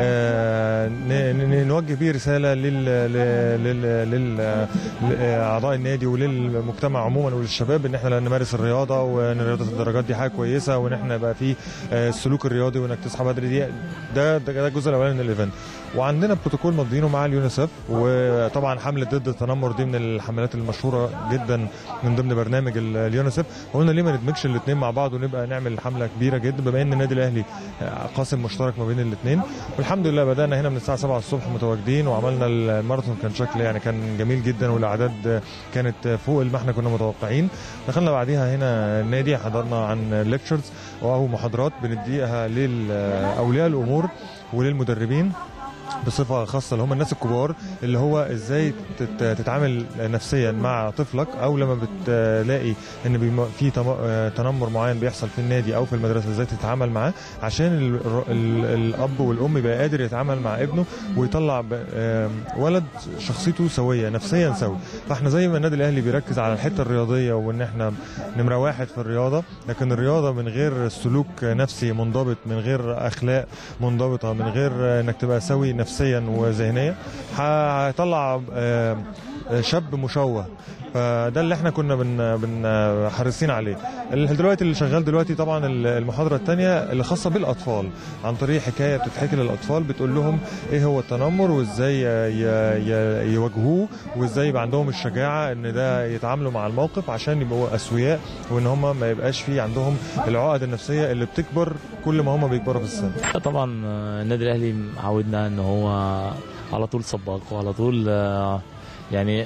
آه ن... ن... نوجه بيه رساله لل لل لل لاعضاء النادي وللمجتمع عموما وللشباب ان احنا نمارس الرياضه وان رياضه الدراجات دي حاجه كويسه وان احنا يبقى في آه، السلوك الرياضي وانك تصحى بدري دي ده ده ده الجزء الاولاني من الايفنت وعندنا بروتوكول ماضيينه مع اليونيسف وطبعا حمله ضد التنمر دي من الحملات المشهوره جدا من ضمن برنامج ال- اليونيسف قلنا ليه ما ندمجش الاثنين مع بعض ونبقى نعمل حمله كبيره جدا بما ان النادي الاهلي آه، قاسم مشترك ما بين الاثنين والحمد لله بدانا هنا من الساعه 7 الصبح متواجدين وعملنا الماراثون كان شكل يعني كان جميل جدا والاعداد كانت فوق ما احنا كنا متوقعين دخلنا بعديها هنا النادي حضرنا عن ليكتشرز او محاضرات بنديها لاولياء الامور وللمدربين بصفه خاصه اللي هم الناس الكبار اللي هو ازاي تت- تتعامل نفسيا مع طفلك او لما بتلاقي ان بيم- في تم- آه، تنمر معين بيحصل في النادي او في المدرسه ازاي تتعامل معاه عشان ال- ال- الاب والام يبقى قادر يتعامل مع ابنه ويطلع ب- آم، ولد شخصيته سويه نفسيا سوي فاحنا زي ما النادي الاهلي بيركز على الحته الرياضيه وان احنا نمره واحد في الرياضه لكن الرياضه من غير سلوك نفسي منضبط من غير اخلاق منضبطه من غير انك تبقى سوي نفسيا وذهنيا هيطلع آم، شاب مشوه فده اللي احنا كنا بن بن حريصين عليه ال- دلوقتي اللي شغال دلوقتي طبعا ال- المحاضره الثانيه اللي خاصه بالاطفال عن طريق حكايه بتتحكي للاطفال بتقول لهم ايه هو التنمر وازاي ي- ي- يواجهوه وازاي يبقى عندهم الشجاعه ان ده يتعاملوا مع الموقف عشان يبقوا اسوياء وان هم ما يبقاش في عندهم العقد النفسيه اللي بتكبر كل ما هم بيكبروا في السن طبعا آه، النادي الاهلي عودنا ان هو على طول سباق وعلى طول آه، يعني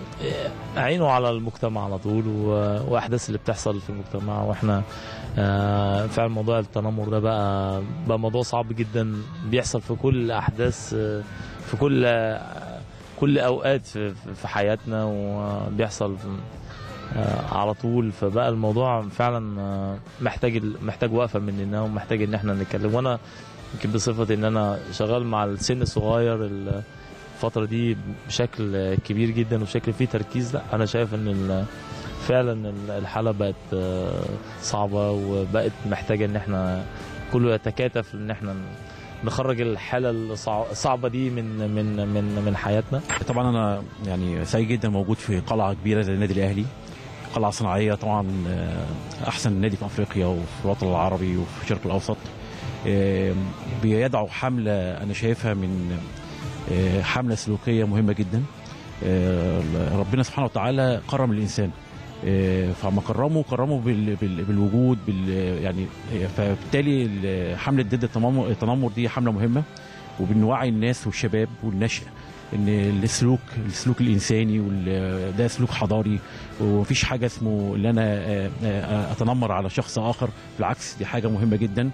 آه، عينه على المجتمع على طول و- واحداث اللي بتحصل في المجتمع واحنا آه، فعلا موضوع التنمر ده بقى بقى موضوع صعب جدا بيحصل في كل احداث آه، في كل آه، كل اوقات في في حياتنا وبيحصل في آه، على طول فبقى الموضوع فعلا آه، محتاج ال- محتاج وقفه مننا ومحتاج ان احنا نتكلم وانا يمكن بصفتي ان انا شغال مع السن الصغير الفتره دي بشكل كبير جدا وبشكل فيه تركيز لا انا شايف ان ال- فعلا ال- الحاله بقت آه، صعبه وبقت محتاجه ان احنا كله يتكاتف ان احنا نخرج الحاله الصع- الصعبه دي من من من من حياتنا طبعا انا يعني سعيد جدا موجود في قلعه كبيره زي النادي الاهلي قلعه صناعيه طبعا آه، احسن نادي في افريقيا وفي الوطن العربي وفي الشرق الاوسط آه، بيدعو حمله انا شايفها من آه، حمله سلوكيه مهمه جدا آه، ربنا سبحانه وتعالى كرم الانسان آه، فما كرمه كرمه بال بال بالوجود بال يعني آه، فبالتالي ال- حمله ضد التنمر التنمر دي حمله مهمه وبنوعي الناس والشباب والنشء ان السلوك السلوك الانساني وال- ده سلوك حضاري ومفيش حاجه اسمه ان انا آه، آه، اتنمر على شخص اخر بالعكس دي حاجه مهمه جدا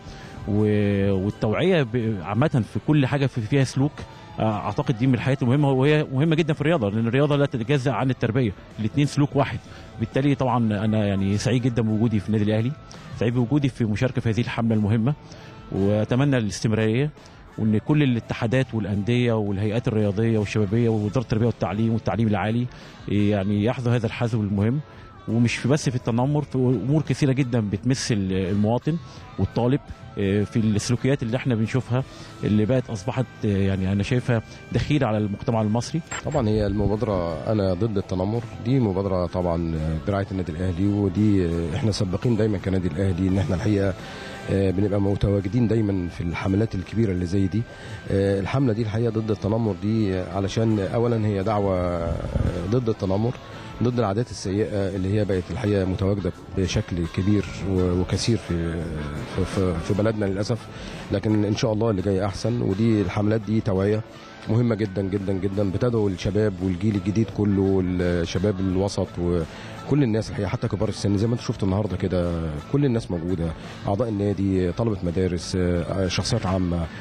و- والتوعيه ب- عامه في كل حاجه في- فيها سلوك آه، اعتقد دي من الحاجات المهمه وهي مهمه جدا في الرياضه لان الرياضه لا تتجزا عن التربيه الاثنين سلوك واحد بالتالي طبعا انا يعني سعيد جدا بوجودي في النادي الاهلي سعيد بوجودي في مشاركه في هذه الحمله المهمه واتمنى الاستمراريه وان كل الاتحادات والانديه والهيئات الرياضيه والشبابيه ووزاره التربيه والتعليم والتعليم العالي يعني يحظوا هذا الحذو المهم ومش في بس في التنمر في امور كثيره جدا بتمس المواطن والطالب آه، في السلوكيات اللي احنا بنشوفها اللي بقت اصبحت آه، يعني انا شايفها دخيله على المجتمع المصري طبعا هي المبادرة أنا ضد التنمر دي مبادرة طبعا برعاية النادي الأهلي ودي احنا سباقين دايما كنادي الأهلي إن احنا الحقيقة آه، بنبقى متواجدين دايما في الحملات الكبيرة اللي زي دي آه، الحملة دي الحقيقة ضد التنمر دي علشان أولا هي دعوة آه، ضد التنمر ضد العادات السيئة اللي هي بقت الحقيقة متواجدة بشكل كبير و- وكثير في في- في في بلدنا للأسف لكن إن شاء الله اللي جاي أحسن ودي الحملات دي توعية مهمة جدا جدا جدا بتدعو الشباب والجيل الجديد كله والشباب الوسط وكل الناس الحقيقة حتى كبار السن زي ما انت شفت النهارده كده كل الناس موجودة أعضاء النادي طلبة مدارس آه، شخصيات عامة آه،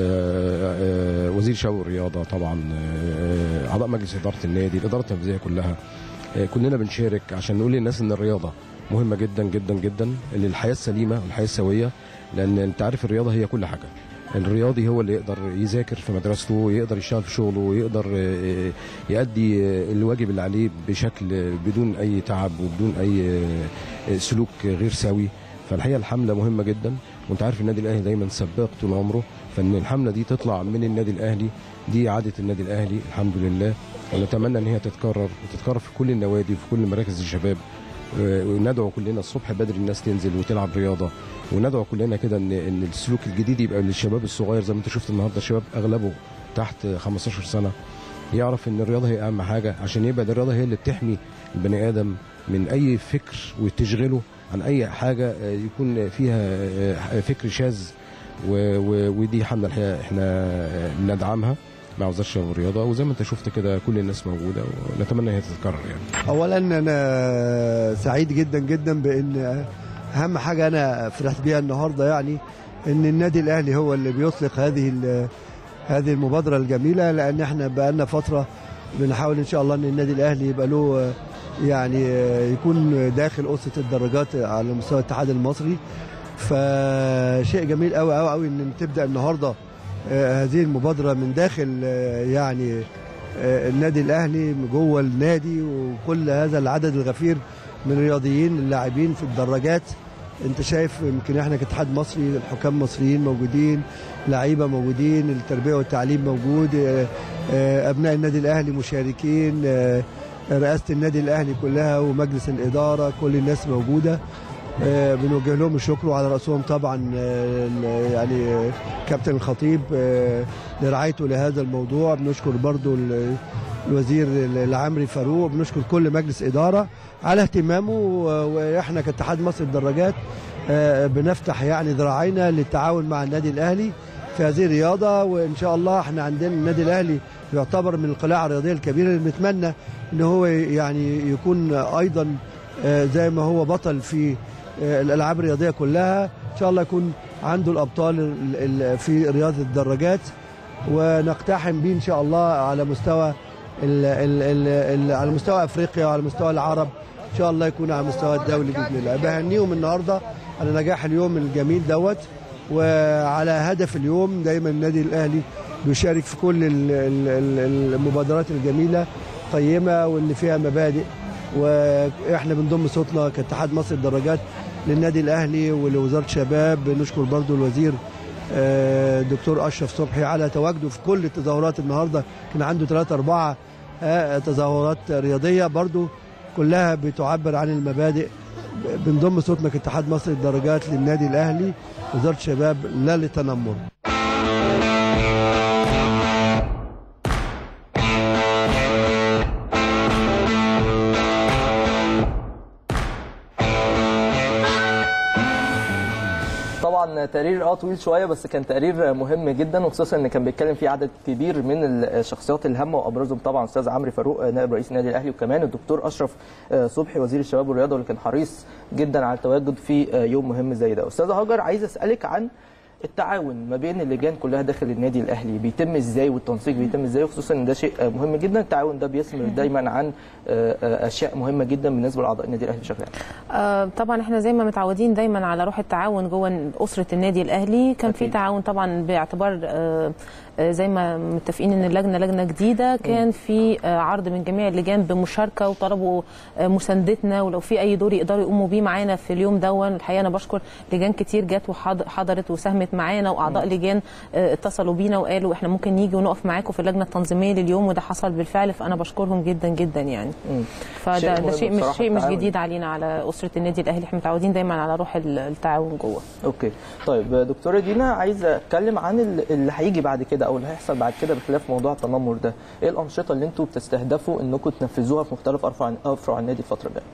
آه، وزير شباب الرياضة طبعا آه، أعضاء مجلس إدارة النادي الإدارة التنفيذية كلها آه، كلنا بنشارك عشان نقول للناس ان الرياضه مهمه جدا جدا جدا للحياه السليمه والحياه السويه لان انت عارف الرياضه هي كل حاجه الرياضي هو اللي يقدر يذاكر في مدرسته يقدر يشتغل في شغله ويقدر آه، يؤدي آه، الواجب اللي عليه بشكل بدون اي تعب وبدون اي آه، سلوك غير سوي فالحقيقه الحمله مهمه جدا وانت عارف النادي الاهلي دايما سباق طول عمره فان الحمله دي تطلع من النادي الاهلي دي عاده النادي الاهلي الحمد لله ونتمنى ان هي تتكرر وتتكرر في كل النوادي وفي كل مراكز الشباب آه، وندعو كلنا الصبح بدري الناس تنزل وتلعب رياضه وندعو كلنا كده ان ان السلوك الجديد يبقى للشباب الصغير زي ما انت شفت النهارده الشباب اغلبه تحت 15 سنه يعرف ان الرياضه هي اهم حاجه عشان يبقى دي الرياضه هي اللي بتحمي البني ادم من اي فكر وتشغله عن اي حاجه آه، يكون فيها آه، فكر شاذ و- و- ودي حمله الحقيقه احنا آه، بندعمها مع وزاره الشباب والرياضه وزي ما انت شفت كده كل الناس موجوده ونتمنى هي تتكرر يعني اولا انا سعيد جدا جدا بان اهم حاجه انا فرحت بيها النهارده يعني ان النادي الاهلي هو اللي بيطلق هذه ال- هذه المبادره الجميله لان احنا بقالنا فتره بنحاول ان شاء الله ان النادي الاهلي يبقى له آه، يعني آه، يكون داخل اسره الدراجات على مستوى الاتحاد المصري فشيء جميل قوي قوي قوي ان تبدا النهارده آه، هذه المبادره من داخل آه، يعني آه، النادي الاهلي جوه النادي وكل هذا العدد الغفير من الرياضيين اللاعبين في الدراجات انت شايف يمكن احنا كاتحاد مصري الحكام مصريين موجودين لعيبه موجودين التربيه والتعليم موجود آه، آه، ابناء النادي الاهلي مشاركين آه، رئاسه النادي الاهلي كلها ومجلس الاداره كل الناس موجوده آه، بنوجه لهم الشكر وعلى راسهم طبعا آه، ال- يعني آه، كابتن الخطيب آه، لرعايته لهذا الموضوع بنشكر برضو ال- الوزير العمري فاروق بنشكر كل مجلس اداره على اهتمامه و- واحنا كاتحاد مصر الدراجات آه، بنفتح يعني ذراعينا للتعاون مع النادي الاهلي في هذه الرياضه وان شاء الله احنا عندنا النادي الاهلي يعتبر من القلاع الرياضيه الكبيره اللي بنتمنى ان هو يعني يكون ايضا آه، زي ما هو بطل في آه، الالعاب الرياضيه كلها ان شاء الله يكون عنده الابطال ال- ال- في رياضه الدراجات ونقتحم بيه ان شاء الله على مستوى ال ال ال ال على مستوى افريقيا وعلى مستوى العرب ان شاء الله يكون على المستوى الدولي باذن الله بهنيهم النهارده على نجاح اليوم الجميل دوت وعلى هدف اليوم دايما النادي الاهلي بيشارك في كل ال- ال- ال- المبادرات الجميله قيمه واللي فيها مبادئ واحنا بنضم صوتنا كاتحاد مصر الدراجات للنادي الاهلي ولوزاره الشباب نشكر برضو الوزير آه، دكتور اشرف صبحي على تواجده في كل التظاهرات النهارده كان عنده ثلاثة أربعة آه، تظاهرات رياضية برضو كلها بتعبر عن المبادئ بنضم صوتنا كاتحاد مصر الدرجات للنادي الأهلي وزارة الشباب لا للتنمر طبعا تقرير اه طويل شويه بس كان تقرير مهم جدا وخصوصا ان كان بيتكلم فيه عدد كبير من الشخصيات الهامه وابرزهم طبعا استاذ عمرو فاروق نائب رئيس النادي الاهلي وكمان الدكتور اشرف صبحي وزير الشباب والرياضه واللي كان حريص جدا على التواجد في يوم مهم زي ده استاذه هاجر عايز اسالك عن التعاون ما بين اللجان كلها داخل النادي الاهلي بيتم ازاي والتنسيق بيتم ازاي وخصوصا ان ده شيء مهم جدا التعاون ده بيثمر دايما عن اشياء مهمه جدا بالنسبه لاعضاء النادي الاهلي بشكل عام آه، طبعا احنا زي ما متعودين دايما على روح التعاون جوه اسره النادي الاهلي كان في تعاون طبعا باعتبار آه، آه، زي ما متفقين ان اللجنه لجنه جديده كان في آه، عرض من جميع اللجان بمشاركه وطلبوا آه، مساندتنا ولو في اي دور يقدروا يقوموا بيه معانا في اليوم دون الحقيقه انا بشكر لجان كتير جت وحضرت وساهمت معانا واعضاء لجان آه، اتصلوا بينا وقالوا احنا ممكن نيجي ونقف معاكم في اللجنه التنظيميه لليوم وده حصل بالفعل فانا بشكرهم جدا جدا يعني فده شيء ده مهم شيء مش بصراحة شيء مش التعاون. جديد علينا على اسره النادي الاهلي احنا متعودين دايما على روح ال- التعاون جوه اوكي طيب دكتوره دينا عايزه اتكلم عن ال- اللي هيجي بعد كده او اللي هيحصل بعد كده بخلاف موضوع التنمر ده ايه الانشطه اللي انتم بتستهدفوا انكم تنفذوها في مختلف افرع افرع النادي الفتره الجايه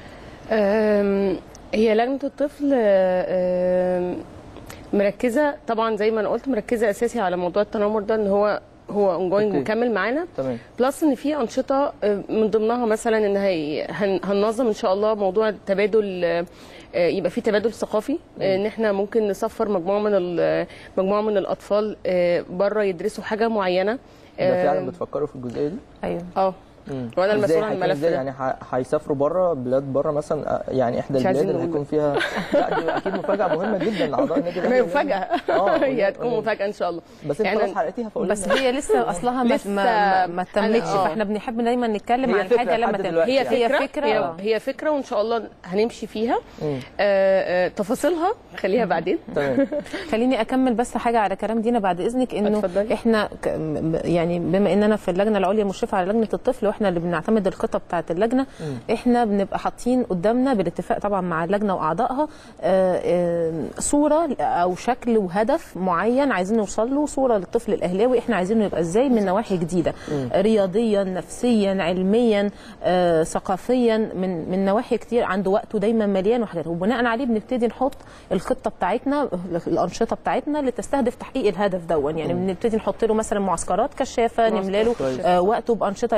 أم، هي لجنه الطفل أم، مركزه طبعا زي ما انا قلت مركزه اساسي على موضوع التنمر ده ان هو هو اونجوينج أوكي. مكمل معانا تمام بلس ان في انشطه أه، من ضمنها مثلا ان هي هن- هننظم ان شاء الله موضوع التبادل أه، أه، يبقى في تبادل ثقافي أه، ان احنا ممكن نسفر مجموعه من ال- مجموعه من الاطفال بره يدرسوا حاجه معينه ده أه، فعلا بتفكروا في الجزئيه دي ايوه اه مم. وانا إزاي المسؤول عن هيكون الملف إزاي؟ ده. يعني ه- هيسافروا بره بلاد بره مثلا آه، يعني احدى مش البلاد عايزين اللي نقول. هيكون فيها لا دي اكيد مفاجاه مهمه جدا لاعضاء النادي ما الأهلي. هي مفاجاه آه، هي هتكون مفاجاه ان شاء الله بس انت خلاص حرقتيها فقولي بس لنا. هي لسه اصلها ما لسه ما, ما تمتش أنا- آه. فاحنا بنحب دايما نتكلم هي عن فكرة الحاجه لما لحد تم دلوقتي يعني. هي فكره هي, آه. هي فكره وان شاء الله هنمشي فيها مم. آه آه تفاصيلها خليها بعدين تمام خليني اكمل بس حاجه على كلام دينا بعد اذنك انه احنا ك- م- يعني بما اننا في اللجنه العليا مشرفه على لجنه الطفل واحنا اللي بنعتمد الخطه بتاعه اللجنه احنا بنبقى حاطين قدامنا بالاتفاق طبعا مع اللجنه واعضائها آه، آه، صوره او شكل وهدف معين عايزين نوصل له صوره للطفل الاهلاوي احنا عايزينه يبقى ازاي من نواحي جديده مم. رياضيا نفسيا علميا آه، ثقافيا من من نواحي كتير عنده وقته دايما مليان وحاجات وبناء عليه بنبتدي نحط الخطه بتاعتنا الانشطه بتاعتنا اللي تستهدف تحقيق الهدف دون يعني مم. بنبتدي نحط له مثلا معسكرات كشافه معسكر نملى له كويس. آه، وقته بانشطه اللي ما بيشتغل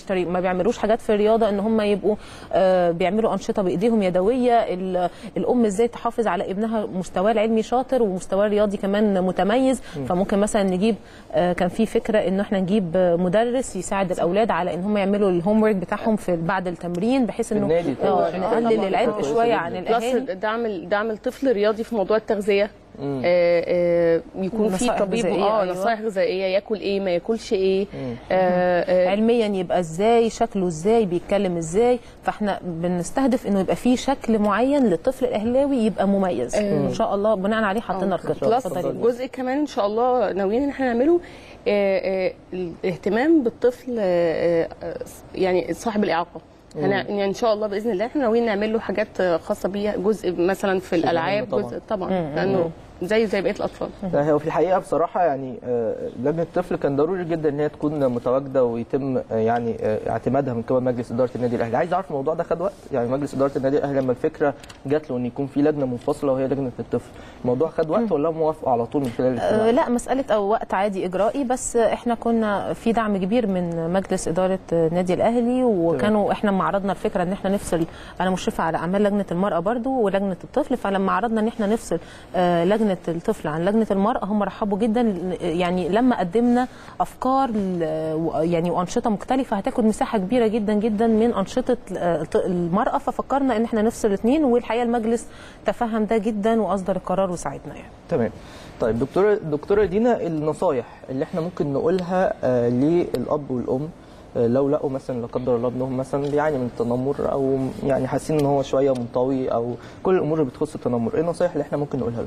طريق ما بيعملوش حاجات في الرياضه ان هم يبقوا آه، بيعملوا انشطه بايديهم يدويه ال- الام ازاي تحافظ على ابنها مستواه العلمي شاطر ومستواه الرياضي كمان متميز مم. فممكن مثلا نجيب آه، كان في فكره ان احنا نجيب آه، مدرس يساعد الاولاد على ان هم يعملوا الهوم ورك بتاعهم في بعد التمرين بحيث انه النادي آه، طبعاً. نقلل العبء شويه عن بلس الاهالي دعم دعم الطفل رياضي في موضوع التغذيه مم. آه آه يكون في نصائح طبيب غذائية، اه أيوة. نصائح غذائيه ياكل ايه ما ياكلش ايه مم. آه آه علميا يبقى ازاي شكله ازاي بيتكلم ازاي فاحنا بنستهدف انه يبقى في شكل معين للطفل الاهلاوي يبقى مميز آه. ان شاء الله بناء عليه حطينا الخطه بلس اتفضلي. جزء كمان ان شاء الله ناويين ان احنا نعمله آه، آه، الاهتمام بالطفل آه، آه، يعني صاحب الاعاقه مم. هن... يعني ان شاء الله باذن الله احنا ناويين نعمل له حاجات خاصه بيه جزء مثلا في الالعاب طبعاً. جزء طبعا مم. لانه زيه زي بقيه الاطفال لا هو في الحقيقه بصراحه يعني آه، لجنه الطفل كان ضروري جدا ان هي تكون متواجده ويتم آه، يعني آه، اعتمادها من قبل مجلس اداره النادي الاهلي عايز اعرف الموضوع ده خد وقت يعني مجلس اداره النادي الاهلي لما الفكره جات له ان يكون في لجنه منفصله وهي لجنه الطفل الموضوع خد وقت ولا موافقه على طول من خلال الاجتماع آه، لا مسألة أو وقت عادي إجرائي بس احنا كنا في دعم كبير من مجلس إدارة النادي الأهلي وكانوا احنا لما عرضنا الفكرة إن احنا نفصل أنا مشرفة على أعمال لجنة المرأة برضو ولجنة الطفل فلما عرضنا إن احنا نفصل آه، لجنة الطفل عن لجنة المرأة هم رحبوا جدا يعني لما قدمنا أفكار ل- و- يعني وأنشطة مختلفة هتاخد مساحة كبيرة جدا جدا من أنشطة آه، المرأة ففكرنا إن احنا نفصل الاثنين والحقيقة المجلس تفهم ده جدا وأصدر القرار وساعدنا يعني تمام طيب دكتوره دكتوره دينا النصايح اللي احنا ممكن نقولها آه، للاب والام آه، لو لقوا مثلا لا قدر الله ابنهم مثلا بيعاني من التنمر او يعني حاسين ان هو شويه منطوي او كل الامور اللي بتخص التنمر ايه النصايح اللي احنا ممكن نقولها له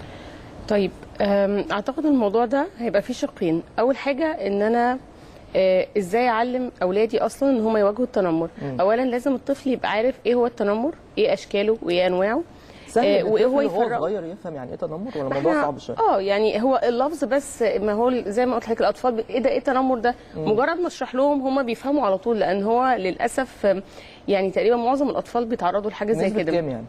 طيب أم، اعتقد الموضوع ده هيبقى فيه شقين اول حاجه ان انا آه، ازاي اعلم اولادي اصلا ان هم يواجهوا التنمر مم. اولا لازم الطفل يبقى عارف ايه هو التنمر ايه اشكاله وايه انواعه سهل آه، إن وايه هو الطفل وهو يفرقه صغير يفهم يعني ايه تنمر ولا ما الموضوع إحنا- صعب شويه اه يعني هو اللفظ بس ما هو زي ما قلت لك الاطفال ب- ايه ده ايه التنمر ده مم. مجرد ما اشرح لهم هم بيفهموا على طول لان هو للاسف آم، يعني تقريبا معظم الاطفال بيتعرضوا لحاجه زي نسبة كده كام يعني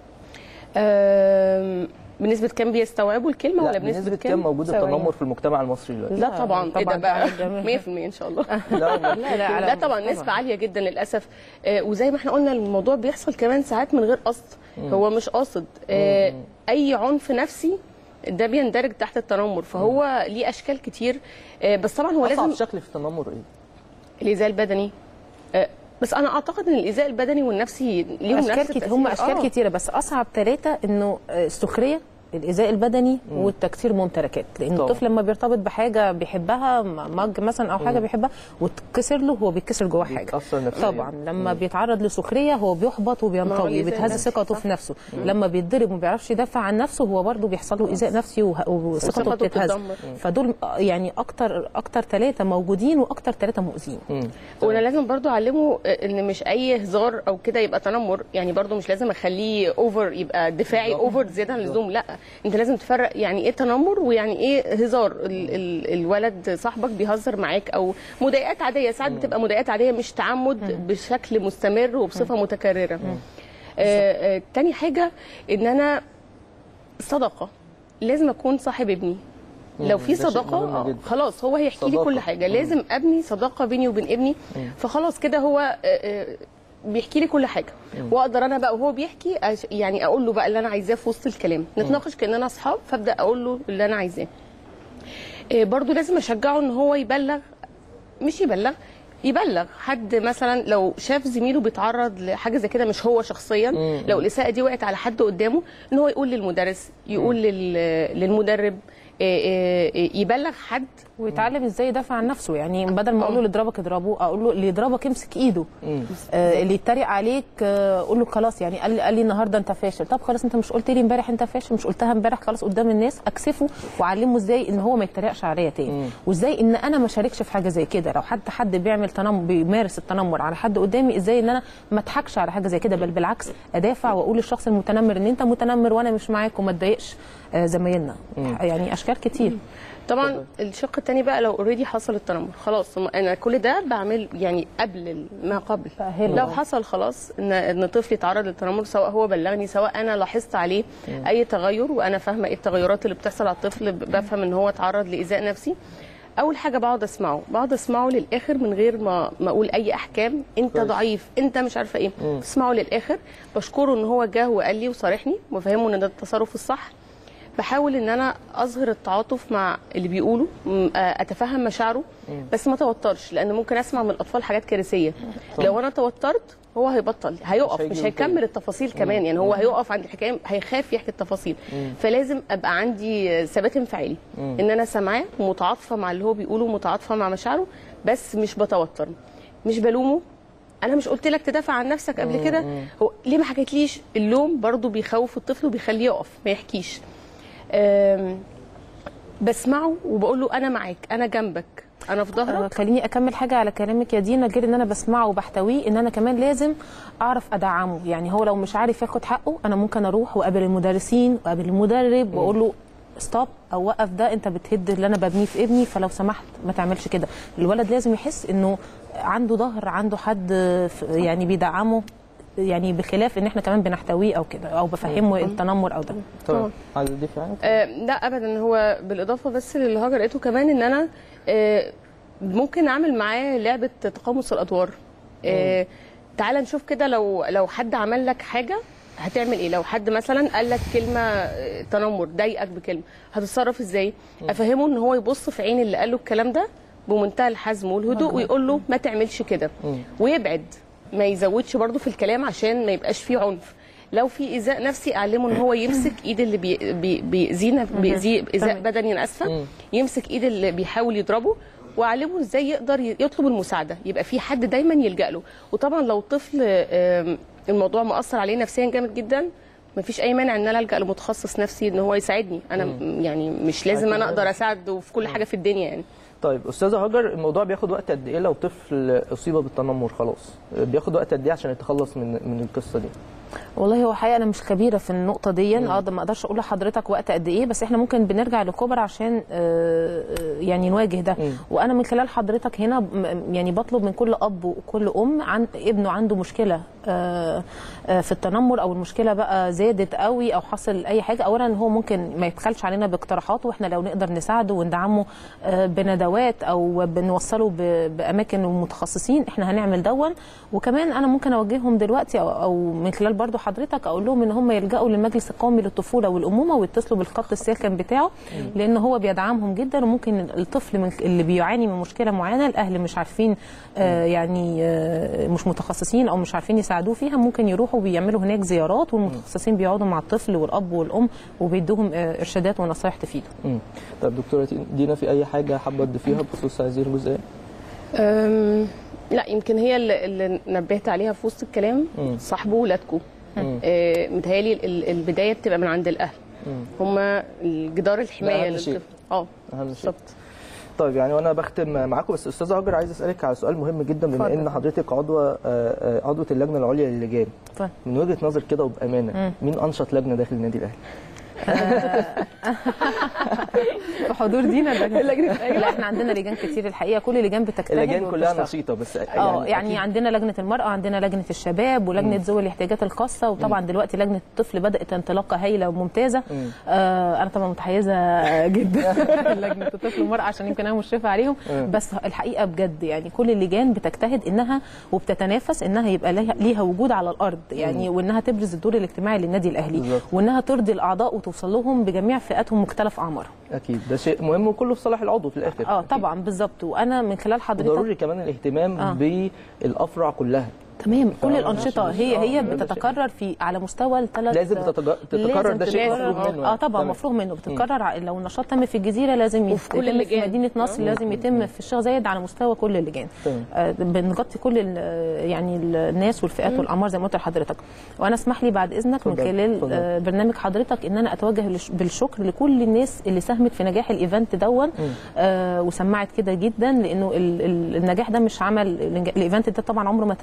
آم، بنسبه كام بيستوعبوا الكلمه لا ولا بنسبة كام موجود التنمر في المجتمع المصري دلوقتي لا طبعا ايه ده طبعاً بقى فعلاً 100% ان شاء الله لا والله. لا، لا، لا طبعا نسبه عاليه جدا للاسف آه، وزي ما احنا قلنا الموضوع بيحصل كمان ساعات من غير قصد مم. هو مش قاصد آه، اي عنف نفسي ده بيندرج تحت التنمر فهو ليه اشكال كتير آه، بس طبعا هو اصعب لازم شكل في التنمر ايه الايذاء البدني آه، بس انا اعتقد ان الايذاء البدني والنفسي ليهم نفس اشكال كتير هم التأثير. اشكال آه. كتيره بس اصعب ثلاثه انه آه، السخريه الايذاء البدني والتكسير ممتلكات لان طبعا. الطفل لما بيرتبط بحاجه بيحبها م- مج مثلا او حاجه مم. بيحبها وتكسر له هو بيتكسر جواه حاجه بيتأثر نفسياً. طبعا لما بيتعرض لسخريه هو بيحبط ما هو وبينطوي الإيذاء بيتهز النفسي، ثقته صح. في نفسه مم. لما بيتضرب وما بيعرفش يدافع عن نفسه هو برضه بيحصل له ايذاء نفسي وه- وثقته وثقته بتتهز بتتدمر. فدول آه، يعني اكتر اكتر ثلاثه موجودين واكتر ثلاثه مؤذين وانا لازم برضو اعلمه ان مش اي هزار او كده يبقى تنمر يعني برضو مش لازم اخليه اوفر يبقى دفاعي اوفر زياده عن اللزوم لا انت لازم تفرق يعني ايه تنمر ويعني ايه هزار ال ال الولد صاحبك بيهزر معاك او مضايقات عاديه ساعات بتبقى مضايقات عاديه مش تعمد بشكل مستمر وبصفه متكرره آه آه تاني حاجه ان انا صداقه لازم اكون صاحب ابني مم، لو في ده شيء صداقه مهم آه، جدا. خلاص هو هيحكي لي صداقة. كل حاجه مم. لازم ابني صداقه بيني وبين ابني مم. فخلاص كده هو آه، آه، بيحكي لي كل حاجه مم. واقدر انا بقى وهو بيحكي أش- يعني اقول له بقى اللي انا عايزاه في وسط الكلام نتناقش كاننا اصحاب فابدا اقول له اللي انا عايزاه آه، برضو لازم اشجعه ان هو يبلغ مش يبلغ يبلغ حد مثلا لو شاف زميله بيتعرض لحاجه زي كده مش هو شخصيا مم. لو الاساءه دي وقعت على حد قدامه ان هو يقول للمدرس يقول لل- للمدرب آه، آه، آه، يبلغ حد ويتعلم ازاي يدافع عن نفسه يعني بدل ما اقول له اللي يضربك اضربه اقول له اللي يضربك امسك ايده آه اللي يتريق عليك آه قول له خلاص يعني قال لي قال لي النهارده انت فاشل طب خلاص انت مش قلت لي امبارح انت فاشل مش قلتها امبارح خلاص قدام الناس اكسفه واعلمه ازاي ان هو ما يتريقش عليا تاني وازاي ان انا ما اشاركش في حاجه زي كده لو حد حد بيعمل تنمر بيمارس التنمر على حد قدامي ازاي ان انا ما اضحكش على حاجه زي كده بل بالعكس ادافع واقول للشخص المتنمر ان انت متنمر وانا مش معاك وما تضايقش آه زمايلنا يعني اشكال كتير طبعا الشق الثاني بقى لو اوريدي حصل التنمر خلاص هم- انا كل ده بعمل يعني قبل ال- ما قبل فأهله. لو حصل خلاص ان ان طفل يتعرض للتنمر سواء هو بلغني سواء انا لاحظت عليه مم. اي تغير وانا فاهمه ايه التغيرات اللي بتحصل على الطفل ب- بفهم ان هو اتعرض لايذاء نفسي اول حاجه بقعد اسمعه بقعد اسمعه للاخر من غير ما ما اقول اي احكام انت كويس. ضعيف انت مش عارفه ايه مم. بسمعه للاخر بشكره ان هو جه وقال لي وصارحني وبفهمه ان ده التصرف الصح بحاول ان انا اظهر التعاطف مع اللي بيقوله م- آه، اتفهم مشاعره مم. بس ما توترش لان ممكن اسمع من الاطفال حاجات كارثيه طبعا. لو انا توترت هو هيبطل هيقف هيجي مش يقول هيكمل كده. التفاصيل مم. كمان يعني هو مم. هيقف عند الحكايه هيخاف يحكي التفاصيل مم. فلازم ابقى عندي ثبات انفعالي مم. ان انا سامعاه ومتعاطفه مع اللي هو بيقوله ومتعاطفه مع مشاعره بس مش بتوتر مش بلومه انا مش قلت لك تدافع عن نفسك قبل مم. كده مم. هو ليه ما حكيتليش اللوم برضو بيخوف الطفل وبيخليه يقف ما يحكيش أم، بسمعه وبقول له انا معاك انا جنبك انا في آه، ظهرك خليني اكمل حاجه على كلامك يا دينا غير ان انا بسمعه وبحتويه ان انا كمان لازم اعرف ادعمه يعني هو لو مش عارف ياخد حقه انا ممكن اروح واقابل المدرسين واقابل المدرب واقول له ستوب او وقف ده انت بتهد اللي انا ببنيه في ابني فلو سمحت ما تعملش كده الولد لازم يحس انه عنده ظهر عنده حد ف- يعني بيدعمه يعني بخلاف ان احنا كمان بنحتويه او كده او بفهمه التنمر او ده طيب عايز تضيف حاجه آه لا ابدا هو بالاضافه بس اللي هاجر لقيته كمان ان انا آه ممكن اعمل معاه لعبه تقامص الادوار آه تعال نشوف كده لو لو حد عمل لك حاجه هتعمل ايه لو حد مثلا قال لك كلمه آه، تنمر ضايقك بكلمه هتتصرف ازاي افهمه ان هو يبص في عين اللي قال له الكلام ده بمنتهى الحزم والهدوء ويقول له ما تعملش كده ويبعد ما يزودش برضه في الكلام عشان ما يبقاش فيه عنف لو في ايذاء نفسي اعلمه ان هو يمسك ايد اللي بي بي بيأذينا بيأذيه ايذاء تمام. بدني انا اسفه يمسك ايد اللي بيحاول يضربه واعلمه ازاي يقدر ي- يطلب المساعده يبقى في حد دايما يلجا له وطبعا لو طفل آم، الموضوع مأثر عليه نفسيا جامد جدا مفيش اي مانع ان انا الجا لمتخصص نفسي ان هو يساعدني انا م- يعني مش لازم انا اقدر اساعده في كل حاجه في الدنيا يعني طيب استاذه هاجر الموضوع بياخد وقت قد ايه لو طفل اصيب بالتنمر خلاص بياخد وقت قد ايه عشان يتخلص من من القصه دي والله هو حقيقه انا مش خبيره في النقطه دي اقدر ما اقدرش اقول لحضرتك وقت قد ايه بس احنا ممكن بنرجع لكبر عشان آه، آه، يعني نواجه ده وانا من خلال حضرتك هنا م- يعني بطلب من كل اب وكل ام عن ابنه عنده مشكله آه، آه، في التنمر او المشكله بقى زادت قوي او حصل اي حاجه اولا هو ممكن ما يبخلش علينا باقتراحات واحنا لو نقدر نساعده وندعمه آه، بندوات او بنوصله ب- باماكن ومتخصصين احنا هنعمل دون وكمان انا ممكن اوجههم دلوقتي او, أو من خلال برضو حضرتك اقول لهم ان هم يلجأوا للمجلس القومي للطفوله والامومه ويتصلوا بالخط الساخن بتاعه لان هو بيدعمهم جدا وممكن الطفل من اللي بيعاني من مشكله معينه الاهل مش عارفين آه يعني آه مش متخصصين او مش عارفين يساعدوه فيها ممكن يروحوا بيعملوا هناك زيارات والمتخصصين بيقعدوا مع الطفل والاب والام وبيدوهم آه ارشادات ونصايح تفيده مم. طيب دكتوره دينا في اي حاجه حابه تضيفيها بخصوص هذه الجزئيه أم، لا يمكن هي اللي, اللي نبهت عليها في وسط الكلام مم. صاحبوا ولادكم مم. آه، متهيألي ال- البدايه بتبقى من عند الاهل مم. هما الجدار الحمايه أهم شيء. للطفل اه اهم شيء طيب يعني وانا بختم معاكم بس استاذه هاجر عايز اسالك على سؤال مهم جدا بما اتفضل. ان حضرتك عضوه آه، آه، عضوه اللجنه العليا للجان اتفضل. من وجهه نظر كده وبامانه مم. مين انشط لجنه داخل النادي الاهلي؟ في حضور دينا لا احنا عندنا لجان كتير الحقيقه كل لجان بتجتهد اللجان كلها وبتشتغل. نشيطه بس اه يعني أكيد عندنا لجنه المراه عندنا لجنه الشباب ولجنه مم. ذوي الاحتياجات الخاصه وطبعا دلوقتي لجنه الطفل بدات انطلاقه هايله وممتازه مم. آه انا طبعا متحيزه جدا لجنه الطفل والمراه عشان يمكن انا مشرفه عليهم مم. بس الحقيقه بجد يعني كل اللجان بتجتهد انها وبتتنافس انها يبقى ليها, ليها وجود على الارض يعني وانها تبرز الدور الاجتماعي للنادي الاهلي بالظبط. وانها ترضي الاعضاء وتوصل لهم بجميع فئاتهم مختلف اعمارهم اكيد ده شيء مهم وكله في صالح العضو في الاخر اه طبعا بالظبط وانا من خلال حضرتك ضروري كمان الاهتمام آه. بالافرع كلها تمام كل فعلا. الانشطه هي آه، هي ده شيء. بتتكرر في على مستوى الثلاث لازم تتج- تتكرر، ده شيء مفروغ منه اه يعني. طبعا تمام. مفروغ منه بتتكرر ع- لو النشاط تم في الجزيره لازم وفي كل يتم في اللجان. مدينه نصر آه. لازم يتم في الشيخ زايد على مستوى كل اللجان تمام. آه بنغطي كل ال- يعني الناس والفئات مم. والاعمار زي ما قلت لحضرتك وانا اسمح لي بعد اذنك من اتفضل، خلال اتفضل. آه برنامج حضرتك ان انا اتوجه لش- بالشكر لكل الناس اللي ساهمت في نجاح الايفنت دون آه وسمعت كده جدا لانه ال- ال- النجاح ده مش عمل الايفنت ده طبعا عمره ما تم بشكل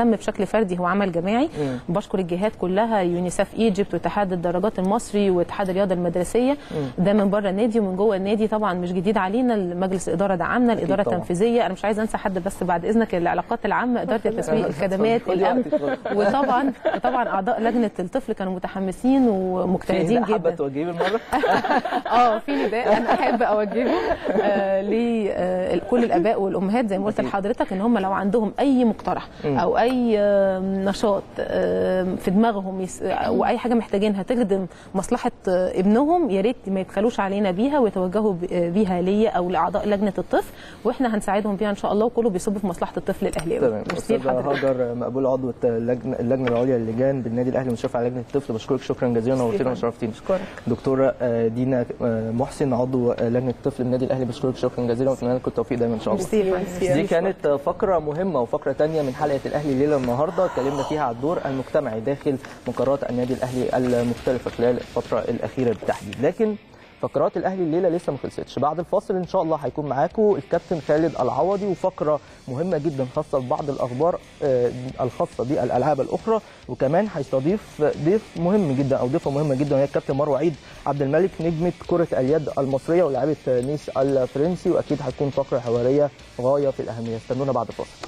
فردي هو عمل جماعي بشكر الجهات كلها يونيسف ايجيبت واتحاد الدرجات المصري واتحاد الرياضه المدرسيه ده من بره النادي ومن جوه النادي طبعا مش جديد علينا مجلس الاداره دعمنا الاداره طبعاً. التنفيذيه انا مش عايزه انسى حد بس بعد اذنك العلاقات العامه اداره التسويق الخدمات كل الامن وقتك خالص. وطبعا وطبعا اعضاء لجنه الطفل كانوا متحمسين ومجتهدين في حابه جدا توجهيه بالمره اه في نداء انا احب اوجهه آه لكل الاباء والامهات زي ما قلت لحضرتك ان هم لو عندهم اي مقترح مم. او اي آه، نشاط آه، في دماغهم يس- او اي حاجه محتاجينها تخدم مصلحه آه، ابنهم يا ريت ما يبخلوش علينا بيها ويتوجهوا ب- آه، بيها ليا او لاعضاء لجنه الطفل واحنا هنساعدهم بيها ان شاء الله وكله بيصب في مصلحه الطفل الاهلاوي تمام ميرسي استاذه لحضرتك. هاجر مقبول عضو اللجنه اللجنه العليا للجان بالنادي الاهلي مشرف على لجنه الطفل بشكرك شكرا جزيلا نورتينا وشرفتينا دكتوره آه، دينا آه، محسن عضو آه، لجنه الطفل بالنادي الاهلي بشكرك شكرا جزيلا واتمنى لكم التوفيق دايما ان شاء الله ميرسي، ميرسي. دي كانت آه، فقره مهمه وفقره تانية من حلقه الاهلي الليله النهارده اتكلمنا فيها على الدور المجتمعي داخل مقرات النادي الاهلي المختلفه خلال الفتره الاخيره بالتحديد لكن فقرات الاهلي الليله لسه ما خلصتش بعد الفاصل ان شاء الله هيكون معاكم الكابتن خالد العوضي وفقره مهمه جدا خاصه ببعض الاخبار آه، الخاصه بالالعاب الاخرى وكمان هيستضيف ضيف مهم جدا او ضيفه مهمه جدا وهي الكابتن مروه عيد عبد الملك نجمه كره اليد المصريه ولاعيبه نيس الفرنسي واكيد هتكون فقره حواريه غايه في الاهميه استنونا بعد الفاصل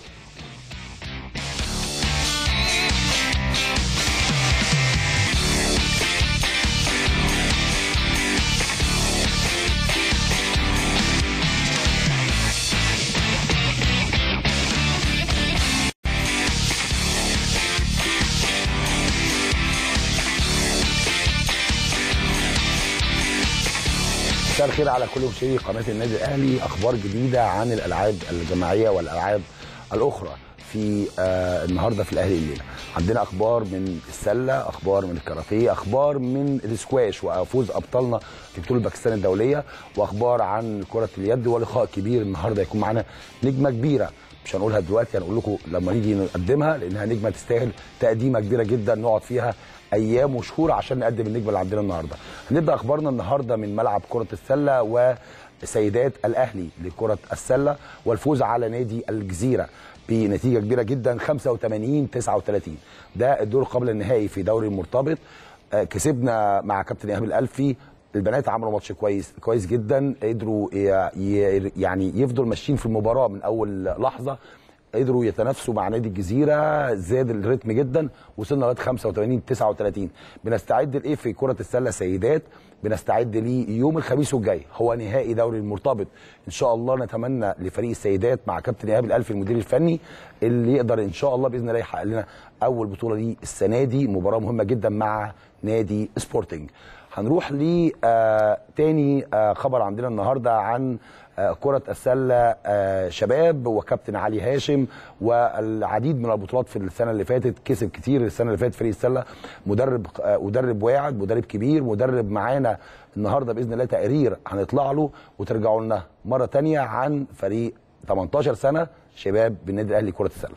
مساء الخير على كل مشاهدي قناه النادي الاهلي اخبار جديده عن الالعاب الجماعيه والالعاب الاخرى في آه النهارده في الاهلي الليله عندنا اخبار من السله اخبار من الكاراتيه اخبار من السكواش وفوز ابطالنا في بطوله باكستان الدوليه واخبار عن كره اليد ولقاء كبير النهارده يكون معانا نجمه كبيره مش هنقولها دلوقتي هنقول لكم لما نيجي نقدمها لانها نجمه تستاهل تقديمه كبيره جدا نقعد فيها ايام وشهور عشان نقدم النجمه اللي عندنا النهارده. هنبدا اخبارنا النهارده من ملعب كره السله وسيدات الاهلي لكره السله والفوز على نادي الجزيره بنتيجه كبيره جدا 85 39 ده الدور قبل النهائي في دوري المرتبط آه، كسبنا مع كابتن ايهاب الالفي البنات عملوا ماتش كويس كويس جدا قدروا ي- ي- يعني يفضلوا ماشيين في المباراه من اول لحظه قدروا يتنافسوا مع نادي الجزيره زاد الريتم جدا وصلنا لغايه 85 39 بنستعد لايه في كره السله سيدات بنستعد ليه يوم الخميس الجاي هو نهائي دوري المرتبط ان شاء الله نتمنى لفريق السيدات مع كابتن ايهاب الالفي المدير الفني اللي يقدر ان شاء الله باذن الله يحقق لنا اول بطوله دي السنه دي مباراه مهمه جدا مع نادي سبورتنج هنروح ل آه تاني آه خبر عندنا النهارده عن آه كرة السلة آه شباب وكابتن علي هاشم والعديد من البطولات في السنة اللي فاتت كسب كتير السنة اللي فاتت فريق السلة مدرب آه مدرب واعد مدرب كبير مدرب معانا النهارده بإذن الله تقرير هنطلع له وترجعوا لنا مرة تانية عن فريق 18 سنة شباب بالنادي الأهلي كرة السلة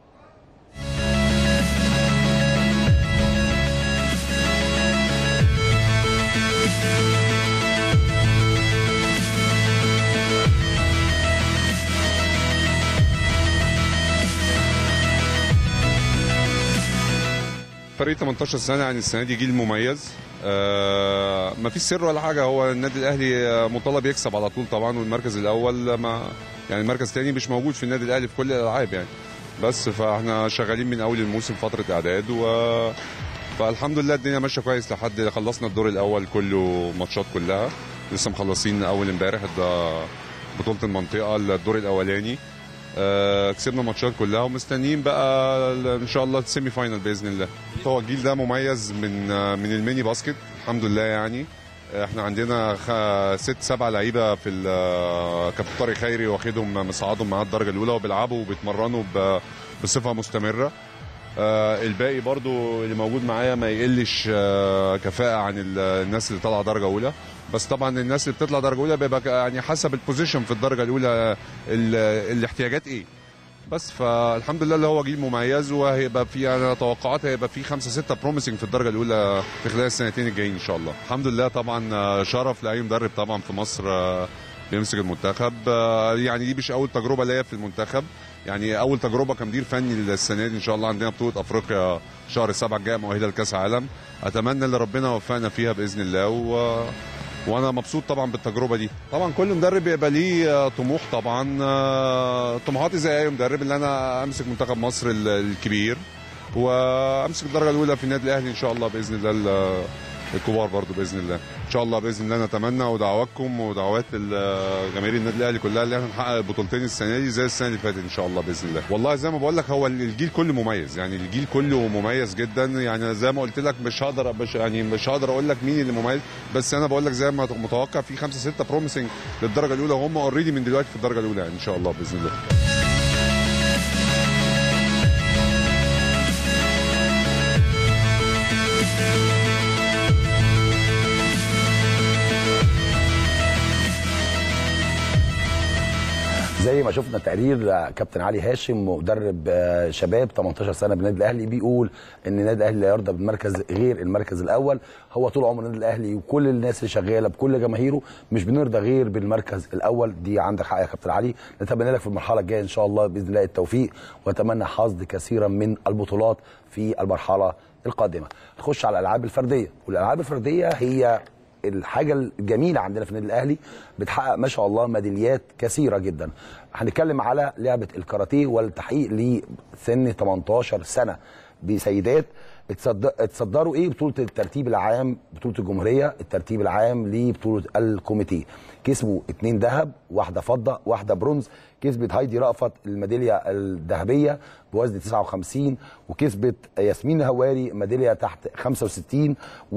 فريق 18 سنه يعني السنه دي جيل مميز آه ما فيش سر ولا حاجه هو النادي الاهلي آه، مطالب يكسب على طول طبعا والمركز الاول ما يعني المركز الثاني مش موجود في النادي الاهلي في كل الالعاب يعني بس فاحنا شغالين من اول الموسم فتره اعداد و فالحمد لله الدنيا ماشيه كويس لحد خلصنا الدور الاول كله ماتشات كلها لسه مخلصين اول امبارح ده بطوله المنطقه الدور الاولاني آه، كسبنا ماتشات كلها ومستنيين بقى ال- ان شاء الله السيمي فاينل باذن الله هو الجيل ده مميز من آه، من الميني باسكت الحمد لله يعني آه، احنا عندنا خ- ست سبع لعيبه في ال- آه، كابتن طارق خيري واخدهم مصعدهم معاه الدرجه الاولى وبيلعبوا وبيتمرنوا ب- بصفه مستمره آه، الباقي برضو اللي موجود معايا ما يقلش آه، كفاءة عن ال- الناس اللي طالعة درجة أولى بس طبعا الناس اللي بتطلع درجة أولى بيبقى ك- يعني حسب البوزيشن في الدرجة الأولى ال- الاحتياجات إيه بس فالحمد لله اللي هو جيل مميز وهيبقى في انا توقعات هيبقى في خمسه سته بروميسنج في الدرجه الاولى في خلال السنتين الجايين ان شاء الله. الحمد لله طبعا آه، شرف لاي مدرب طبعا في مصر آه، بيمسك المنتخب آه، يعني دي مش اول تجربه ليا في المنتخب يعني اول تجربه كمدير فني السنه دي ان شاء الله عندنا بطوله افريقيا شهر سبعة الجاي مؤهله لكاس عالم اتمنى ان ربنا يوفقنا فيها باذن الله و... وانا مبسوط طبعا بالتجربه دي طبعا كل مدرب بيبقى ليه آه، طموح طبعا آه، طموحاتي زي اي مدرب ان انا امسك منتخب مصر ال- الكبير وامسك الدرجه الاولى في النادي الاهلي ان شاء الله باذن الله ال- الكبار برضو باذن الله ان شاء الله باذن الله نتمنى ودعواتكم ودعوات ال- جماهير النادي الاهلي كلها اللي احنا نحقق البطولتين السنه دي زي السنه اللي فاتت ان شاء الله باذن الله والله زي ما بقول لك هو الجيل كله مميز يعني الجيل كله مميز جدا يعني زي ما قلت لك مش هقدر مش يعني مش هقدر اقول لك مين اللي مميز بس انا بقول لك زي ما متوقع في خمسه سته بروميسنج للدرجه الاولى وهم اوريدي من دلوقتي في الدرجه الاولى يعني ان شاء الله باذن الله زي ما شفنا تقرير كابتن علي هاشم مدرب آه، شباب 18 سنه بالنادي الاهلي بيقول ان النادي الاهلي لا يرضى بالمركز غير المركز الاول هو طول عمر النادي الاهلي وكل الناس اللي شغاله بكل جماهيره مش بنرضى غير بالمركز الاول دي عندك حق يا كابتن علي نتمنى لك في المرحله الجايه ان شاء الله باذن الله التوفيق واتمنى حصد كثيرا من البطولات في المرحله القادمه نخش على الالعاب الفرديه والالعاب الفرديه هي الحاجه الجميله عندنا في النادي الاهلي بتحقق ما شاء الله ميداليات كثيره جدا هنتكلم على لعبه الكاراتيه والتحقيق لسن 18 سنه بسيدات اتصد- اتصدروا ايه بطوله الترتيب العام بطوله الجمهوريه الترتيب العام لبطوله الكوميتيه كسبوا اتنين ذهب واحده فضه واحده برونز كسبت هايدي رأفت الميداليه الذهبيه بوزن 59 وكسبت ياسمين هواري ميداليه تحت 65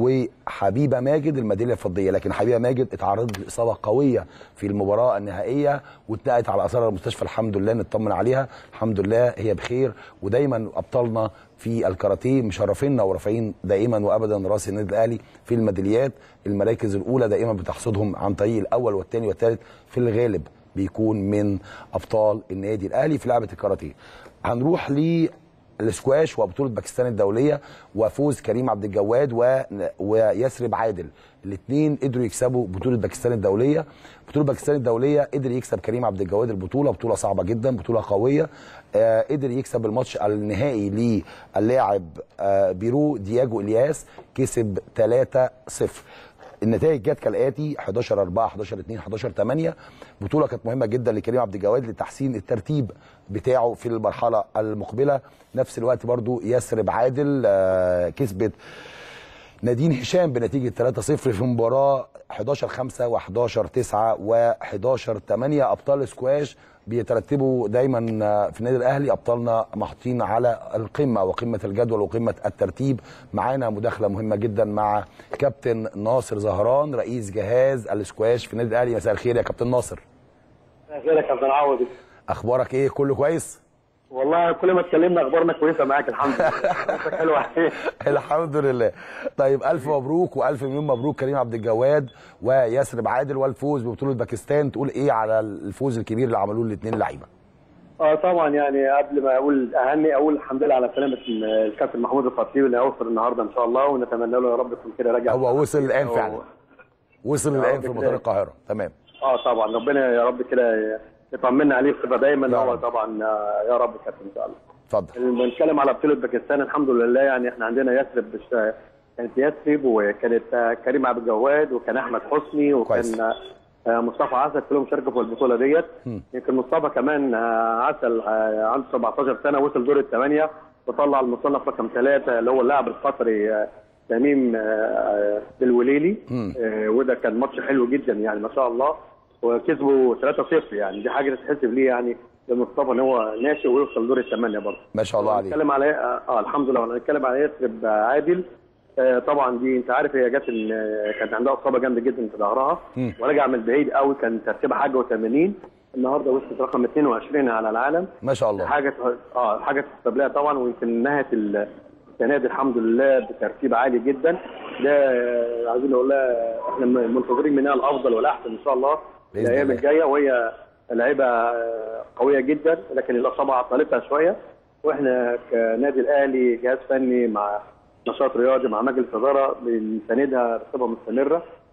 وحبيبه ماجد الميداليه الفضيه لكن حبيبه ماجد اتعرضت لاصابه قويه في المباراه النهائيه واتنقلت على اثار المستشفى الحمد لله نطمن عليها الحمد لله هي بخير ودايما ابطالنا في الكاراتيه مشرفينا ورافعين دائما وابدا راس النادي الاهلي في الميداليات المراكز الاولى دائما بتحصدهم عن طريق الاول والثاني والثالث في الغالب بيكون من ابطال النادي الاهلي في لعبه الكاراتيه هنروح للسكواش وبطوله باكستان الدوليه وفوز كريم عبد الجواد و... ويسرب عادل الاثنين قدروا يكسبوا بطوله باكستان الدوليه بطوله باكستان الدوليه قدر يكسب كريم عبد الجواد البطوله بطوله صعبه جدا بطوله قويه آه قدر يكسب الماتش النهائي للاعب آه بيرو دياجو الياس كسب 3-0 النتائج جت كالاتي 11 4 11 2 11 8 بطوله كانت مهمه جدا لكريم عبد الجواد لتحسين الترتيب بتاعه في المرحله المقبله نفس الوقت برضو يسرب عادل آه كسبت نادين هشام بنتيجه 3-0 في مباراه 11 5 و11 9 و11 8 ابطال سكواش بيترتبوا دايما في النادي الاهلي ابطالنا محطين على القمه وقمه الجدول وقمه الترتيب معانا مداخله مهمه جدا مع كابتن ناصر زهران رئيس جهاز السكواش في النادي الاهلي مساء الخير يا كابتن ناصر خير يا كابتن عوضي اخبارك ايه كله كويس والله كل ما اتكلمنا اخبارنا كويسه معاك الحمد لله صوتك حلو الحمد لله طيب الف مبروك والف مليون مبروك كريم عبد الجواد وياسر عادل والفوز ببطوله باكستان تقول ايه على الفوز الكبير اللي عملوه الاثنين لعيبه اه طبعا يعني قبل ما اقول اهني اقول الحمد لله على سلامه الكابتن محمود الخطيب اللي هيوصل النهارده ان شاء الله ونتمنى له يا رب يكون كده راجع هو وصل الان فعلا وصل الان في مطار القاهره تمام اه طبعا ربنا يا رب كده يطمنا عليه بصفه دايما هو طبعا يا رب كابتن ان شاء الله اتفضل بنتكلم على بطوله باكستان الحمد لله يعني احنا عندنا يثرب بش... كانت يثرب وكانت كريم عبد الجواد وكان احمد حسني وكان كويس. مصطفى عسل كلهم شاركوا في البطوله ديت يمكن مصطفى كمان عسل عنده 17 سنه وصل دور الثمانيه وطلع المصنف رقم ثلاثه اللي هو اللاعب القطري تميم الوليلي وده كان ماتش حلو جدا يعني ما شاء الله وكسبوا 3-0 يعني دي حاجه تتحسب ليه يعني لمصطفى ان هو ناشئ ويوصل دور الثمانيه برضه ما شاء الله عليه نتكلم على اه الحمد لله هنتكلم على يثرب عادل آه طبعا دي انت عارف هي جت ان كانت عندها اصابه جامده جدا في ظهرها ورجع من بعيد قوي كان ترتيبها حاجه و80 النهارده وصلت رقم 22 على العالم ما شاء الله حاجه اه حاجه تحسب لها طبعا ويمكن نهت السنه دي الحمد لله بترتيب عالي جدا ده عايزين نقول لها احنا منتظرين منها الافضل والاحسن ان شاء الله الايام الجايه وهي لعيبه قويه جدا لكن الاصابه عطلتها شويه واحنا كنادي الاهلي جهاز فني مع نشاط رياضي مع مجلس اداره بنساندها بصفه مستمره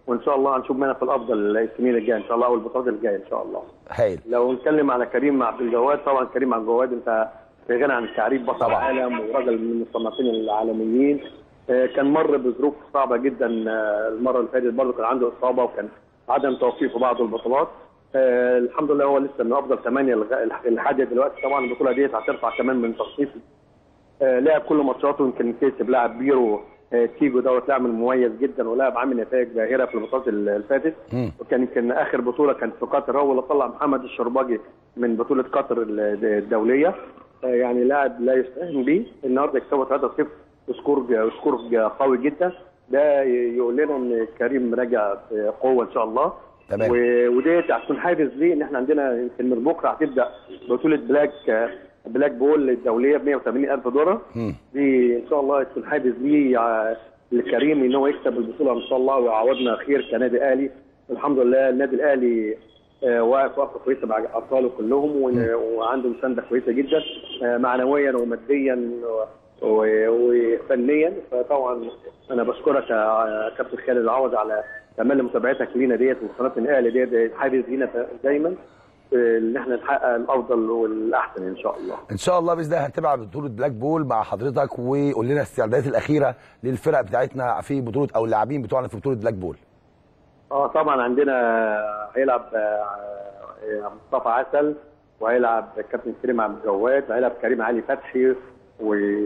وان شاء الله هنشوف منها في الافضل السنين الجايه ان شاء الله او البطولات الجايه ان شاء الله هايل لو نتكلم على كريم عبد الجواد طبعا كريم عبد الجواد انت في غنى عن التعريف بطل العالم وراجل من المصنفين العالميين آه، كان مر بظروف صعبه جدا آه، المره اللي فاتت برضه كان عنده اصابه وكان عدم توفيق في بعض البطولات آه، الحمد لله هو لسه من افضل ثمانيه لغا- لحد دلوقتي طبعا البطوله ديت هترفع كمان من تصنيف آه، لعب كل ماتشاته يمكن كسب لاعب بيرو آه، تيجو دوت لاعب مميز جدا ولاعب عامل نتائج باهره في البطولات اللي فاتت وكان يمكن اخر بطوله كانت في قطر هو اللي طلع محمد الشرباجي من بطوله قطر ال- الدوليه آه، يعني لاعب لا يستهين به النهارده يكسبوا 3-0 سكور سكور قوي جدا ده ي- يقول لنا ان كريم راجع بقوه ان شاء الله تمام. و- وديت هتكون حافز ليه ان احنا عندنا يمكن من بكره هتبدا بطوله بلاك بلاك بول الدوليه ب 180 الف دولار مم. دي ان شاء الله تكون حافز ليه ع- لكريم ان هو يكسب البطوله ان شاء الله ويعوضنا خير كنادي اهلي الحمد لله النادي الاهلي آه، واقف وقفه كويسه مع ابطاله كلهم و- وعنده مسانده كويسه جدا آه، معنويا وماديا و- و- وفنيا فطبعا انا بشكرك يا كابتن خالد العوض على كمان متابعتك لينا ديت وقناه الاهلي ديت حافز لينا دايما آه، ان احنا نحقق الافضل والاحسن ان شاء الله ان شاء الله باذن الله هنتابع بطوله بلاك بول مع حضرتك وقول لنا الاستعدادات الاخيره للفرق بتاعتنا في بطوله او اللاعبين بتوعنا في بطوله بلاك بول اه طبعا عندنا هيلعب آه، آه، مصطفى عسل وهيلعب كابتن كريم عبد الجواد هيلعب كريم علي فتحي و...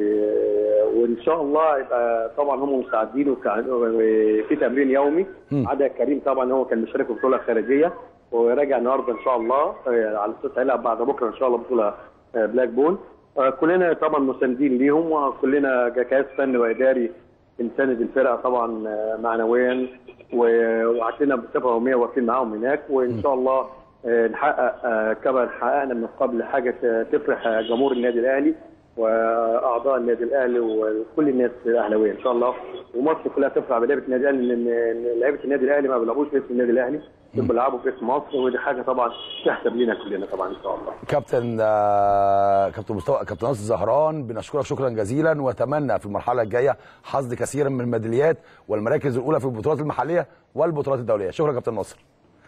وان شاء الله يبقى طبعا هم مساعدين وكا- وفي تمرين يومي عدا كريم طبعا هو كان مشارك في بطوله خارجيه وراجع النهارده ان شاء الله آه، على اساس هيلعب بعد بكره ان شاء الله بطوله آه، بلاك بول آه، كلنا طبعا مساندين ليهم وكلنا كجهاز فني واداري بنساند الفرقه طبعا آه، معنويا و- وعندنا بصفه يوميه واقفين معاهم هناك وان شاء الله آه، نحقق آه، كما حققنا من قبل حاجه ت- تفرح آه، جمهور النادي الاهلي واعضاء النادي الاهلي وكل الناس الاهلاويه ان شاء الله ومصر كلها تفرح بلعبه النادي الاهلي لان إن لعيبه النادي الاهلي ما بيلعبوش باسم النادي الاهلي دول بيلعبوا باسم مصر ودي حاجه طبعا تحسب لينا كلنا طبعا ان شاء الله كابتن آه، كابتن مستوى كابتن ناصر زهران بنشكرك شكرا جزيلا واتمنى في المرحله الجايه حصد كثيرا من الميداليات والمراكز الاولى في البطولات المحليه والبطولات الدوليه شكرا كابتن ناصر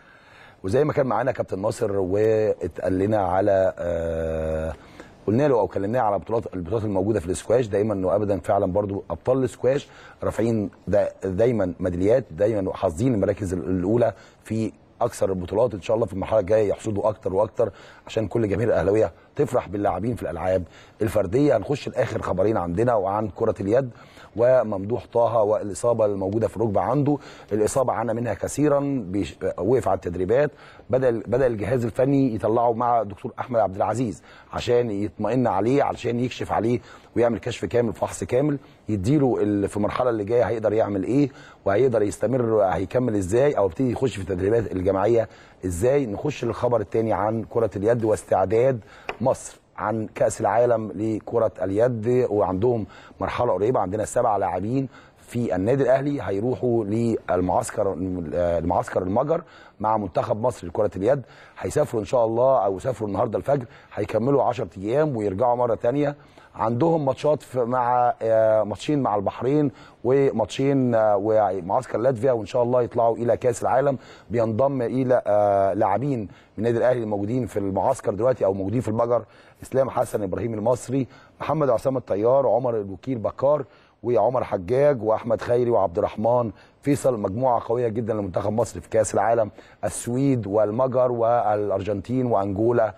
وزي ما كان معانا كابتن ناصر واتقال لنا على آه قلنا له او كلمناه على بطولات البطولات الموجوده في الاسكواش دايما انه ابدا فعلا برضو ابطال الاسكواش رافعين دا دايما ميداليات دايما حاصدين المراكز الاولى في اكثر البطولات ان شاء الله في المرحله الجايه يحصدوا اكتر واكتر عشان كل جماهير الاهلاويه تفرح باللاعبين في الالعاب الفرديه هنخش لاخر خبرين عندنا وعن كره اليد وممدوح طه والاصابه الموجوده في الركبه عنده الاصابه عانى منها كثيرا بيش- وقف على التدريبات بدا بدا الجهاز الفني يطلعه مع دكتور احمد عبد العزيز عشان يطمئن عليه علشان يكشف عليه ويعمل كشف كامل فحص كامل يديله ال- في المرحله اللي جايه هيقدر يعمل ايه وهيقدر يستمر هيكمل ازاي او يبتدي يخش في التدريبات الجماعيه ازاي نخش للخبر الثاني عن كره اليد واستعداد مصر عن كاس العالم لكره اليد وعندهم مرحله قريبه عندنا سبع لاعبين في النادي الاهلي هيروحوا للمعسكر المعسكر المجر مع منتخب مصر لكره اليد هيسافروا ان شاء الله او يسافروا النهارده الفجر هيكملوا 10 ايام ويرجعوا مره ثانيه عندهم ماتشات في- مع آه، ماتشين مع البحرين وماتشين آه، ومعسكر لاتفيا وان شاء الله يطلعوا الى كاس العالم بينضم الى آه، لاعبين من النادي الاهلي الموجودين في المعسكر دلوقتي او موجودين في المجر اسلام حسن ابراهيم المصري محمد عصام الطيار عمر الوكيل بكار وعمر حجاج واحمد خيري وعبد الرحمن فيصل مجموعه قويه جدا لمنتخب مصر في كاس العالم السويد والمجر والارجنتين وانجولا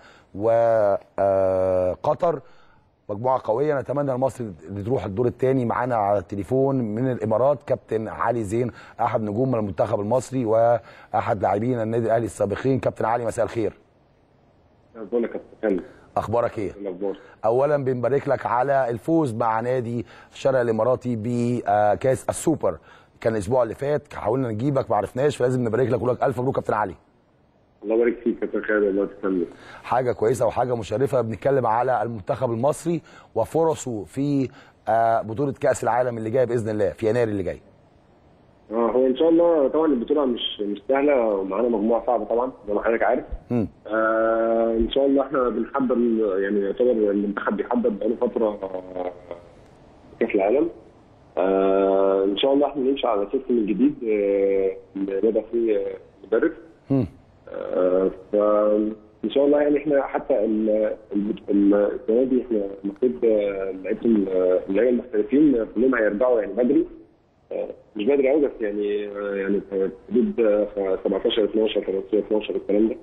وقطر مجموعه قويه نتمنى لمصر اللي تروح الدور الثاني معانا على التليفون من الامارات كابتن علي زين احد نجوم المنتخب المصري واحد لاعبين النادي الاهلي السابقين كابتن علي مساء الخير بقول لك يا كابتن اخبارك ايه الاخبار اولا بنبارك لك على الفوز مع نادي الشرق الاماراتي بكاس السوبر كان الاسبوع اللي فات حاولنا نجيبك ما عرفناش فلازم نبارك لك ونقول لك الف مبروك كابتن علي الله يبارك فيك يا كابتن خالد الله تسلمك حاجه كويسه وحاجه مشرفه بنتكلم على المنتخب المصري وفرصه في آه، بطوله كاس العالم اللي جايه باذن الله في يناير اللي جاي اه هو ان شاء الله طبعا البطوله مش مش سهله ومعانا مجموعه صعبه طبعا زي ما حضرتك عارف مم. آه ان شاء الله احنا بنحضر يعني يعتبر المنتخب بيحضر بقاله فتره آه، كاس العالم آه ان شاء الله احنا نمشي على سيستم الجديد آه، اللي بدا فيه آه، مدرب مم. آه، فان شاء الله يعني احنا حتى ال- ال- ال- السنه دي احنا المفروض آه، لعيبه ال- اللعيبه المحترفين كلهم هيرجعوا يعني بدري آه، مش بدري قوي بس يعني آه، يعني في حدود آه، 17 12 13 12 الكلام ده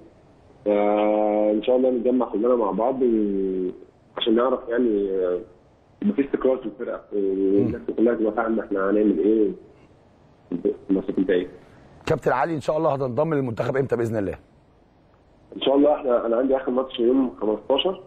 فان شاء الله نتجمع كلنا مع بعض و- عشان نعرف يعني آه، يبقى في استقرار في الفرقه والناس كلها تبقى فاهمه احنا هنعمل ايه في الماتشات الجايه كابتن علي ان شاء الله هتنضم للمنتخب امتى باذن الله ان شاء الله احنا انا عندي اخر ماتش يوم 15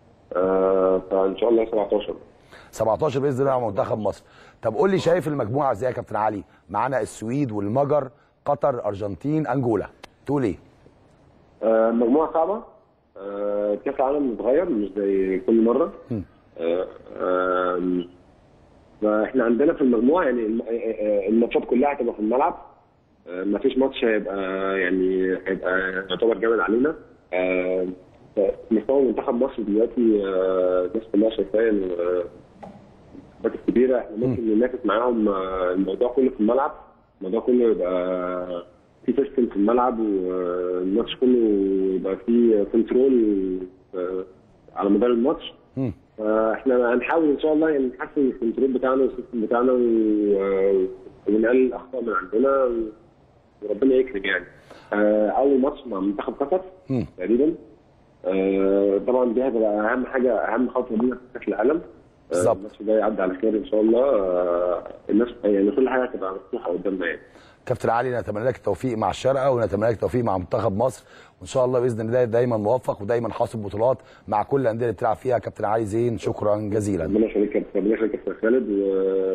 آه فان شاء الله 17 17 باذن الله مع منتخب مصر طب قول لي شايف المجموعه ازاي يا كابتن علي معانا السويد والمجر قطر ارجنتين انجولا تقول ايه آه مجموعه صعبه آه كاس العالم متغير مش زي كل مره آه آه فاحنا عندنا في المجموعه يعني الم- آه، آه، الماتشات كلها هتبقى في الملعب آه ما فيش ماتش هيبقى يعني هيبقى يعتبر جامد علينا آه مستوى منتخب مصر دلوقتي آه، الناس كلها شايفاه إن، آه، المنتخبات الكبيره احنا ممكن ننافس معاهم آه، الموضوع كله في الملعب الموضوع كله يبقى في سيستم في الملعب والماتش كله يبقى فيه كنترول آه، على مدار الماتش مم. فاحنا هنحاول ان شاء الله يعني نحسن الكنترول بتاعنا والسيستم بتاعنا و- ونقلل الاخطاء من عندنا وربنا يكرم يعني آه، اول ماتش مع منتخب قطر مم. تقريبا آه، طبعا دي هتبقى اهم حاجه اهم خطوه لينا في كاس العالم آه، بالظبط. الماتش ده يعدي على خير ان شاء الله آه، الناس يعني كل حاجه هتبقى مفتوحه قدامنا يعني كابتن علي نتمنى لك التوفيق مع الشارقه ونتمنى لك التوفيق مع منتخب مصر وان شاء الله باذن الله دايما موفق ودايما حاصل بطولات مع كل الانديه اللي بتلعب فيها كابتن علي زين شكرا جزيلا ربنا يخليك يا ربنا يخليك يا أستاذ خالد و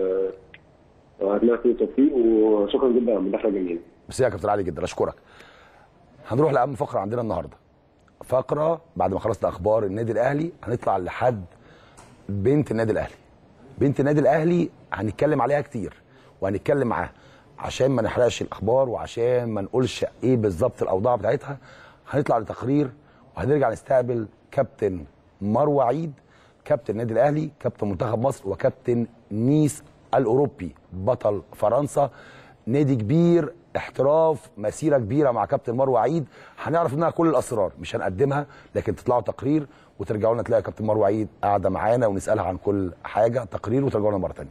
واتمنى لك التوفيق وشكرا جدا على المداخله الجميله بس يا كابتن علي جدا اشكرك هنروح لاهم فقره عندنا النهارده فقره بعد ما خلصنا اخبار النادي الاهلي هنطلع لحد بنت النادي الاهلي بنت النادي الاهلي هنتكلم عليها كتير وهنتكلم معاها عشان ما نحرقش الاخبار وعشان ما نقولش ايه بالظبط الاوضاع بتاعتها هنطلع لتقرير وهنرجع نستقبل كابتن مروه عيد كابتن النادي الاهلي كابتن منتخب مصر وكابتن نيس الاوروبي بطل فرنسا نادي كبير احتراف مسيره كبيره مع كابتن مروه عيد هنعرف منها كل الاسرار مش هنقدمها لكن تطلعوا تقرير وترجعوا لنا تلاقي كابتن مروه عيد قاعده معانا ونسالها عن كل حاجه تقرير وترجعوا لنا مره ثانيه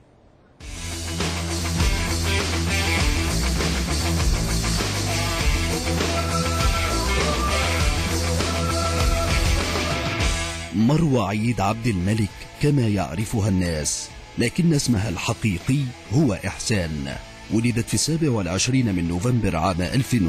مروى عيد عبد الملك كما يعرفها الناس لكن اسمها الحقيقي هو إحسان ولدت في السابع والعشرين من نوفمبر عام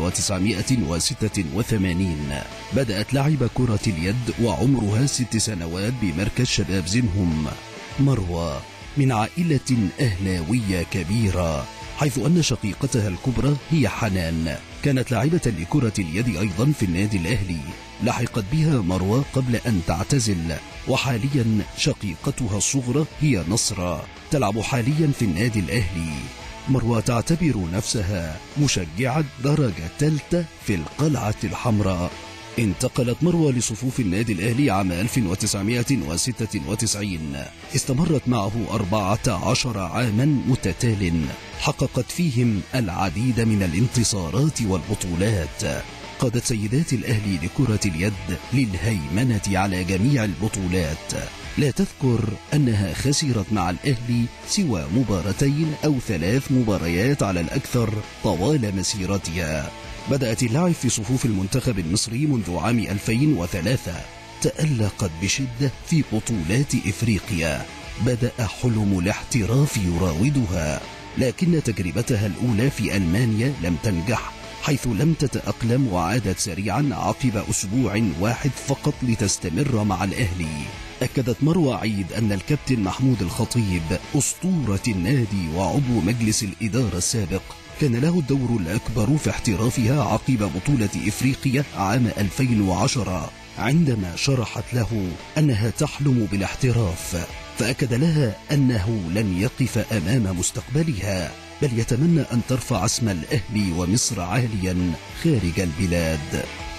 1986 بدأت لعب كرة اليد وعمرها ست سنوات بمركز شباب زنهم مروى من عائلة أهلاوية كبيرة حيث أن شقيقتها الكبرى هي حنان كانت لاعبة لكرة اليد أيضا في النادي الأهلي لحقت بها مروى قبل أن تعتزل وحاليا شقيقتها الصغرى هي نصرة تلعب حاليا في النادي الأهلي مروى تعتبر نفسها مشجعة درجة ثالثة في القلعة الحمراء انتقلت مروى لصفوف النادي الأهلي عام 1996 استمرت معه 14 عاما متتال حققت فيهم العديد من الانتصارات والبطولات قادت سيدات الأهلي لكرة اليد للهيمنة على جميع البطولات لا تذكر أنها خسرت مع الأهلي سوى مباراتين أو ثلاث مباريات على الأكثر طوال مسيرتها بدأت اللعب في صفوف المنتخب المصري منذ عام 2003 تألقت بشدة في بطولات إفريقيا بدأ حلم الاحتراف يراودها لكن تجربتها الأولى في ألمانيا لم تنجح حيث لم تتأقلم وعادت سريعا عقب أسبوع واحد فقط لتستمر مع الأهلي أكدت مروى عيد أن الكابتن محمود الخطيب أسطورة النادي وعضو مجلس الإدارة السابق كان له الدور الأكبر في احترافها عقب بطولة إفريقيا عام 2010 عندما شرحت له أنها تحلم بالاحتراف فأكد لها أنه لن يقف أمام مستقبلها بل يتمنى أن ترفع اسم الأهلي ومصر عاليا خارج البلاد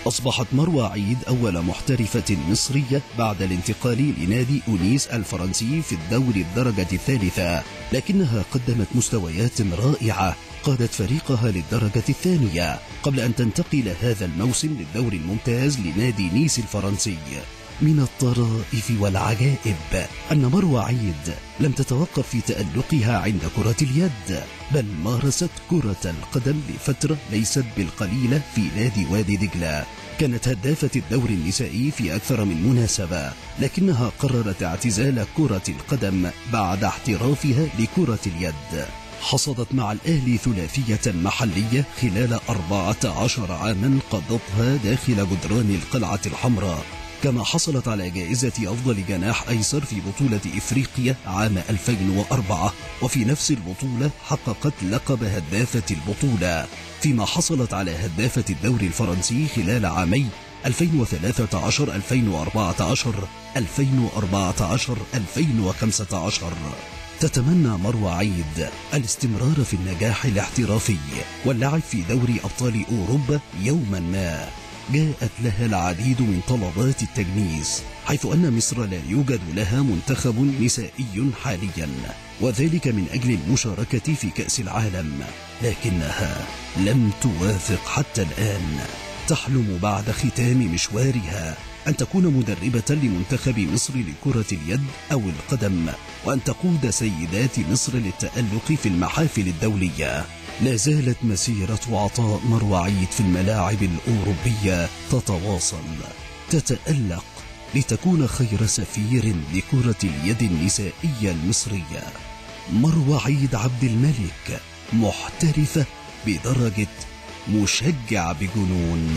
أصبحت مروى عيد أول محترفة مصرية بعد الانتقال لنادي أونيس الفرنسي في الدوري الدرجة الثالثة لكنها قدمت مستويات رائعة قادت فريقها للدرجة الثانية قبل أن تنتقل هذا الموسم للدوري الممتاز لنادي نيس الفرنسي من الطرائف والعجائب أن مروى عيد لم تتوقف في تألقها عند كرة اليد بل مارست كرة القدم لفترة ليست بالقليلة في نادي وادي دجلة كانت هدافة الدوري النسائي في أكثر من مناسبة لكنها قررت اعتزال كرة القدم بعد احترافها لكرة اليد حصدت مع الأهلي ثلاثية محلية خلال 14 عاما قضتها داخل جدران القلعة الحمراء كما حصلت على جائزة أفضل جناح أيسر في بطولة إفريقيا عام 2004 وفي نفس البطولة حققت لقب هدافة البطولة فيما حصلت على هدافة الدوري الفرنسي خلال عامي 2013 2014 2014 2015 تتمنى مروى عيد الاستمرار في النجاح الاحترافي واللعب في دوري أبطال أوروبا يوما ما جاءت لها العديد من طلبات التجنيس حيث أن مصر لا يوجد لها منتخب نسائي حاليا وذلك من أجل المشاركة في كأس العالم لكنها لم توافق حتى الآن تحلم بعد ختام مشوارها أن تكون مدربة لمنتخب مصر لكرة اليد أو القدم وأن تقود سيدات مصر للتألق في المحافل الدولية لا زالت مسيرة عطاء مروى عيد في الملاعب الأوروبية تتواصل تتألق لتكون خير سفير لكرة اليد النسائية المصرية مروى عيد عبد الملك محترفة بدرجة مشجع بجنون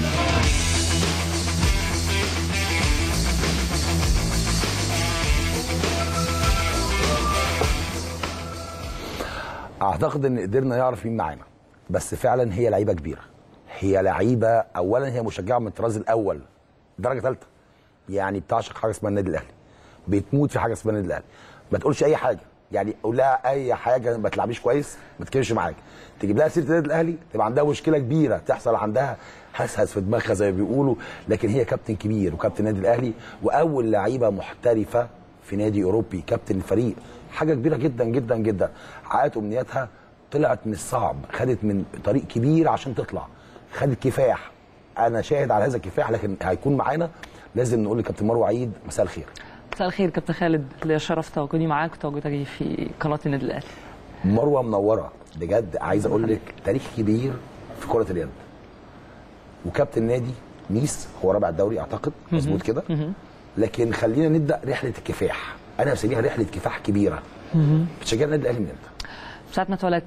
اعتقد ان قدرنا نعرف مين معانا بس فعلا هي لعيبه كبيره هي لعيبه اولا هي مشجعه من الطراز الاول درجه ثالثه يعني بتعشق حاجه اسمها النادي الاهلي بتموت في حاجه اسمها النادي الاهلي ما تقولش اي حاجه يعني قول لها اي حاجه ما تلعبيش كويس ما تكلمش معاك تجيب لها سيره النادي الاهلي تبقى عندها مشكله كبيره تحصل عندها هسهس في دماغها زي ما بيقولوا لكن هي كابتن كبير وكابتن النادي الاهلي واول لعيبه محترفه في نادي اوروبي كابتن الفريق حاجه كبيره جدا جدا جدا حققت امنياتها طلعت من الصعب خدت من طريق كبير عشان تطلع خدت كفاح انا شاهد على هذا الكفاح لكن هيكون معانا لازم نقول لكابتن مروه عيد مساء الخير مساء الخير كابتن خالد ليا شرف تواجدي معاك وتواجدي في قناه النادي الاهلي مروه منوره بجد عايز اقول لك تاريخ كبير في كره اليد وكابتن نادي نيس هو رابع الدوري اعتقد مظبوط كده لكن خلينا نبدا رحله الكفاح انا بسميها رحله كفاح كبيره بتشجع النادي الاهلي من امتى؟ ساعة ما اتولدت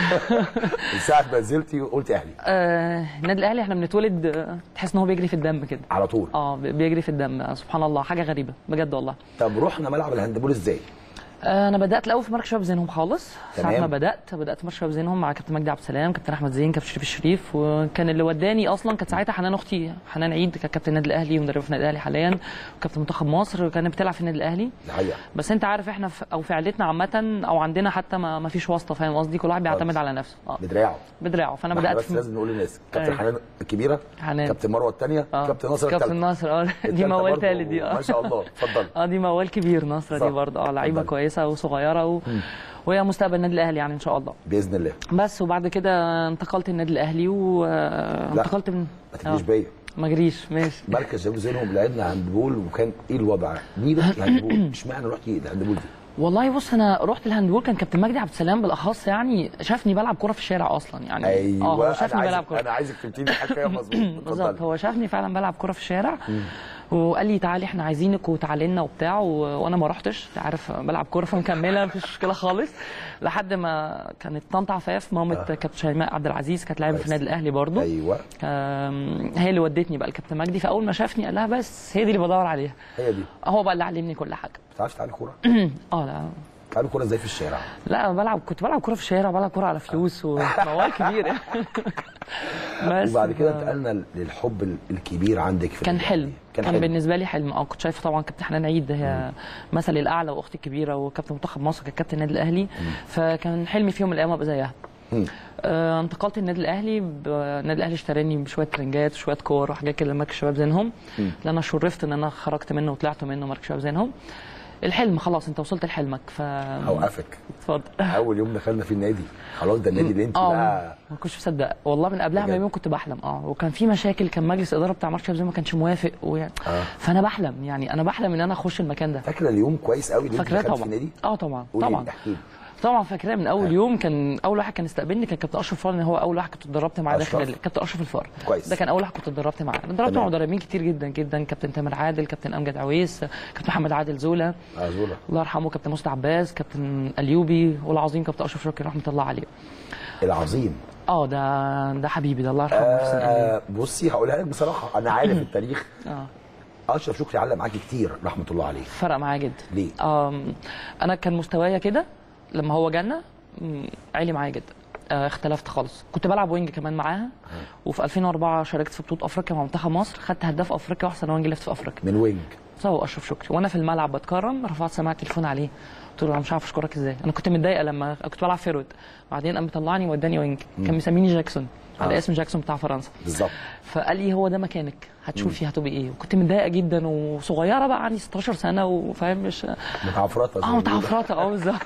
من ساعه ما نزلتي وقلتي اهلي آه، النادي الاهلي احنا بنتولد آه، تحس ان هو بيجري في الدم كده على طول اه بي- بيجري في الدم آه، سبحان الله حاجه غريبه بجد والله طب رحنا ملعب الهاندبول ازاي؟ آه، انا بدات الاول في مركز شباب زينهم خالص ساعه تمام. ما بدات بدات في مركز شباب زينهم مع كابتن مجدي عبد السلام كابتن احمد زين كابتن شريف الشريف وكان اللي وداني اصلا كانت ساعتها حنان اختي حنان عيد كانت كابتن النادي الاهلي ومدربه في النادي الاهلي حاليا وكابتن منتخب مصر كانت بتلعب في النادي الاهلي الحقيقه بس انت عارف احنا في او في عيلتنا عامه او عندنا حتى ما, ما فيش واسطه فاهم قصدي كل واحد بيعتمد على نفسه اه بدراعه بدراعه فانا ما احنا بدات بس لازم نقول للناس كابتن أيوة. حنان الكبيره حنان. كابتن مروه الثانيه آه. كابتن ناصر كابتن الثالثه ناصر اه دي التالتة موال برضه تالت دي اه ما شاء الله اتفضل اه دي موال كبير نصرة صح. دي برضه اه لعيبه اتفضل. كويسه وصغيره و... وهي مستقبل النادي الاهلي يعني ان شاء الله باذن الله بس وبعد كده انتقلت النادي الاهلي وانتقلت من ما تجيش بيا ما جريش ماشي مركز شباب زينهم لعبنا هاندبول وكان ايه الوضع؟ ليه رحتي هاندبول؟ اشمعنى رحتي الهاندبول دي؟ والله بص انا رحت الهاندبول كان كابتن مجدي عبد السلام بالاخص يعني شافني بلعب كوره في الشارع اصلا يعني ايوه اه هو انا شافني عايزك بلعب كوره انا عايزك تبتدي الحكايه مظبوط بالظبط اتفضلي هو شافني فعلا بلعب كوره في الشارع وقال لي تعالي احنا عايزينك وتعالي لنا وبتاع و... وانا ما رحتش انت عارف بلعب كوره فمكمله مفيش مشكله خالص لحد ما كانت طنط عفاف مامه كابتن شيماء عبد العزيز كانت لاعبه في النادي الاهلي برضو ايوه آم، هي اللي ودتني بقى الكابتن مجدي فاول ما شافني قال لها بس هي دي اللي بدور عليها هي دي هو بقى اللي علمني كل حاجه ما بتعرفش تلعبي كوره؟ اه لا بتلعبي كوره ازاي في الشارع؟ لا بلعب كنت بلعب كوره في الشارع بلعب كوره على فلوس وموال كبير بس وبعد كده ف- انتقلنا للحب ال- الكبير عندك في كان النادي. حلم كان كان, حلم. بالنسبه لي حلم اه كنت شايفه طبعا كابتن حنان عيد هي مثلي الاعلى واختي الكبيره وكابتن منتخب مصر كانت كابتن النادي الاهلي فكان حلمي في يوم من الايام ابقى زيها آه، انتقلت النادي الاهلي ب- النادي الاهلي اشتراني بشويه ترنجات وشويه كور وحاجات كده مركز شباب زينهم مم. اللي انا شرفت ان انا خرجت منه وطلعت منه مركز شباب زينهم الحلم خلاص انت وصلت لحلمك ف اوقفك اتفضل اول يوم دخلنا في النادي خلاص ده النادي اللي انت اه بقى ما كنتش مصدق والله من قبلها بيوم كنت بحلم اه وكان في مشاكل كان مجلس الاداره بتاع مركز شباب زي ما كانش موافق ويعني اه فانا بحلم يعني انا بحلم ان انا اخش المكان ده فاكره اليوم كويس قوي اللي انت فاكراه دخلت في طبعا النادي اه طبعا قولي طبعا لي، احكي لي. طبعا فاكراه من اول يوم كان اول واحد كان استقبلني كان كابتن اشرف فار هو اول واحد كنت اتدربت معاه داخل أشرف؟ ال- كابتن اشرف الفار كويس. ده كان اول واحد كنت اتدربت معاه أنا اتدربت تمام. مع مدربين كتير جدا جدا كابتن تامر عادل كابتن امجد عويس كابتن محمد عادل زولا عزوله الله يرحمه كابتن مصطفى عباس كابتن الايوبي والعظيم كابتن اشرف شكري رحمه الله عليه العظيم اه ده ده حبيبي ده الله يرحمه في سن آه بصي هقولها لك بصراحه انا عارف التاريخ اه اشرف شكري علق معاكي كتير رحمه الله عليه فرق معايا جدا ليه؟ آم، انا كان مستوايا كده لما هو جالنا مم، عالي معايا جدا آه، اختلفت خالص كنت بلعب وينج كمان معاها وفي 2004 شاركت في بطوله افريقيا مع منتخب مصر خدت هداف افريقيا واحسن وينج ليفت في افريقيا من وينج هو اشرف شكري وانا في الملعب بتكرم رفعت سماعه التليفون عليه قلت له انا مش عارف اشكرك ازاي انا كنت متضايقه لما كنت بلعب فيرود بعدين قام مطلعني ووداني وينج كان مم. مسميني جاكسون على آه. اسم جاكسون بتاع فرنسا بالظبط فقال لي هو ده مكانك هتشوفي هتبقي ايه وكنت متضايقه جدا وصغيره بقى عندي 16 سنه وفاهم مش متعفرطه زي اه ما بيقولوا. متعفرطه اه بالظبط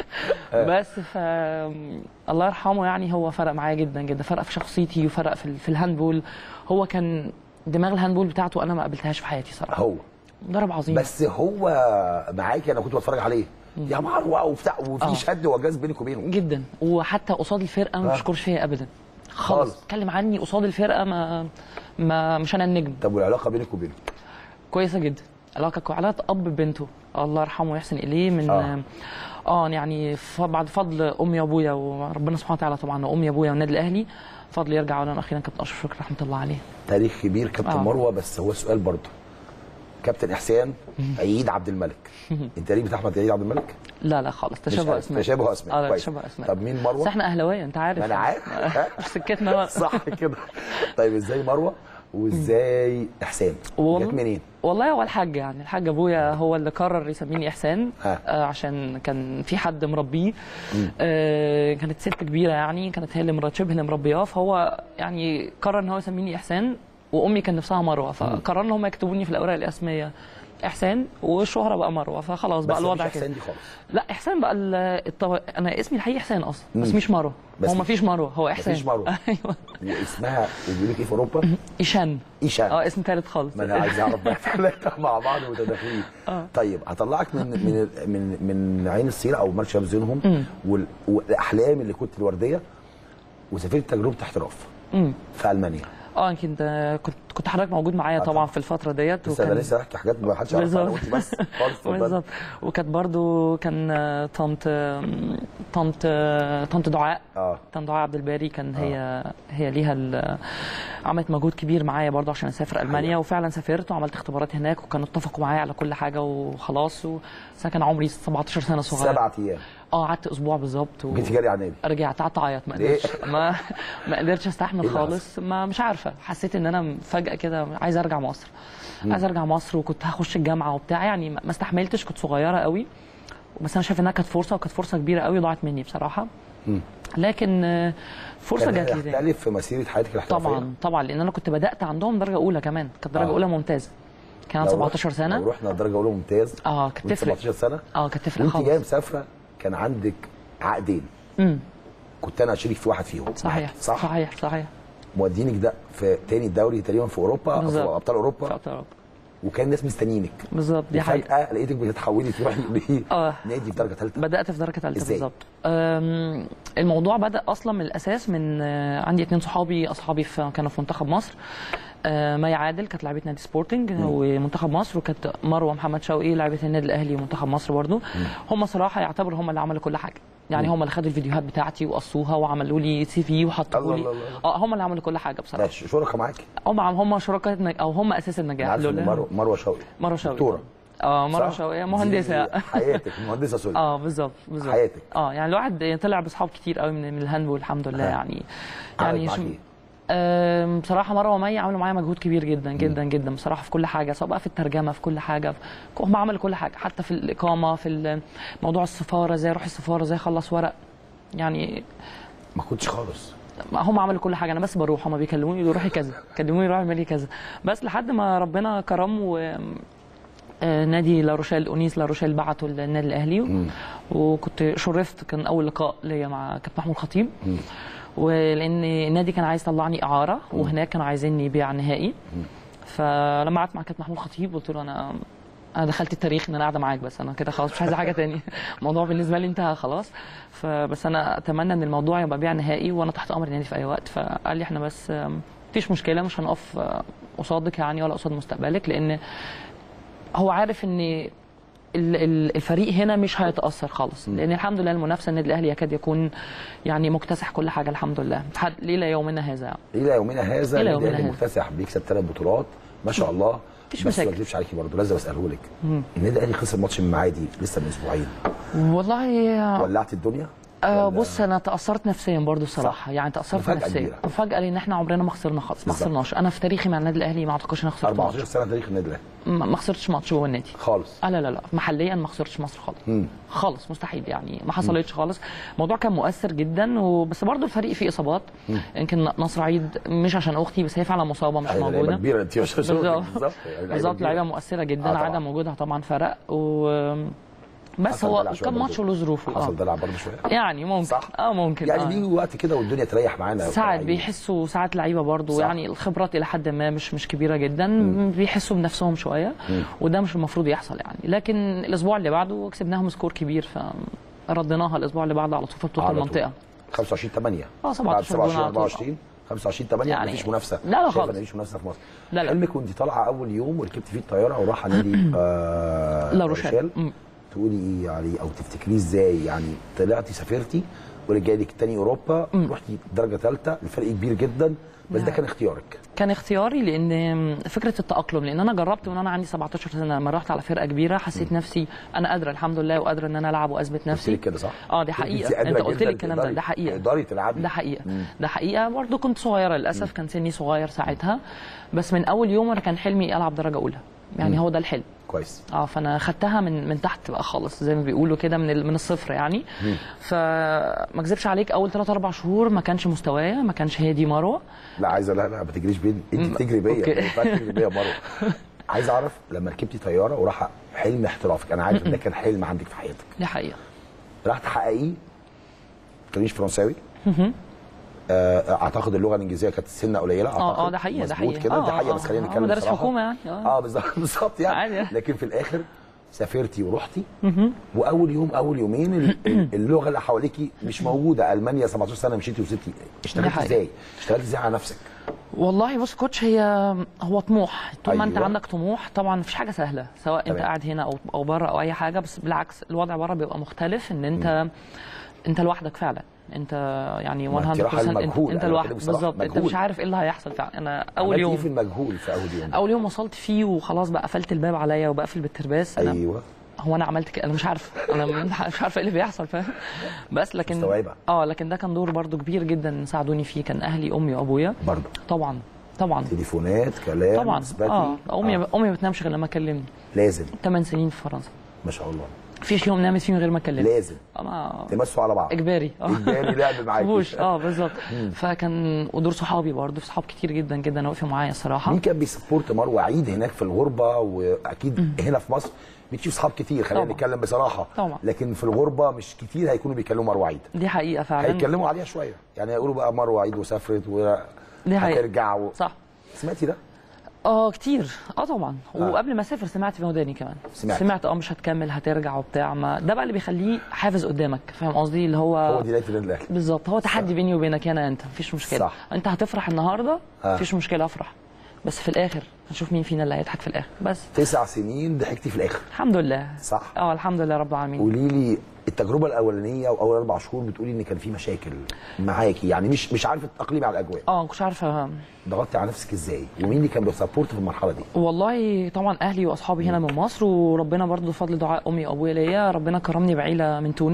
بس ف الله يرحمه يعني هو فرق معايا جدا جدا فرق في شخصيتي وفرق في, ال- في الهاندبول هو كان دماغ الهاندبول بتاعته انا ما قابلتهاش في حياتي صراحه هو مدرب عظيم بس هو معاكي انا كنت بتفرج عليه يا مروه وبتاع وفي آه. شد وجاز بينك وبينه جدا وحتى قصاد الفرقه ما آه. بيشكرش فيا ابدا خالص. خالص اتكلم عني قصاد الفرقه ما ما مش انا النجم طب والعلاقه بينك وبينه كويسه جدا علاقه كو- علاقه اب ببنته الله يرحمه ويحسن اليه من آه. اه, آه يعني ف- بعد فضل امي وابويا وربنا سبحانه وتعالى طبعا وامي وابويا والنادي الاهلي فضل يرجع اولا واخيرا كابتن اشرف شكري رحمه الله عليه تاريخ كبير كابتن آه. مروه بس هو سؤال برضه كابتن احسان عيد عبد الملك انت ليه بتاع احمد عيد عبد الملك لا لا خالص مش تشابه عارف. اسماء تشابه اسماء اه لا كويس. تشابه اسماء طب مين مروه بس احنا اهلاويه انت عارف ما انا يعني. عارف مش سكتنا بقى صح كده طيب ازاي مروه وازاي احسان والله- جت منين والله هو الحاج يعني الحاج ابويا هو اللي قرر يسميني احسان ها. آه عشان كان في حد مربيه مم. آه كانت ست كبيره يعني كانت هي اللي مرات شبه اللي مربياه فهو يعني قرر ان هو يسميني احسان وامي كان نفسها مروه فقرروا ان هم يكتبوني في الاوراق الاسميه احسان والشهره بقى مروه فخلاص بقى بس الوضع مفيش كده احسان دي خالص لا احسان بقى ال- الطو... انا اسمي الحقيقي احسان اصلا بس مم. مش مروه بس هو مفيش مروه هو احسان مفيش مروه ايوه واسمها بيقول لك ايه في اوروبا ايشان ايشان اه اسم ثالث خالص ما انا عايز اعرف بقى الثلاثه مع بعض متداخلين آه. طيب هطلعك من من من من عين السيره او مركز شباب زينهم مم. وال- والاحلام اللي كنت الورديه وسافرت تجربه احتراف امم في المانيا اه كنت كنت كنت حضرتك موجود معايا طبعا في الفتره ديت لسه انا لسه احكي حاجات ما حدش يعرفها انا بالظبط. وانت بس خالص اتفضل. بالظبط وكانت برضو كان آه، طنط طنط آه، طنط دعاء اه طنط دعاء عبد الباري كان هي هي ليها ال- عملت مجهود كبير معايا برضو عشان اسافر المانيا وفعلا سافرت وعملت اختبارات هناك وكانوا اتفقوا معايا على كل حاجه وخلاص و... بس أنا كان عمري 17 سنه صغير سبعة ايام اه قعدت اسبوع بالظبط و... جيت جري على النادي رجعت قعدت اعيط ما ليه؟ قدرتش ما ما قدرتش استحمل إيه اللي خالص ما مش عارفه حسيت ان انا فجاه كده عايزه ارجع مصر مم. عايزه ارجع مصر وكنت هخش الجامعه وبتاع يعني ما ما استحملتش كنت صغيره قوي بس انا شايف انها كانت فرصه وكانت فرصه كبيره قوي ضاعت مني بصراحه مم. لكن آه، فرصه كان جات لي تاني. هيختلف في مسيره حياتك الاحترافيه طبعا طبعا لان انا كنت بدات عندهم درجه اولى كمان كانت درجه آه. اولى ممتازه كان لو 17 رحت- سنه لو رحنا درجه اولى ممتاز اه كانت وانت تفرق 17 سنه اه كانت تفرق وانت خالص جايه مسافره كان عندك عقدين امم كنت انا شريك في واحد فيهم صحيح صح صحيح صحيح مودينك ده في تاني الدوري تقريبا في اوروبا في بالظبط. ابطال اوروبا في أبطال أوروبا. وكان الناس مستنيينك بالظبط دي حقيقه فجاه لقيتك بتتحولي تروحي اه نادي في درجه ثالثه بدات في درجه ثالثه إزاي؟ بالظبط أم، الموضوع بدا اصلا من الاساس من آه، عندي اتنين صحابي اصحابي في كانوا في منتخب مصر آه، مي عادل كانت لاعبه نادي سبورتنج ومنتخب مصر وكانت مروه محمد شوقي لاعبه النادي الاهلي ومنتخب مصر برضو هم صراحه يعتبروا هم اللي عملوا كل حاجه يعني مم. هم اللي خدوا الفيديوهات بتاعتي وقصوها وعملوا لي سي في وحطوا الله لي الله الله. اه هم اللي عملوا كل حاجه بصراحه ماشي شركه معاك هم هم شركاء النج- او هم اساس انا النجاح عارف ان لولا- مروه مروه شوقي مروه شوقي دكتوره اه مروه صح؟ شوقي مهندسه دي حياتك مهندسه سوري اه بالظبط بالظبط حياتك. اه يعني الواحد طلع باصحاب كتير قوي من, من الهاندبول الحمد لله ها. يعني عملت يعني معاك شو- ايه؟ آم، بصراحه مروه ومي عملوا معايا مجهود كبير جدا جدا جدا بصراحه في كل حاجه سواء بقى في الترجمه في كل حاجه في- هم عملوا كل حاجه حتى في الاقامه في ال- موضوع السفاره ازاي اروح السفاره ازاي اخلص ورق يعني ما كنتش خالص ما هم عملوا كل حاجه انا بس بروح هم بيكلموني يقولوا روحي كذا كلموني روحي اعملي كذا بس لحد ما ربنا كرم و آه، نادي لاروشيل اونيس لاروشيل بعته للنادي الاهلي وكنت شرفت كان اول لقاء ليا مع كابتن محمود خطيب ولان النادي كان عايز يطلعني اعاره وهناك كانوا عايزيني بيع نهائي فلما قعدت مع كابتن محمود خطيب قلت له انا انا دخلت التاريخ ان انا قاعده معاك بس انا كده خلاص مش عايزه حاجه تاني الموضوع بالنسبه لي انتهى خلاص فبس انا اتمنى ان الموضوع يبقى بيع نهائي وانا تحت امر النادي في اي وقت فقال لي احنا بس آم، مفيش مشكله مش هنقف آه، قصادك يعني ولا قصاد مستقبلك لان هو عارف ان ال- ال- الفريق هنا مش هيتاثر خالص لان الحمد لله المنافسه النادي الاهلي يكاد يكون يعني مكتسح كل حاجه الحمد لله لحد ليله يومنا هذا يعني. الى يومنا هذا إلى النادي يومنا الاهلي هذا. مكتسح بيكسب ثلاث بطولات ما شاء الله مفيش بس ما مشاكل. اكذبش عليكي برضه لازم اساله لك مم. النادي الاهلي خسر ماتش من معادي لسه من اسبوعين والله ولعت الدنيا آه بص انا تاثرت نفسيا برضو الصراحه يعني تاثرت مفاجأة نفسيا كبيرة. مفاجاه لان احنا عمرنا ما خسرنا خالص ما بالظبط. خسرناش انا في تاريخي مع النادي الاهلي ما اعتقدش ان انا خسرت 14 ماتش سنه تاريخ النادي الاهلي ما ما خسرتش ماتش جوه النادي خالص آه لا لا لا محليا ما خسرتش مصر خالص مم. خالص مستحيل يعني ما حصلتش خالص الموضوع كان مؤثر جدا وبس برضو الفريق فيه اصابات مم. يمكن نصر عيد مش عشان اختي بس هي فعلا مصابه مش أيوة، لعيبة موجوده كبيره انت مش بالظبط بالظبط لعيبة بالظبط كبيرة. لعيبه مؤثره جدا آه، طبعاً. عدم وجودها طبعا فرق و بس حصل هو دلع شوية كان برضو. ماتش له ظروفه حصل آه. دلع برضه شويه يعني ممكن صح. اه ممكن يعني آه. بيجي وقت كده والدنيا تريح معانا ساعات كلاعبين. بيحسوا ساعات لعيبه برضو صح. يعني الخبرات الى حد ما مش مش كبيره جدا مم. بيحسوا بنفسهم شويه مم. وده مش المفروض يحصل يعني لكن الاسبوع اللي بعده كسبناهم سكور كبير فرديناها الاسبوع اللي بعده على طول في بطوله على طول. المنطقه 25 8 اه 17 جون 27 على طول. 24 25 8 يعني- مفيش منافسه لا، لا شايفة خالص. إن مفيش منافسه في مصر لا، لا. حلمك وانت طالعه اول يوم وركبت فيه الطياره وراح نادي آه لا روشيل. مم. تقولي ايه يعني او تفتكريه ازاي يعني طلعتي سافرتي ورجع لك تاني اوروبا رحتي درجه ثالثه الفرق كبير جدا بس ده نعم. كان اختيارك كان اختياري لان فكره التاقلم لان انا جربت من انا عندي 17 سنه لما رحت على فرقه كبيره حسيت نفسي انا قادره الحمد لله وقادره ان انا العب واثبت نفسي قلت لك كده صح؟ اه دي قلت حقيقه أنت قادرة انت قلت جداً لي الكلام ده تقدري- ده حقيقه تقدري تلعبي ده حقيقه مم. ده حقيقه برضه كنت صغيره للاسف كان سني صغير ساعتها بس من اول يوم انا كان حلمي العب درجه اولى يعني مم. هو ده الحلم كويس اه فانا خدتها من من تحت بقى خالص زي ما بيقولوا كده من ال- من الصفر يعني مم. فما اكذبش عليك اول 3 4 شهور ما كانش مستوايا ما كانش هي دي مروه لا عايزه لا لا ما تجريش بيا انت مم. بتجري بيا أوكي. ما ينفعش تجري بيا مره عايز اعرف لما ركبتي طياره وراح حلم احترافك انا عارف ان ده كان حلم عندك في حياتك دي حقيقه راح تحققيه ما تتكلميش فرنساوي مهم. آه، اعتقد اللغه الانجليزيه كانت سنه قليله اه اه أعتقد. ده حقيقه ده مظبوط حقيقه كده آه، ده حقيقه آه، بس خلينا آه، نتكلم مدارس بصراحه حكومه يعني اه بالظبط بالظبط يعني عادي. لكن في الاخر سافرتي ورحتي مهم. واول يوم اول يومين ال- ال- اللغه اللي حواليكي مش موجوده المانيا 17 سنه مشيتي وسبتي اشتغلتي حقيقة. ازاي؟ اشتغلتي ازاي على نفسك؟ والله بص كوتش هي هو طموح طول ما انت أيوة. عندك طموح طبعا مفيش حاجه سهله سواء انت تمام. قاعد هنا او او بره او اي حاجه بس بالعكس الوضع بره بيبقى مختلف ان انت انت لوحدك فعلا انت يعني 100% ما انت رايحة انت, المجهول، انت أنا لوحدك بكلمك بصراحة، بالظبط انت مجهول. مش عارف ايه اللي هيحصل فعلا انا اول عملتي يوم ايه في المجهول في اول يوم؟ اول يوم وصلت فيه وخلاص بقى قفلت الباب عليا وبقفل بالترباس انا ايوه هو انا عملت كده انا مش عارف انا مش عارفه ايه اللي بيحصل فاهم بس لكن مستوعبة. اه لكن ده كان دور برضو كبير جدا ساعدوني فيه كان اهلي امي وابويا برضه طبعا طبعا تليفونات كلام طبعا اثباتي اه امي آه. امي ما بتنامش غير لما اكلمني لازم 8 سنين في فرنسا ما شاء الله مفيش يوم نامت فيه من غير ما اكلمها لازم انا تمسوا على بعض اجباري اه اجباري لعب معاكي مفهوش اه بالظبط مم. فكان ودور صحابي برضه في صحاب كتير جدا جدا وقفوا معايا الصراحه مين كان بيسبورت مروه عيد هناك في الغربه واكيد هنا في مصر بتشوف صحاب كتير خلينا طبعا. نتكلم بصراحه طبعا. لكن في الغربه مش كتير هيكونوا بيكلموا مروه عيد دي حقيقه فعلا هيتكلموا عليها شويه يعني هيقولوا بقى مروه عيد وسافرت دي حقيقة. وهترجع و... صح سمعتي ده؟ اه كتير اه طبعا آه. وقبل ما اسافر سمعت في وداني كمان سمعت. سمعت اه مش هتكمل هترجع وبتاع ما ده بقى اللي بيخليه حافز قدامك فاهم قصدي اللي هو هو دي نهايه النادي الاهلي بالظبط هو تحدي بيني وبينك انا انت مفيش مشكله صح. انت هتفرح النهارده آه. مفيش مشكله افرح بس في الاخر هنشوف مين فينا اللي هيضحك في الاخر بس تسع سنين ضحكتي في الاخر الحمد لله صح اه الحمد لله رب العالمين قولي لي التجربه الاولانيه واول اربع شهور بتقولي ان كان في مشاكل معاكي يعني مش مش عارفه تتاقلمي على الاجواء اه مش عارفه ضغطتي على نفسك ازاي ومين اللي كان بيسبورت في المرحله دي والله طبعا اهلي واصحابي هنا من مصر وربنا برضو بفضل دعاء امي وابويا ليا ربنا كرمني بعيله من تونس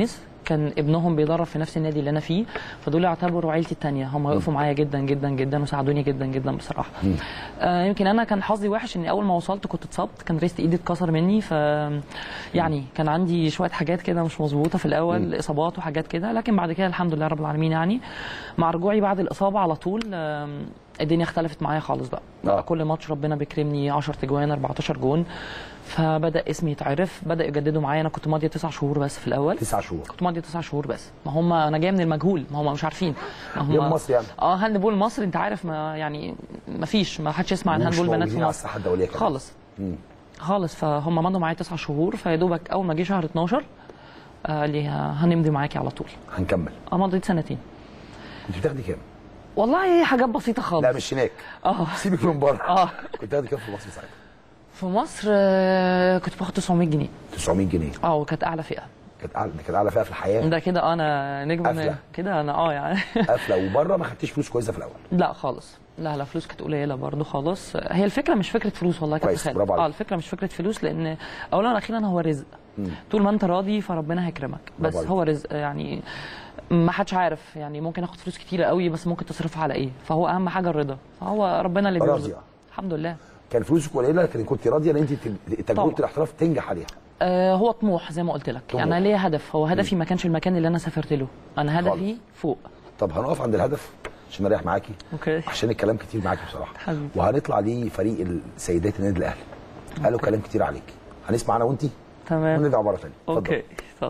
كان ابنهم بيدرب في نفس النادي اللي انا فيه فدول يعتبروا عيلتي التانية هم وقفوا معايا جدا جدا جدا وساعدوني جدا جدا بصراحه آه يمكن انا كان حظي وحش اني اول ما وصلت كنت اتصبت كان ريست ايدي اتكسر مني ف يعني كان عندي شويه حاجات كده مش مظبوطه في الاول اصابات وحاجات كده لكن بعد كده الحمد لله رب العالمين يعني مع رجوعي بعد الاصابه على طول آم، الدنيا اختلفت معايا خالص بقى, بقى كل ماتش ربنا بيكرمني 10 تجوان 14 جون فبدا اسمي يتعرف بدا يجددوا معايا انا كنت ماضيه تسع شهور بس في الاول تسع شهور كنت ماضيه تسع شهور بس ما هم انا جايه من المجهول ما هم مش عارفين ما هم يوم مصر يعني. اه هاندبول مصر انت عارف ما يعني ما فيش ما حدش يسمع عن ومش هاندبول بنات في موجودين على مصر الساحه الدوليه كمان خالص مم. خالص فهم مضوا معايا تسع شهور فيا دوبك اول ما جه شهر 12 آه، قال لي ه- هنمضي معاكي على طول هنكمل اه مضيت سنتين انت بتاخدي كام؟ والله هي حاجات بسيطه خالص لا مش هناك اه سيبك من بره اه كنت بتاخدي كام في مصر ساعتها؟ في مصر آه، كنت باخد 900 جنيه 900 جنيه اه وكانت اعلى فئه كانت اعلى كانت اعلى فئه في الحياه ده كده انا نجم قافلة. كده انا اه يعني قافله وبره ما خدتيش فلوس كويسه في الاول لا خالص لا لا فلوس كانت قليله برضو خالص هي الفكره مش فكره فلوس والله يا كابتن كويس، خالد برافو عليك. اه الفكره مش فكره فلوس لان اولا واخيرا هو رزق مم. طول ما انت راضي فربنا هيكرمك بس برافو عليك. هو رزق يعني ما حدش عارف يعني ممكن اخد فلوس كتيره قوي بس ممكن تصرفها على ايه فهو اهم حاجه الرضا فهو ربنا اللي راضية. بيرزق الحمد لله كان فلوسك قليله لكن كنت راضيه ان انت تج- تجربه الاحتراف تنجح عليها آه هو طموح زي ما قلت لك طموح. يعني انا ليا هدف هو هدفي ما كانش المكان اللي انا سافرت له انا هدفي فوق طب هنقف عند الهدف عشان اريح معاكي اوكي عشان الكلام كتير معاكي بصراحه حبيبي وهنطلع لفريق السيدات النادي الاهلي قالوا كلام كتير عليك هنسمع انا وانت تمام ونرجع مره ثانيه اوكي اتفضل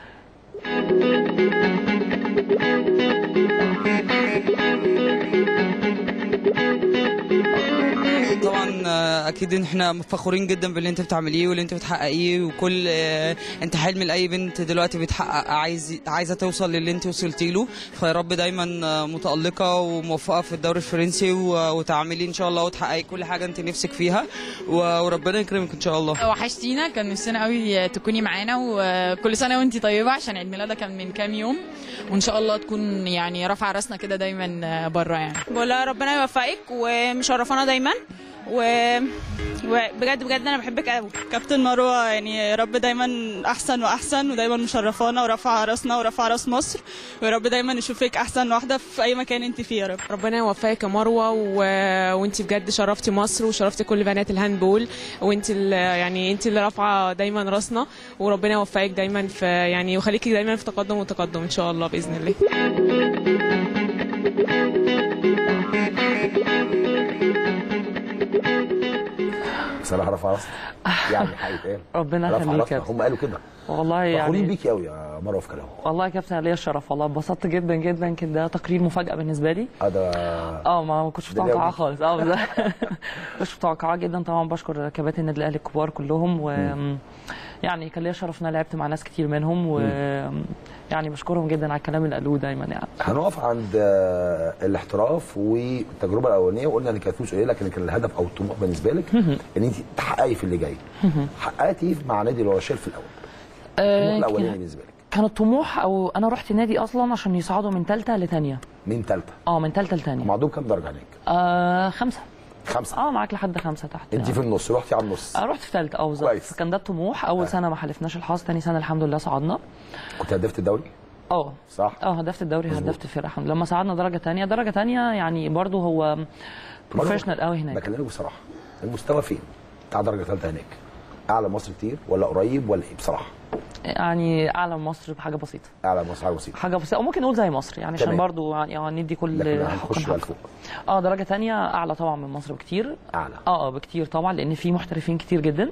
طبعا آه، اكيد ان احنا فخورين جدا باللي انت بتعمليه واللي انت بتحققيه وكل آه، انت حلم لاي بنت دلوقتي بتحقق عايز عايزه توصل للي انت وصلتي له فيا رب دايما آه، متالقه وموفقه في الدوري الفرنسي و- وتعملي ان شاء الله وتحققي كل حاجه انت نفسك فيها و- وربنا يكرمك ان شاء الله وحشتينا كان نفسنا قوي تكوني معانا وكل سنه وانتي طيبه عشان عيد ميلادها كان من كام يوم وان شاء الله تكون يعني رافعه راسنا كده دايما بره يعني بقول لها ربنا يوفقك ومشرفانا دايما و وبجد بجد انا بحبك قوي كابتن مروه يعني يا رب دايما احسن واحسن ودايما مشرفانا ورافعه راسنا ورافعه راس مصر ويا رب دايما نشوفك احسن واحده في اي مكان انت فيه يا رب ربنا يوفقك يا مروه و... وانت بجد شرفتي مصر وشرفتي كل بنات الهاندبول وانت ال... يعني انت اللي رافعه دايما راسنا وربنا يوفقك دايما في يعني وخليكي دايما في تقدم وتقدم ان شاء الله باذن الله بس انا هرفع راسك يعني حقيقة ايه ربنا رفع يخليك راسنا. يا هم قالوا كده والله فخورين يعني بيكي قوي يا مروه في كلامهم والله يا كابتن ليا الشرف والله اتبسطت جدا جدا كده ده تقرير مفاجاه بالنسبه لي اه ده اه ما ما كنتش ده متوقعاه جامد. خالص اه بس كنتش متوقعاه جدا طبعا بشكر كباتن النادي الاهلي الكبار كلهم و يعني كان ليا شرف ان انا لعبت مع ناس كتير منهم و يعني بشكرهم جدا على الكلام اللي قالوه دايما يعني هنقف عند آه، الاحتراف والتجربه الاولانيه وقلنا ان كانت فلوس قليله لكن كان الهدف او الطموح بالنسبه لك ان انت تحققي في اللي جاي حققتي ايه مع نادي الورشيل في الاول الطموح آه، الاولاني كان- بالنسبه لك كان الطموح او انا رحت نادي اصلا عشان يصعدوا من ثالثه لثانيه من ثالثه اه من ثالثه لثانيه معدوم كام درجه هناك آه خمسه خمسه اه معاك لحد خمسه تحت انت في النص رحتي على النص آه رحت في ثالثه اه بالظبط كان ده الطموح اول سنه ما حلفناش الحظ ثاني سنه الحمد لله صعدنا كنت هدفت الدوري اه صح اه هدفت الدوري هدفت الفرقه الحمد لله لما صعدنا درجه ثانيه درجه ثانيه يعني برضو هو بروفيشنال قوي هناك بكلمك بصراحه المستوى فين بتاع درجه ثالثه هناك اعلى مصر كتير ولا قريب ولا ايه بصراحه يعني اعلى من مصر بحاجه بسيطه اعلى مصر حاجه بسيطه حاجه بسيطه او ممكن نقول زي مصر يعني عشان تمام. برضو يعني آه ندي كل لكن حق هنخش حق. بقى لفوق اه درجه ثانيه اعلى طبعا من مصر بكتير اعلى اه اه بكتير طبعا لان في محترفين كتير جدا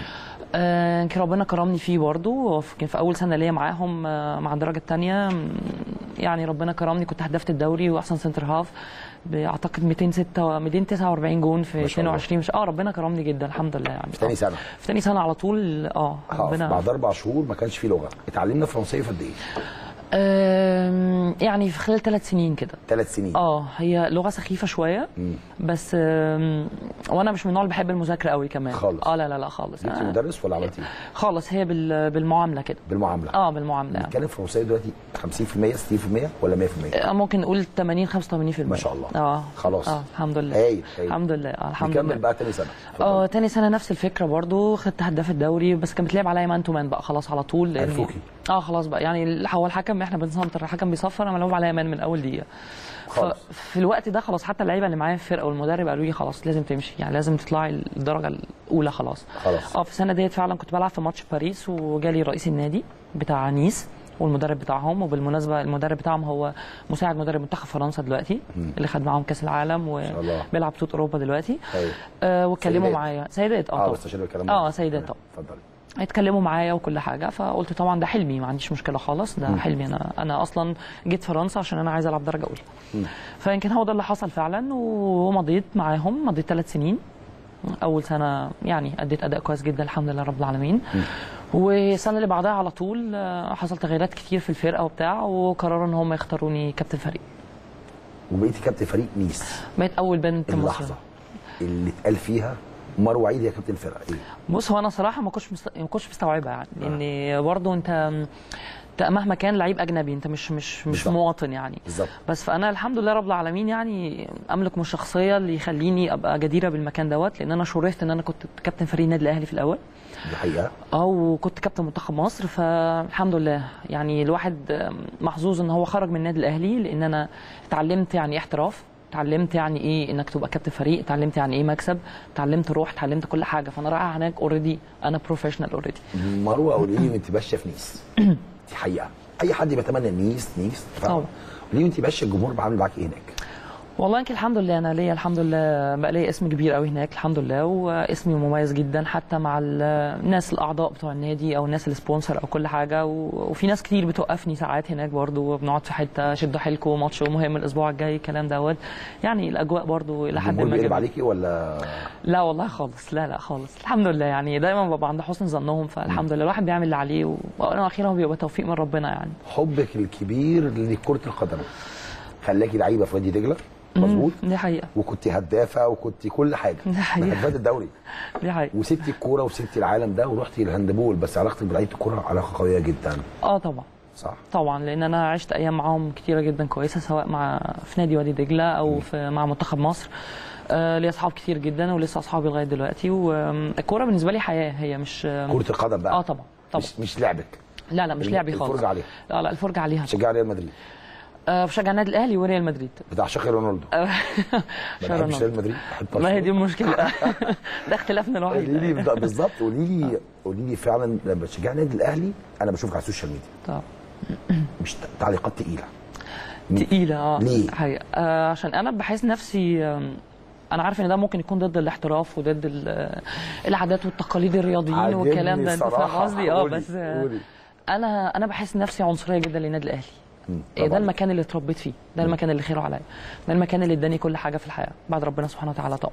آه يمكن ربنا كرمني فيه برضو كان في اول سنه ليا معاهم آه مع الدرجه الثانيه يعني ربنا كرمني كنت هدفت الدوري واحسن سنتر هاف باعتقد 206 249 جون في ما شاء الله. 22 مش اه ربنا كرمني جدا الحمد لله يعني في تاني سنه في تاني سنه على طول اه ربنا ربنا بعد اربع شهور ما كانش فيه لغه اتعلمنا فرنسيه في قد ايه؟ آم، يعني في خلال ثلاث سنين كده ثلاث سنين اه هي لغه سخيفه شويه مم. بس آم، وانا مش من النوع اللي بحب المذاكره قوي كمان خالص. اه لا لا لا خالص جبتي آه مدرس ولا عملتي ايه؟ خالص هي بال- بالمعامله كده بالمعامله اه بالمعامله يعني. بنتكلم فرنسيه دلوقتي 50% 60% ولا 100%؟ آه، ممكن نقول 80 85% ما شاء الله. اه خلاص. اه الحمد لله هايل هايل الحمد لله آه الحمد نكمل لله بقى تاني سنه اه تاني سنه نفس الفكره برضو خدت هداف الدوري بس كان بتلعب عليا مان تو مان بقى خلاص على طول لأن- عرفوكي. اه خلاص بقى يعني ال- هو الحكم احنا بنسنتر الحكم بيصفر انا ملعوب عليا مان من اول دقيقه ففي الوقت ده خلاص حتى اللعيبه اللي معايا في الفرقه والمدرب قالوا لي خلاص لازم تمشي يعني لازم تطلعي الدرجه الاولى خلاص خلاص اه في السنه ديت فعلا كنت بلعب في ماتش باريس وجالي رئيس النادي بتاع نيس والمدرب بتاعهم وبالمناسبه المدرب بتاعهم هو مساعد مدرب منتخب فرنسا دلوقتي مم. اللي خد معاهم كاس العالم الله. وبيلعب بطوله اوروبا دلوقتي ايوه آه واتكلموا سيدات. معايا سيدات اه اه طبعا بس عشان الكلام اه سيدات طبعا اتفضلي اتكلموا معايا وكل حاجه فقلت طبعا ده حلمي ما عنديش مشكله خالص ده مم. حلمي انا انا اصلا جيت فرنسا عشان انا عايز العب درجه اولى مم. فيمكن هو ده اللي حصل فعلا ومضيت معاهم مضيت ثلاث سنين اول سنه يعني اديت اداء كويس جدا الحمد لله رب العالمين والسنه اللي بعدها على طول آه، حصل تغييرات كتير في الفرقه وبتاع وقرروا ان هم يختاروني كابتن فريق وبقيتي كابتن فريق نيس بقيت اول بنت مصري اللحظه اللي اتقال فيها مروه عيد يا كابتن الفرقه ايه بص هو انا صراحه ما كنتش مست... ما كنتش مستوعبها يعني لان برضه انت انت مهما كان لعيب اجنبي انت مش مش مش بالظبط. مواطن يعني بالظبط بس فانا الحمد لله رب العالمين يعني املك من الشخصيه اللي يخليني ابقى جديره بالمكان دوت لان انا شرفت ان انا كنت كابتن فريق النادي الاهلي في الاول دي حقيقه اه وكنت كابتن منتخب مصر فالحمد لله يعني الواحد محظوظ ان هو خرج من النادي الاهلي لان انا اتعلمت يعني ايه احتراف اتعلمت يعني ايه انك تبقى كابتن فريق اتعلمت يعني ايه مكسب اتعلمت روح اتعلمت كل حاجه فانا رايح هناك اوريدي انا بروفيشنال اوريدي مروه قولي لي وانت ماشيه في نيس دي حقيقه اي حد بيتمنى نيس نيس طبعا قولي لي وانت ماشيه الجمهور بعمل معاك ايه هناك والله يمكن الحمد لله انا ليا الحمد لله بقى ليا اسم كبير قوي هناك الحمد لله واسمي مميز جدا حتى مع ال- الناس الاعضاء بتوع النادي او الناس السبونسر او كل حاجه و- وفي ناس كتير بتوقفني ساعات هناك برضو بنقعد في حته شدوا حيلكم ماتش مهم الاسبوع الجاي الكلام دوت يعني الاجواء برضو الى حد الجمهور ما بيقلب جميلة. عليكي ولا لا والله خالص لا لا خالص الحمد لله يعني دايما ببقى عند حسن ظنهم فالحمد لله الواحد بيعمل اللي عليه و- وانا اخيرا بيبقى توفيق من ربنا يعني حبك الكبير لكره القدم خلاكي لعيبه في وادي دجله مظبوط دي حقيقه وكنت هدافه وكنت كل حاجه دي حقيقة. من هدافات الدوري دي حقيقه وسبتي الكوره وسبتي العالم ده ورحتي الهاندبول بس علاقتك بلعيبه الكوره علاقه قويه جدا اه طبعا صح طبعا لان انا عشت ايام معاهم كتيره جدا كويسه سواء مع في نادي وادي دجله او في مع منتخب مصر آه ليا اصحاب كتير جدا ولسه اصحابي لغايه دلوقتي والكوره بالنسبه لي حياه هي مش كره القدم بقى اه طبعا طبعا مش, مش لعبك لا لا مش لعبي خالص الفرجه عليها لا لا الفرجه عليها شجع ريال مدريد آه بشجع النادي الاهلي وريال مدريد بتاع شيخ رونالدو آه، ما شكراً بحبش رونالدو. ريال مدريد بحب ما هي برشلونة. دي المشكله ده اختلافنا الوحيد قولي لي بد- بالظبط قولي لي قولي لي فعلا لما تشجعي النادي الاهلي انا بشوفك على السوشيال ميديا طبعا مش ت- تعليقات تقيله تقيله اه ليه؟ حقيقة. آه عشان انا بحس نفسي آم، انا عارف ان ده ممكن يكون ضد الاحتراف وضد ال- العادات والتقاليد الرياضيين عاجبني والكلام ده انت فاهم الصراحة. قصدي اه قولي- بس آه، قولي. انا انا بحس نفسي عنصريه جدا للنادي الاهلي إيه ده طبعاً. المكان اللي اتربيت فيه ده المكان اللي خيره عليا ده المكان اللي اداني كل حاجه في الحياه بعد ربنا سبحانه وتعالى طبعا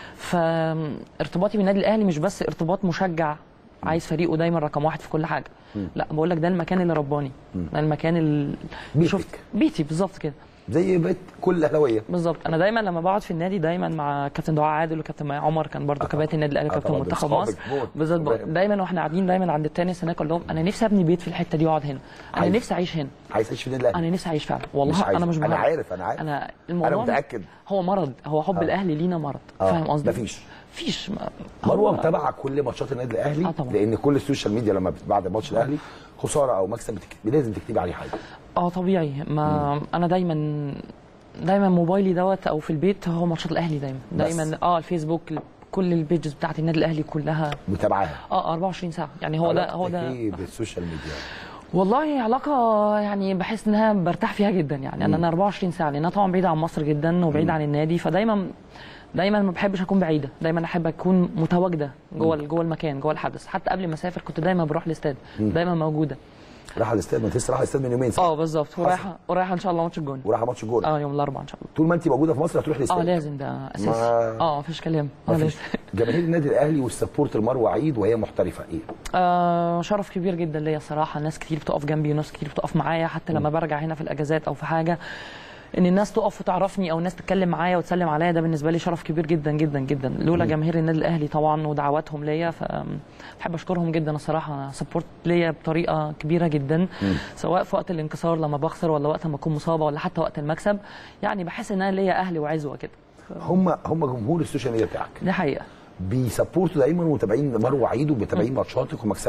فارتباطي بالنادي الاهلي مش بس ارتباط مشجع عايز فريقه دايما رقم واحد في كل حاجه مم. لا بقول لك ده المكان اللي رباني مم. ده المكان اللي شفت بيتي بالظبط كده زي بيت كل الاهلاويه بالظبط انا دايما لما بقعد في النادي دايما مع كابتن دعاء عادل وكابتن مي عمر كان برضو كباتن النادي الاهلي آه وكابتن طبعاً، منتخب دول مصر صحابك موت. بالظبط تمام. دايما واحنا قاعدين دايما عند التنس هناك اقول لهم انا نفسي ابني بيت في الحته دي واقعد هنا انا عايز. نفسي اعيش هنا عايز تعيش في النادي الاهلي انا نفسي اعيش فعلا والله عايز. انا مش انا بهرج. عارف انا عارف انا الموضوع انا متاكد هو مرض هو حب آه. الاهلي لينا مرض آه، فاهم قصدي مفيش. مفيش ما- مروه هو- متابعه كل ماتشات النادي الاهلي آه طبعاً. لان كل السوشيال ميديا لما بت- بعد ماتش الاهلي خساره او مكسب بتكتب لازم تكتبي عليه حاجه اه طبيعي ما انا دايما دايما موبايلي دوت او في البيت هو ماتشات الاهلي دايما بس. دايما اه الفيسبوك كل البيجز بتاعت النادي الاهلي كلها متابعاها اه 24 ساعه يعني هو ده هو علاقتك ده ايه بالسوشيال ميديا والله علاقه يعني بحس انها برتاح فيها جدا يعني انا انا 24 ساعه لان انا طبعا بعيد عن مصر جدا وبعيد عن النادي فدايما دايما ما بحبش اكون بعيده دايما احب اكون متواجده جوه جوه المكان جوه الحدث حتى قبل ما اسافر كنت دايما بروح الاستاد مم. دايما موجوده راح الاستاد ما انت لسه رايحه الاستاد من يومين صح؟ اه بالظبط ورايحه ورايحه ان شاء الله ماتش الجون ورايحه ماتش الجول اه يوم الاربعاء ان شاء الله طول ما انت موجوده في مصر هتروح الاستاد اه لازم ده اساسي ما- اه مفيش كلام اه مفيش. لازم جماهير النادي الاهلي والسبورت المروه عيد وهي محترفه ايه؟ آه شرف كبير جدا ليا صراحه ناس كتير بتقف جنبي وناس كتير بتقف معايا حتى لما برجع هنا في الاجازات او في حاجه ان الناس تقف وتعرفني او الناس تتكلم معايا وتسلم عليا ده بالنسبه لي شرف كبير جدا جدا جدا لولا مم. جماهير النادي الاهلي طبعا ودعواتهم ليا فبحب اشكرهم جدا الصراحه سبورت ليا بطريقه كبيره جدا مم. سواء في وقت الانكسار لما بخسر ولا وقت ما اكون مصابه ولا حتى وقت المكسب يعني بحس ان انا ليا اهلي وعزوه كده هم هم جمهور السوشيال ميديا بتاعك دي حقيقه بيسبورتوا دايما ومتابعين مروه عيد ومتابعين ماتشاتك ومكسبك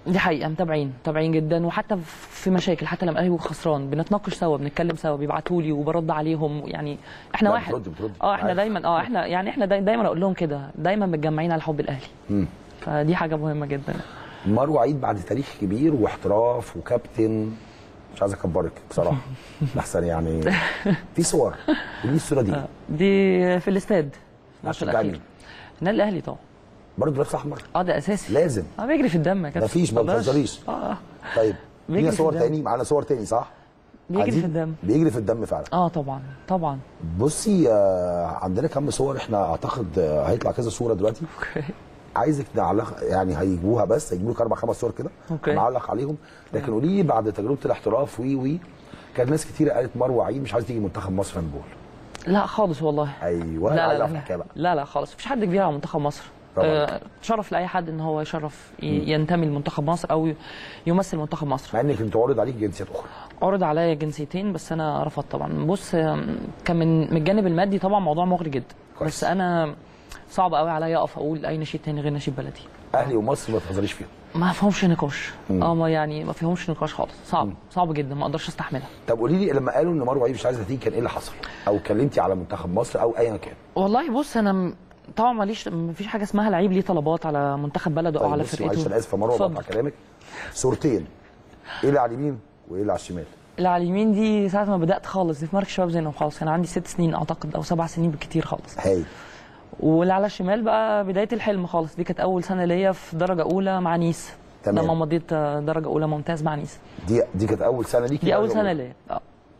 دي حقيقه متابعين متابعين جدا وحتى في مشاكل حتى لما الاهلي بيبقى خسران بنتناقش سوا بنتكلم سوا بيبعتوا لي وبرد عليهم يعني احنا لا، واحد بترد- بترد. اه احنا عارف. دايما اه احنا يعني احنا داي- دايما اقول لهم كده دايما متجمعين على حب الاهلي مم. فدي حاجه مهمه جدا مروه عيد بعد تاريخ كبير واحتراف وكابتن مش عايز اكبرك بصراحه احسن يعني في صور ودي الصوره دي دي في الاستاد الماتش هتشجع الاخير مين؟ النادي الاهلي طبعا برضه لابس احمر اه ده اساسي لازم اه بيجري في الدم يا كابتن مفيش ما مقدرش. تهزريش اه طيب بيجري لينا في صور الدم. تاني معانا صور تاني صح؟ بيجري عايزين- في الدم بيجري في الدم فعلا اه طبعا طبعا بصي آه، عندنا كم صور احنا اعتقد آه، هيطلع كذا صوره دلوقتي عايزك نعلق يعني هيجيبوها بس هيجيبوا لك اربع خمس صور كده أوكي. نعلق عليهم لكن قولي لي بعد تجربه الاحتراف وي وي كان ناس كتير قالت مروه عيد مش عايز تيجي منتخب مصر هاندبول لا خالص والله ايوه لا عايز لا أعرف لا, الحكايه بقى لا لا خالص مفيش حد كبير على منتخب مصر طبعاً. آه شرف لاي حد ان هو يشرف ي- ينتمي لمنتخب مصر او ي- يمثل منتخب مصر مع انك انت عرض عليك جنسيات اخرى عرض عليا جنسيتين بس انا رفضت طبعا بص آم، كان من من الجانب المادي طبعا موضوع مغري جدا بس انا صعب قوي عليا اقف اقول اي نشيد تاني غير نشيد بلدي اهلي ومصر ما تهزريش فيهم ما فيهمش نقاش مم. اه ما يعني ما فيهمش نقاش خالص صعب صعب جدا ما اقدرش استحملها طب قولي لي لما قالوا ان مروه عيد مش عايزه تيجي كان ايه اللي حصل؟ او كلمتي على منتخب مصر او ايا كان والله بص انا م- طبعا ماليش مفيش حاجه اسمها لعيب ليه طلبات على منتخب بلده او طيب على بصي فرقته معلش انا اسف يا مروه اتفضل. بقطع كلامك صورتين ايه اللي على اليمين وايه اللي على الشمال؟ اللي على اليمين دي ساعه ما بدات خالص دي في مركز شباب زينب خالص كان عندي ست سنين اعتقد او سبع سنين بالكتير خالص هاي واللي على الشمال بقى بدايه الحلم خالص دي كانت اول سنه ليا في درجه اولى مع نيس تمام. لما مضيت آه، درجه اولى ممتاز مع نيس دي دي كانت اول سنه ليكي دي اول ولا سنه ليا اه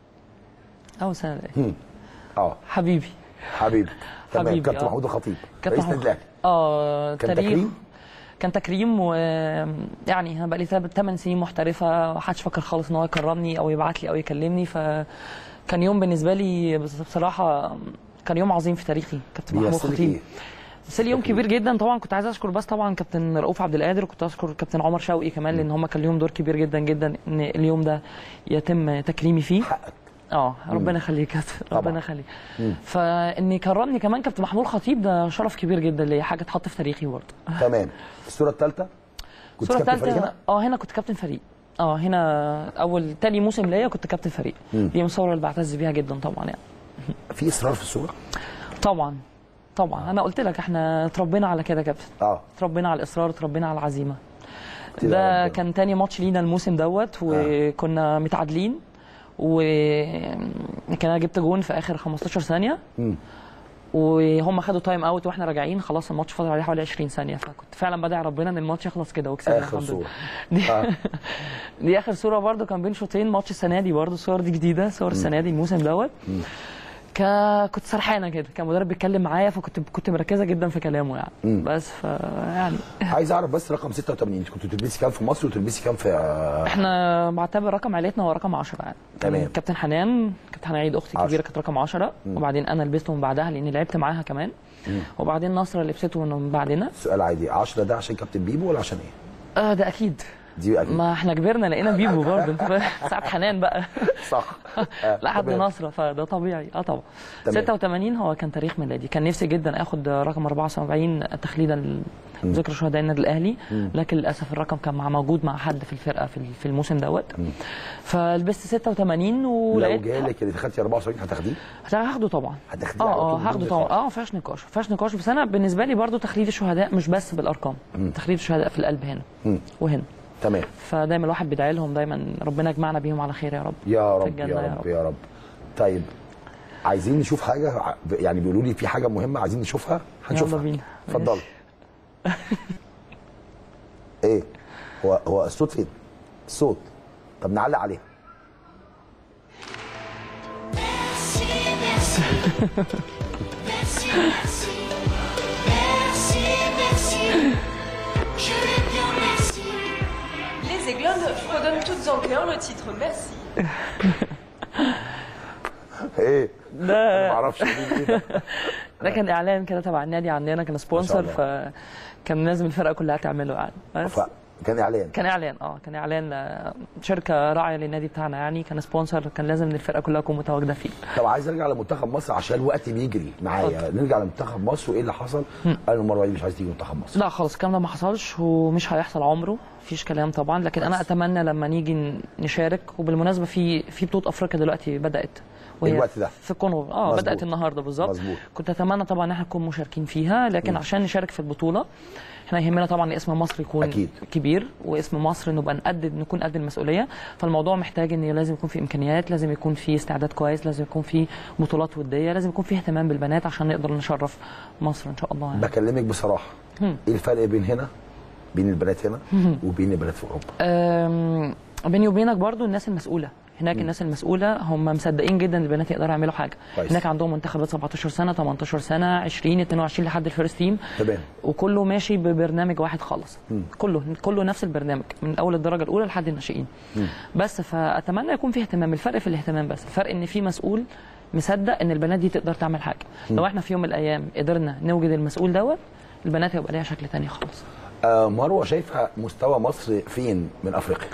اول سنه ليا هم. اه حبيبي حبيبي تمام حبيبي، كابتن آه. محمود الخطيب كابتن رئيس النادي محمود- الاهلي اه كان تاريخ تكريم؟ كان تكريم و يعني انا بقى لي 8 سنين محترفه محدش فاكر خالص ان هو يكرمني او يبعت لي او يكلمني فكان يوم بالنسبه لي بس بصراحه كان يوم عظيم في تاريخي كابتن محمود بيمثلك خطيب ايه؟ بس اليوم كبير جدا طبعا كنت عايز اشكر بس طبعا كابتن رؤوف عبد القادر وكنت اشكر كابتن عمر شوقي كمان لان هم كان ليهم دور كبير جدا جدا ان اليوم ده يتم تكريمي فيه اه ربنا يخليك يا كابتن، ربنا يخليك مم. فان يكرمني كمان كابتن محمود خطيب ده شرف كبير جدا ليا حاجه تحط في تاريخي برضه تمام الصوره الثالثه كنت الصوره كابتن فريق الثالثه هنا؟ اه هنا كنت كابتن فريق اه هنا اول تاني موسم ليا كنت كابتن فريق مم. دي من الصور اللي بعتز بيها جدا طبعا يعني في اصرار في الصوره؟ طبعا طبعا انا قلت لك احنا اتربينا على كده يا كابتن اه اتربينا على الاصرار اتربينا على العزيمه كده ده ربنا. كان تاني ماتش لينا الموسم دوت وكنا متعادلين وكان انا جبت جون في اخر 15 ثانيه مم. وهم خدوا تايم اوت واحنا راجعين خلاص الماتش فاضل عليه حوالي 20 ثانيه فكنت فعلا بدعي ربنا ان الماتش يخلص كده وكسبنا اخر الحمد لله صوره دي, آه. دي اخر صوره برضو كان بين شوطين ماتش السنه دي برضو الصور دي جديده صور السنه دي الموسم دوت مم. ك... كنت سرحانه كده كان مدرب بيتكلم معايا فكنت كنت مركزه جدا في كلامه يعني مم. بس ف يعني عايز اعرف بس رقم 86 انت كنت بتلبسي كام في مصر وتلبسي كام في آه، احنا بعتبر رقم عائلتنا هو رقم 10 يعني تمام. كان كابتن حنان كابتن حنان عيد اختي عشرة. الكبيره كانت رقم 10 مم. وبعدين انا لبسته من بعدها لاني لعبت معاها كمان مم. وبعدين نصر لبسته من بعدنا سؤال عادي 10 ده عشان كابتن بيبو ولا عشان ايه؟ اه ده اكيد دي اكيد ما احنا كبرنا لقينا بيبو برضه انت فاهم ساعه حنان بقى صح آه، لحد تمام. نصره فده طبيعي اه طبعا تمام. 86 هو كان تاريخ ميلادي كان نفسي جدا اخد رقم 74 تخليدا لذكرى شهداء النادي الاهلي مم. لكن للاسف الرقم كان مع موجود مع حد في الفرقه في في الموسم دوت فلبست 86 لو ولقيت جالك اللي دخلتي 74 هتاخديه؟ هاخده طبعا هتاخديه اه على اه طول هاخده بدون طبعا نقاش. اه ما فيهاش نقاش ما فيهاش نقاش بس انا بالنسبه لي برضو تخليد الشهداء مش بس بالارقام مم. تخليد الشهداء في القلب هنا مم. وهنا تمام فدايما الواحد بيدعي لهم دايما ربنا يجمعنا بيهم على خير يا رب يا في رب الجنة يا يا رب رب. يا رب طيب عايزين نشوف حاجه ع- يعني بيقولوا لي في حاجه مهمه عايزين نشوفها هنشوفها يلا بينا اتفضل ايه هو هو الصوت فين الصوت طب نعلق عليها Les Aiglones fredonnent toutes en chœur le titre Merci. ايه ده ما اعرفش مين ايه ده ده كان اعلان كده تبع النادي عندنا كان سبونسر ما شاء فكان لازم الفرقه كلها تعمله يعني بس ف- كان اعلان كان اعلان اه كان اعلان آه، شركه راعيه للنادي بتاعنا يعني كان سبونسر كان لازم ان الفرقه كلها تكون متواجده فيه طب عايز ارجع لمنتخب مصر عشان الوقت بيجري معايا نرجع لمنتخب مصر وايه اللي حصل قالوا المره دي مش عايز تيجي منتخب مصر لا خالص الكلام ده ما حصلش ومش هيحصل عمره مفيش كلام طبعا لكن انا اتمنى لما نيجي ن- نشارك وبالمناسبه في في بطوله افريقيا دلوقتي بدات الوقت ده. في كونغو اه مظبوط. بدات النهارده بالظبط مظبوط. كنت اتمنى طبعا ان احنا نكون مشاركين فيها لكن مم. عشان نشارك في البطوله احنا يهمنا طبعا ان اسم مصر يكون أكيد. كبير واسم مصر نبقى نقد نكون قد المسؤوليه فالموضوع محتاج ان لازم يكون في امكانيات لازم يكون في استعداد كويس لازم يكون في بطولات وديه لازم يكون في اهتمام بالبنات عشان نقدر نشرف مصر ان شاء الله يعني. بكلمك بصراحه مم. ايه الفرق بين هنا بين البنات هنا مم. وبين البنات في اوروبا أم، بيني وبينك برضو الناس المسؤوله هناك مم. الناس المسؤوله هم مصدقين جدا ان البنات يقدروا يعملوا حاجه كويس. هناك عندهم منتخبات 17 سنه 18 سنه 20 22 لحد الفيرست تيم تمام وكله ماشي ببرنامج واحد خالص مم. كله كله نفس البرنامج من اول الدرجه الاولى لحد الناشئين مم. بس فاتمنى يكون في اهتمام الفرق في الاهتمام بس الفرق ان في مسؤول مصدق ان البنات دي تقدر تعمل حاجه مم. لو احنا في يوم من الايام قدرنا نوجد المسؤول دوت البنات هيبقى ليها شكل تاني خالص آه مروه شايفه مستوى مصر فين من افريقيا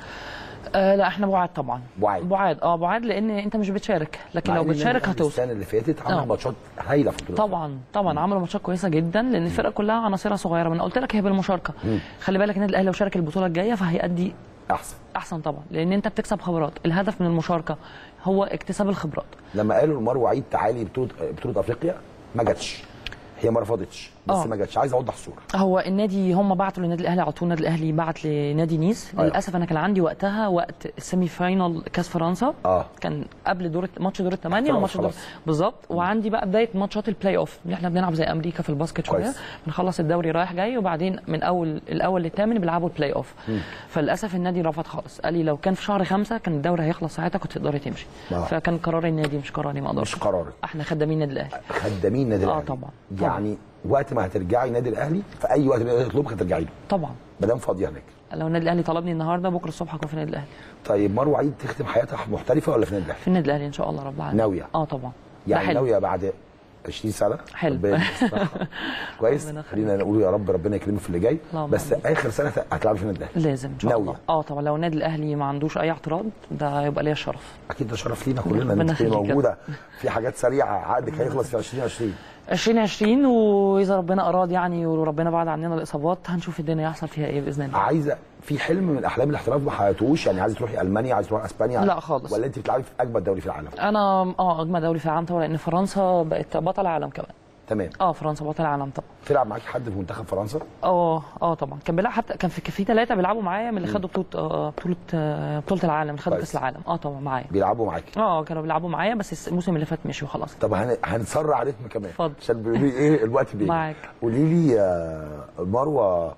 آه لا احنا بعاد طبعا بعاد بعاد اه بعاد لان انت مش بتشارك لكن مع لو إن النادي بتشارك الأهلي هتوصل السنه اللي فاتت عمل آه. ماتشات هايله في البطوله طبعا طبعا عملوا ماتشات كويسه جدا لان الفرقه كلها عناصرها صغيره ما انا قلت لك هي بالمشاركه مم. خلي بالك النادي الاهلي لو شارك البطوله الجايه فهيأدي احسن احسن طبعا لان انت بتكسب خبرات الهدف من المشاركه هو اكتساب الخبرات لما قالوا لمروه عيد تعالي بطوله بطوله افريقيا ما جاتش هي ما رفضتش بس آه. ما جاتش عايز اوضح الصوره هو النادي هم بعتوا للنادي الاهلي على طول النادي الاهلي بعت لنادي نيس أيوة. للاسف انا كان عندي وقتها وقت السيمي فاينال كاس فرنسا اه كان قبل دور ماتش دور الثمانيه خلاص، وماتش دور خلاص. بالظبط وعندي بقى بدايه ماتشات البلاي اوف اللي احنا بنلعب زي امريكا في الباسكت شويه كويس. بنخلص الدوري رايح جاي وبعدين من اول الاول للثامن بيلعبوا البلاي اوف مم. فللاسف النادي رفض خالص قال لي لو كان في شهر خمسة كان الدوري هيخلص ساعتها كنت تقدري تمشي آه. فكان قرار النادي مش قراري ما اقدرش مش قرارك احنا خدامين النادي الاهلي خدامين النادي اه الاهلي طبعا يعني وقت ما هترجعي النادي الاهلي في اي وقت النادي الأهلي يطلبك هترجعي له طبعا ما دام فاضيه هناك لو النادي الاهلي طلبني النهارده بكره الصبح هكون في النادي الاهلي طيب مروه عيد تختم حياتها محترفه ولا في النادي الاهلي في النادي الاهلي ان شاء الله رب العالمين ناوية؟ اه طبعا ده يعني حلو. ناويه بعد 20 سنه حلو. ربنا يسمعها. كويس ربنا يخليك. خلينا نقول يا رب ربنا يكرمك في اللي جاي اللهم بس اخر سنه هتلعبي في النادي الاهلي لازم ان شاء ناوية. الله اه طبعا لو النادي الاهلي ما عندوش اي اعتراض ده هيبقى ليا الشرف اكيد ده شرف لينا كلنا ان ربنا انت تكوني يخليك. موجوده في حاجات سريعه عقدك هيخلص في 2020 2020 واذا ربنا اراد يعني وربنا بعد عننا الاصابات هنشوف الدنيا يحصل فيها ايه باذن الله عايزه في حلم من احلام الاحتراف ما حققتوش يعني عايزه تروحي المانيا عايزه تروحي اسبانيا لا خالص. ولا انت بتلعبي في اجمد دوري في العالم انا اه اجمل دوري في العالم طبعا لان فرنسا بقت بطل عالم كمان تمام اه فرنسا بطل عالم طبعا تلعب معاكي حد في منتخب فرنسا اه اه طبعا كان بيلعب حتى كان في في ثلاثه بيلعبوا معايا من اللي خدوا بطوله آه بطوله آه بطوله العالم اللي خدوا كويس. كاس العالم اه طبعا معايا بيلعبوا معاكي اه كانوا بيلعبوا معايا بس الموسم اللي فات مشي وخلاص طب هن... هنسرع رتم كمان اتفضل. عشان بيقولوا لي ايه الوقت بيجري معاك. قولي لي يا مروه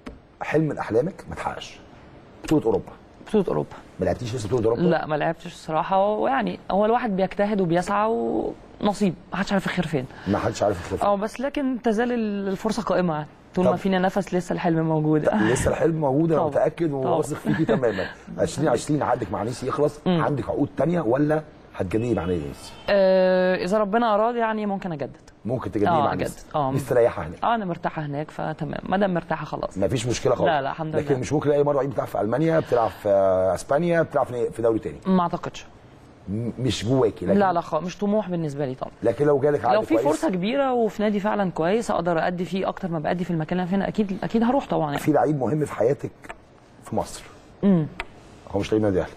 حلم من احلامك ما اتحققش بطوله اوروبا بطوله اوروبا ما لعبتيش لسه بطوله اوروبا لا ما لعبتش الصراحه ويعني هو الواحد بيجتهد وبيسعى ونصيب ما حدش عارف الخير فين ما حدش عارف يخلف اه بس لكن تزال الفرصه قائمه يعني طول ما طب. فينا نفس لسه الحلم موجود لسه الحلم موجود انا طبعا. متاكد طبعا. وواثق فيكي تماما 2020 عقدك مع نيسي يخلص عندك عقود تانية ولا هتجددي مع نيسي آه اذا ربنا اراد يعني ممكن اجدد ممكن تجددي اه مع اجدد نيسي اه مستريحه هناك اه انا مرتاحه هناك فتمام ما دام مرتاحه خلاص مفيش مشكله خالص لا لا الحمد لكن لله مش ممكن اي مره عيد بتلعب في المانيا بتلعب في اسبانيا بتلعب في في دوري تاني ما اعتقدش م- مش جواكي لكن لا لا خالص مش طموح بالنسبه لي طبعا لكن لو جالك عقد لو في كويس فرصه كبيره وفي نادي فعلا كويس اقدر ادي فيه اكتر ما بادي في المكان اللي أنا فيه هنا اكيد اكيد هروح طبعا يعني في لعيب مهم في حياتك في مصر امم هو مش لعيب نادي اهلي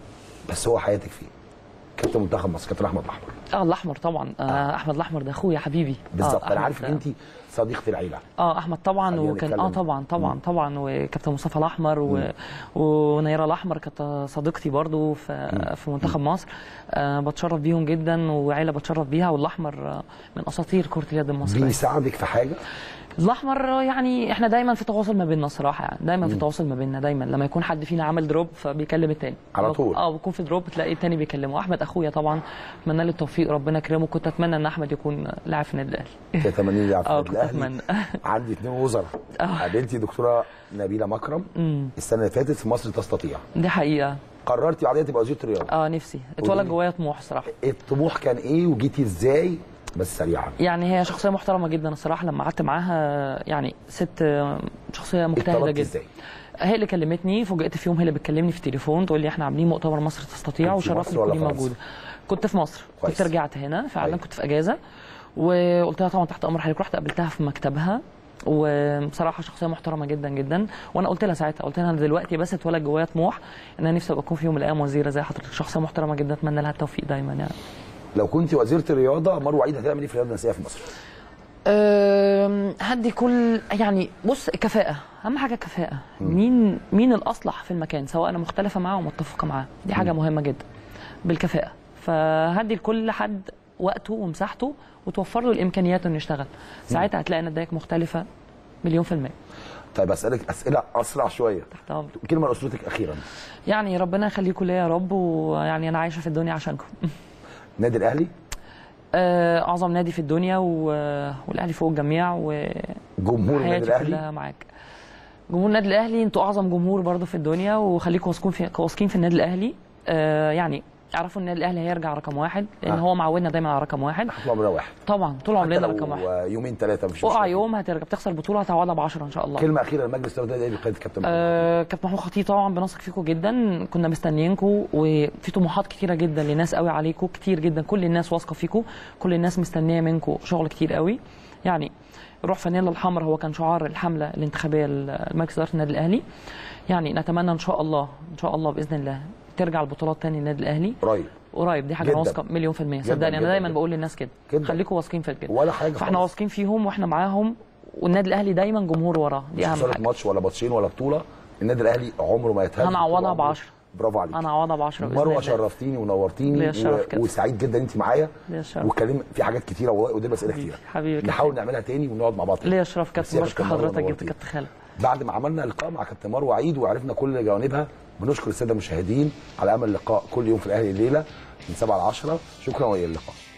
بس هو حياتك فيه كابتن منتخب مصر كابتن احمد الاحمر اه الاحمر طبعا آه احمد الاحمر ده اخويا حبيبي بالظبط آه انا أحمد عارف ان ده- انت صديقه العيله اه احمد طبعا خلينا وكان اه نتكلم. طبعا طبعا طبعا وكابتن مصطفى الاحمر و... ونيره الاحمر كانت صديقتي برضو في في منتخب مصر آه بتشرف بيهم جدا وعيله بتشرف بيها والاحمر آه من اساطير كره اليد المصريه بيساعدك في حاجه الاحمر آه، يعني احنا دايما في تواصل ما بيننا الصراحه يعني دايما في مم. تواصل ما بيننا دايما لما يكون حد فينا عمل دروب فبيكلم التاني على طول. اه بيكون في دروب تلاقي التاني بيكلمه احمد اخويا طبعا اتمنى له التوفيق ربنا يكرمه كنت اتمنى ان احمد يكون لاعب في النادي الاهلي تتمنى لي اه في كنت الاهلي اتمنى عندي اثنين وزراء قابلتي دكتوره نبيله مكرم امم السنه اللي فاتت في مصر تستطيع دي حقيقه قررتي بعدين تبقى وزيره الرياضه اه نفسي قولي اتولد لي. جوايا طموح الصراحه الطموح كان ايه وجيتي ازاي بس سريعا يعني هي شخصيه محترمه جدا الصراحه لما قعدت معاها يعني ست آه، شخصيه مجتهده اتطلبتي جدا ازاي هي اللي كلمتني فوجئت في يوم هي اللي بتكلمني في التليفون تقول لي احنا عاملين مؤتمر مصر تستطيع كنت في وشرفني مصر ولا تكوني فرنسا؟ موجوده كنت في مصر كويس. كنت رجعت هنا فعلا كنت في اجازه وقلت لها طبعا تحت امر حضرتك رحت قابلتها في مكتبها وبصراحه شخصيه محترمه جدا جدا وانا قلت لها ساعتها قلت لها انا دلوقتي بس اتولد جوايا طموح ان انا نفسي ابقى اكون في يوم من الايام وزيره زي حضرتك شخصيه محترمه جدا اتمنى لها التوفيق دايما يعني لو كنت وزيره الرياضه مروه عيد هتعمل ايه في الرياضه النسائيه في مصر؟ أم، هدي كل يعني بص الكفاءة أهم حاجة الكفاءة مين مين الأصلح في المكان سواء أنا مختلفة معاه أو متفقة معاه دي حاجة مهمة جدا بالكفاءة فهدي لكل حد وقته ومساحته وتوفر له الإمكانيات إنه يشتغل ساعتها هتلاقي نتائج مختلفة مليون في المية طيب اسالك اسئله اسرع شويه تحت أمرك كلمه لاسرتك اخيرا يعني ربنا يخليكم ليا يا رب ويعني أنا عايشة في الدنيا عشانكم النادي الاهلي آه، أعظم نادي في الدنيا و- والأهلي فوق الجميع و جمهور النادي حياتي الاهلي كلها معاك جمهور النادي الاهلي انتوا اعظم جمهور برضه في الدنيا وخليكم واثقين في واثقين في النادي الاهلي آه يعني اعرفوا ان النادي الاهلي هيرجع رقم واحد لان آه. هو معودنا دايما على رقم واحد طول عمرنا واحد طبعا طول حتى عمرنا لو رقم واحد يومين ثلاثه مفيش وقع مشكلة. يوم هترجع بتخسر بطوله هتعوضها ب 10 ان شاء الله كلمه اخيره لمجلس الاداره النادي الاهلي بقياده كابتن محمود. آه كابتن محمود خطيب طبعا بنثق فيكم جدا كنا مستنيينكم وفي طموحات كتيره جدا لناس قوي عليكم كتير جدا كل الناس واثقه فيكم كل الناس مستنيه منكم شغل كتير قوي يعني روح فانيلا الحمراء هو كان شعار الحمله الانتخابيه لمجلس اداره النادي الاهلي يعني نتمنى ان شاء الله ان شاء الله باذن الله ترجع البطولات تاني للنادي الاهلي قريب قريب دي حاجه جداً. انا واثقه مليون في الميه جداً، صدقني انا جداً، دايما جداً. بقول للناس كده جداً. خليكم واثقين في كده ولا حاجه فاحنا واثقين فيهم واحنا معاهم والنادي الاهلي دايما جمهور وراه دي مش اهم خساره حاجه ماتش ولا ماتشين ولا بطوله النادي الاهلي عمره ما يتهز هنعوضها طول عمره. ب 10 برافو عليك انا هعوضها ب 10 باذن مروه الله شرفتيني ونورتيني ليا الشرف كده. وسعيد جدا انت معايا ليا الشرف. واتكلم في حاجات كتيره والله قدام اسئله كتيره حبيبي كابتن. نحاول نعملها تاني ونقعد مع بعض تاني. ليا الشرف ميرسي يا كابتن بشكر كابتن مروة، حضرتك جبت نورتيني. كابتن خالد بعد ما عملنا لقاء مع كابتن مروه عيد وعرفنا كل جوانبها بنشكر الساده المشاهدين على امل لقاء كل يوم في الاهلي الليله من 7 ل 10 شكرا والى اللقاء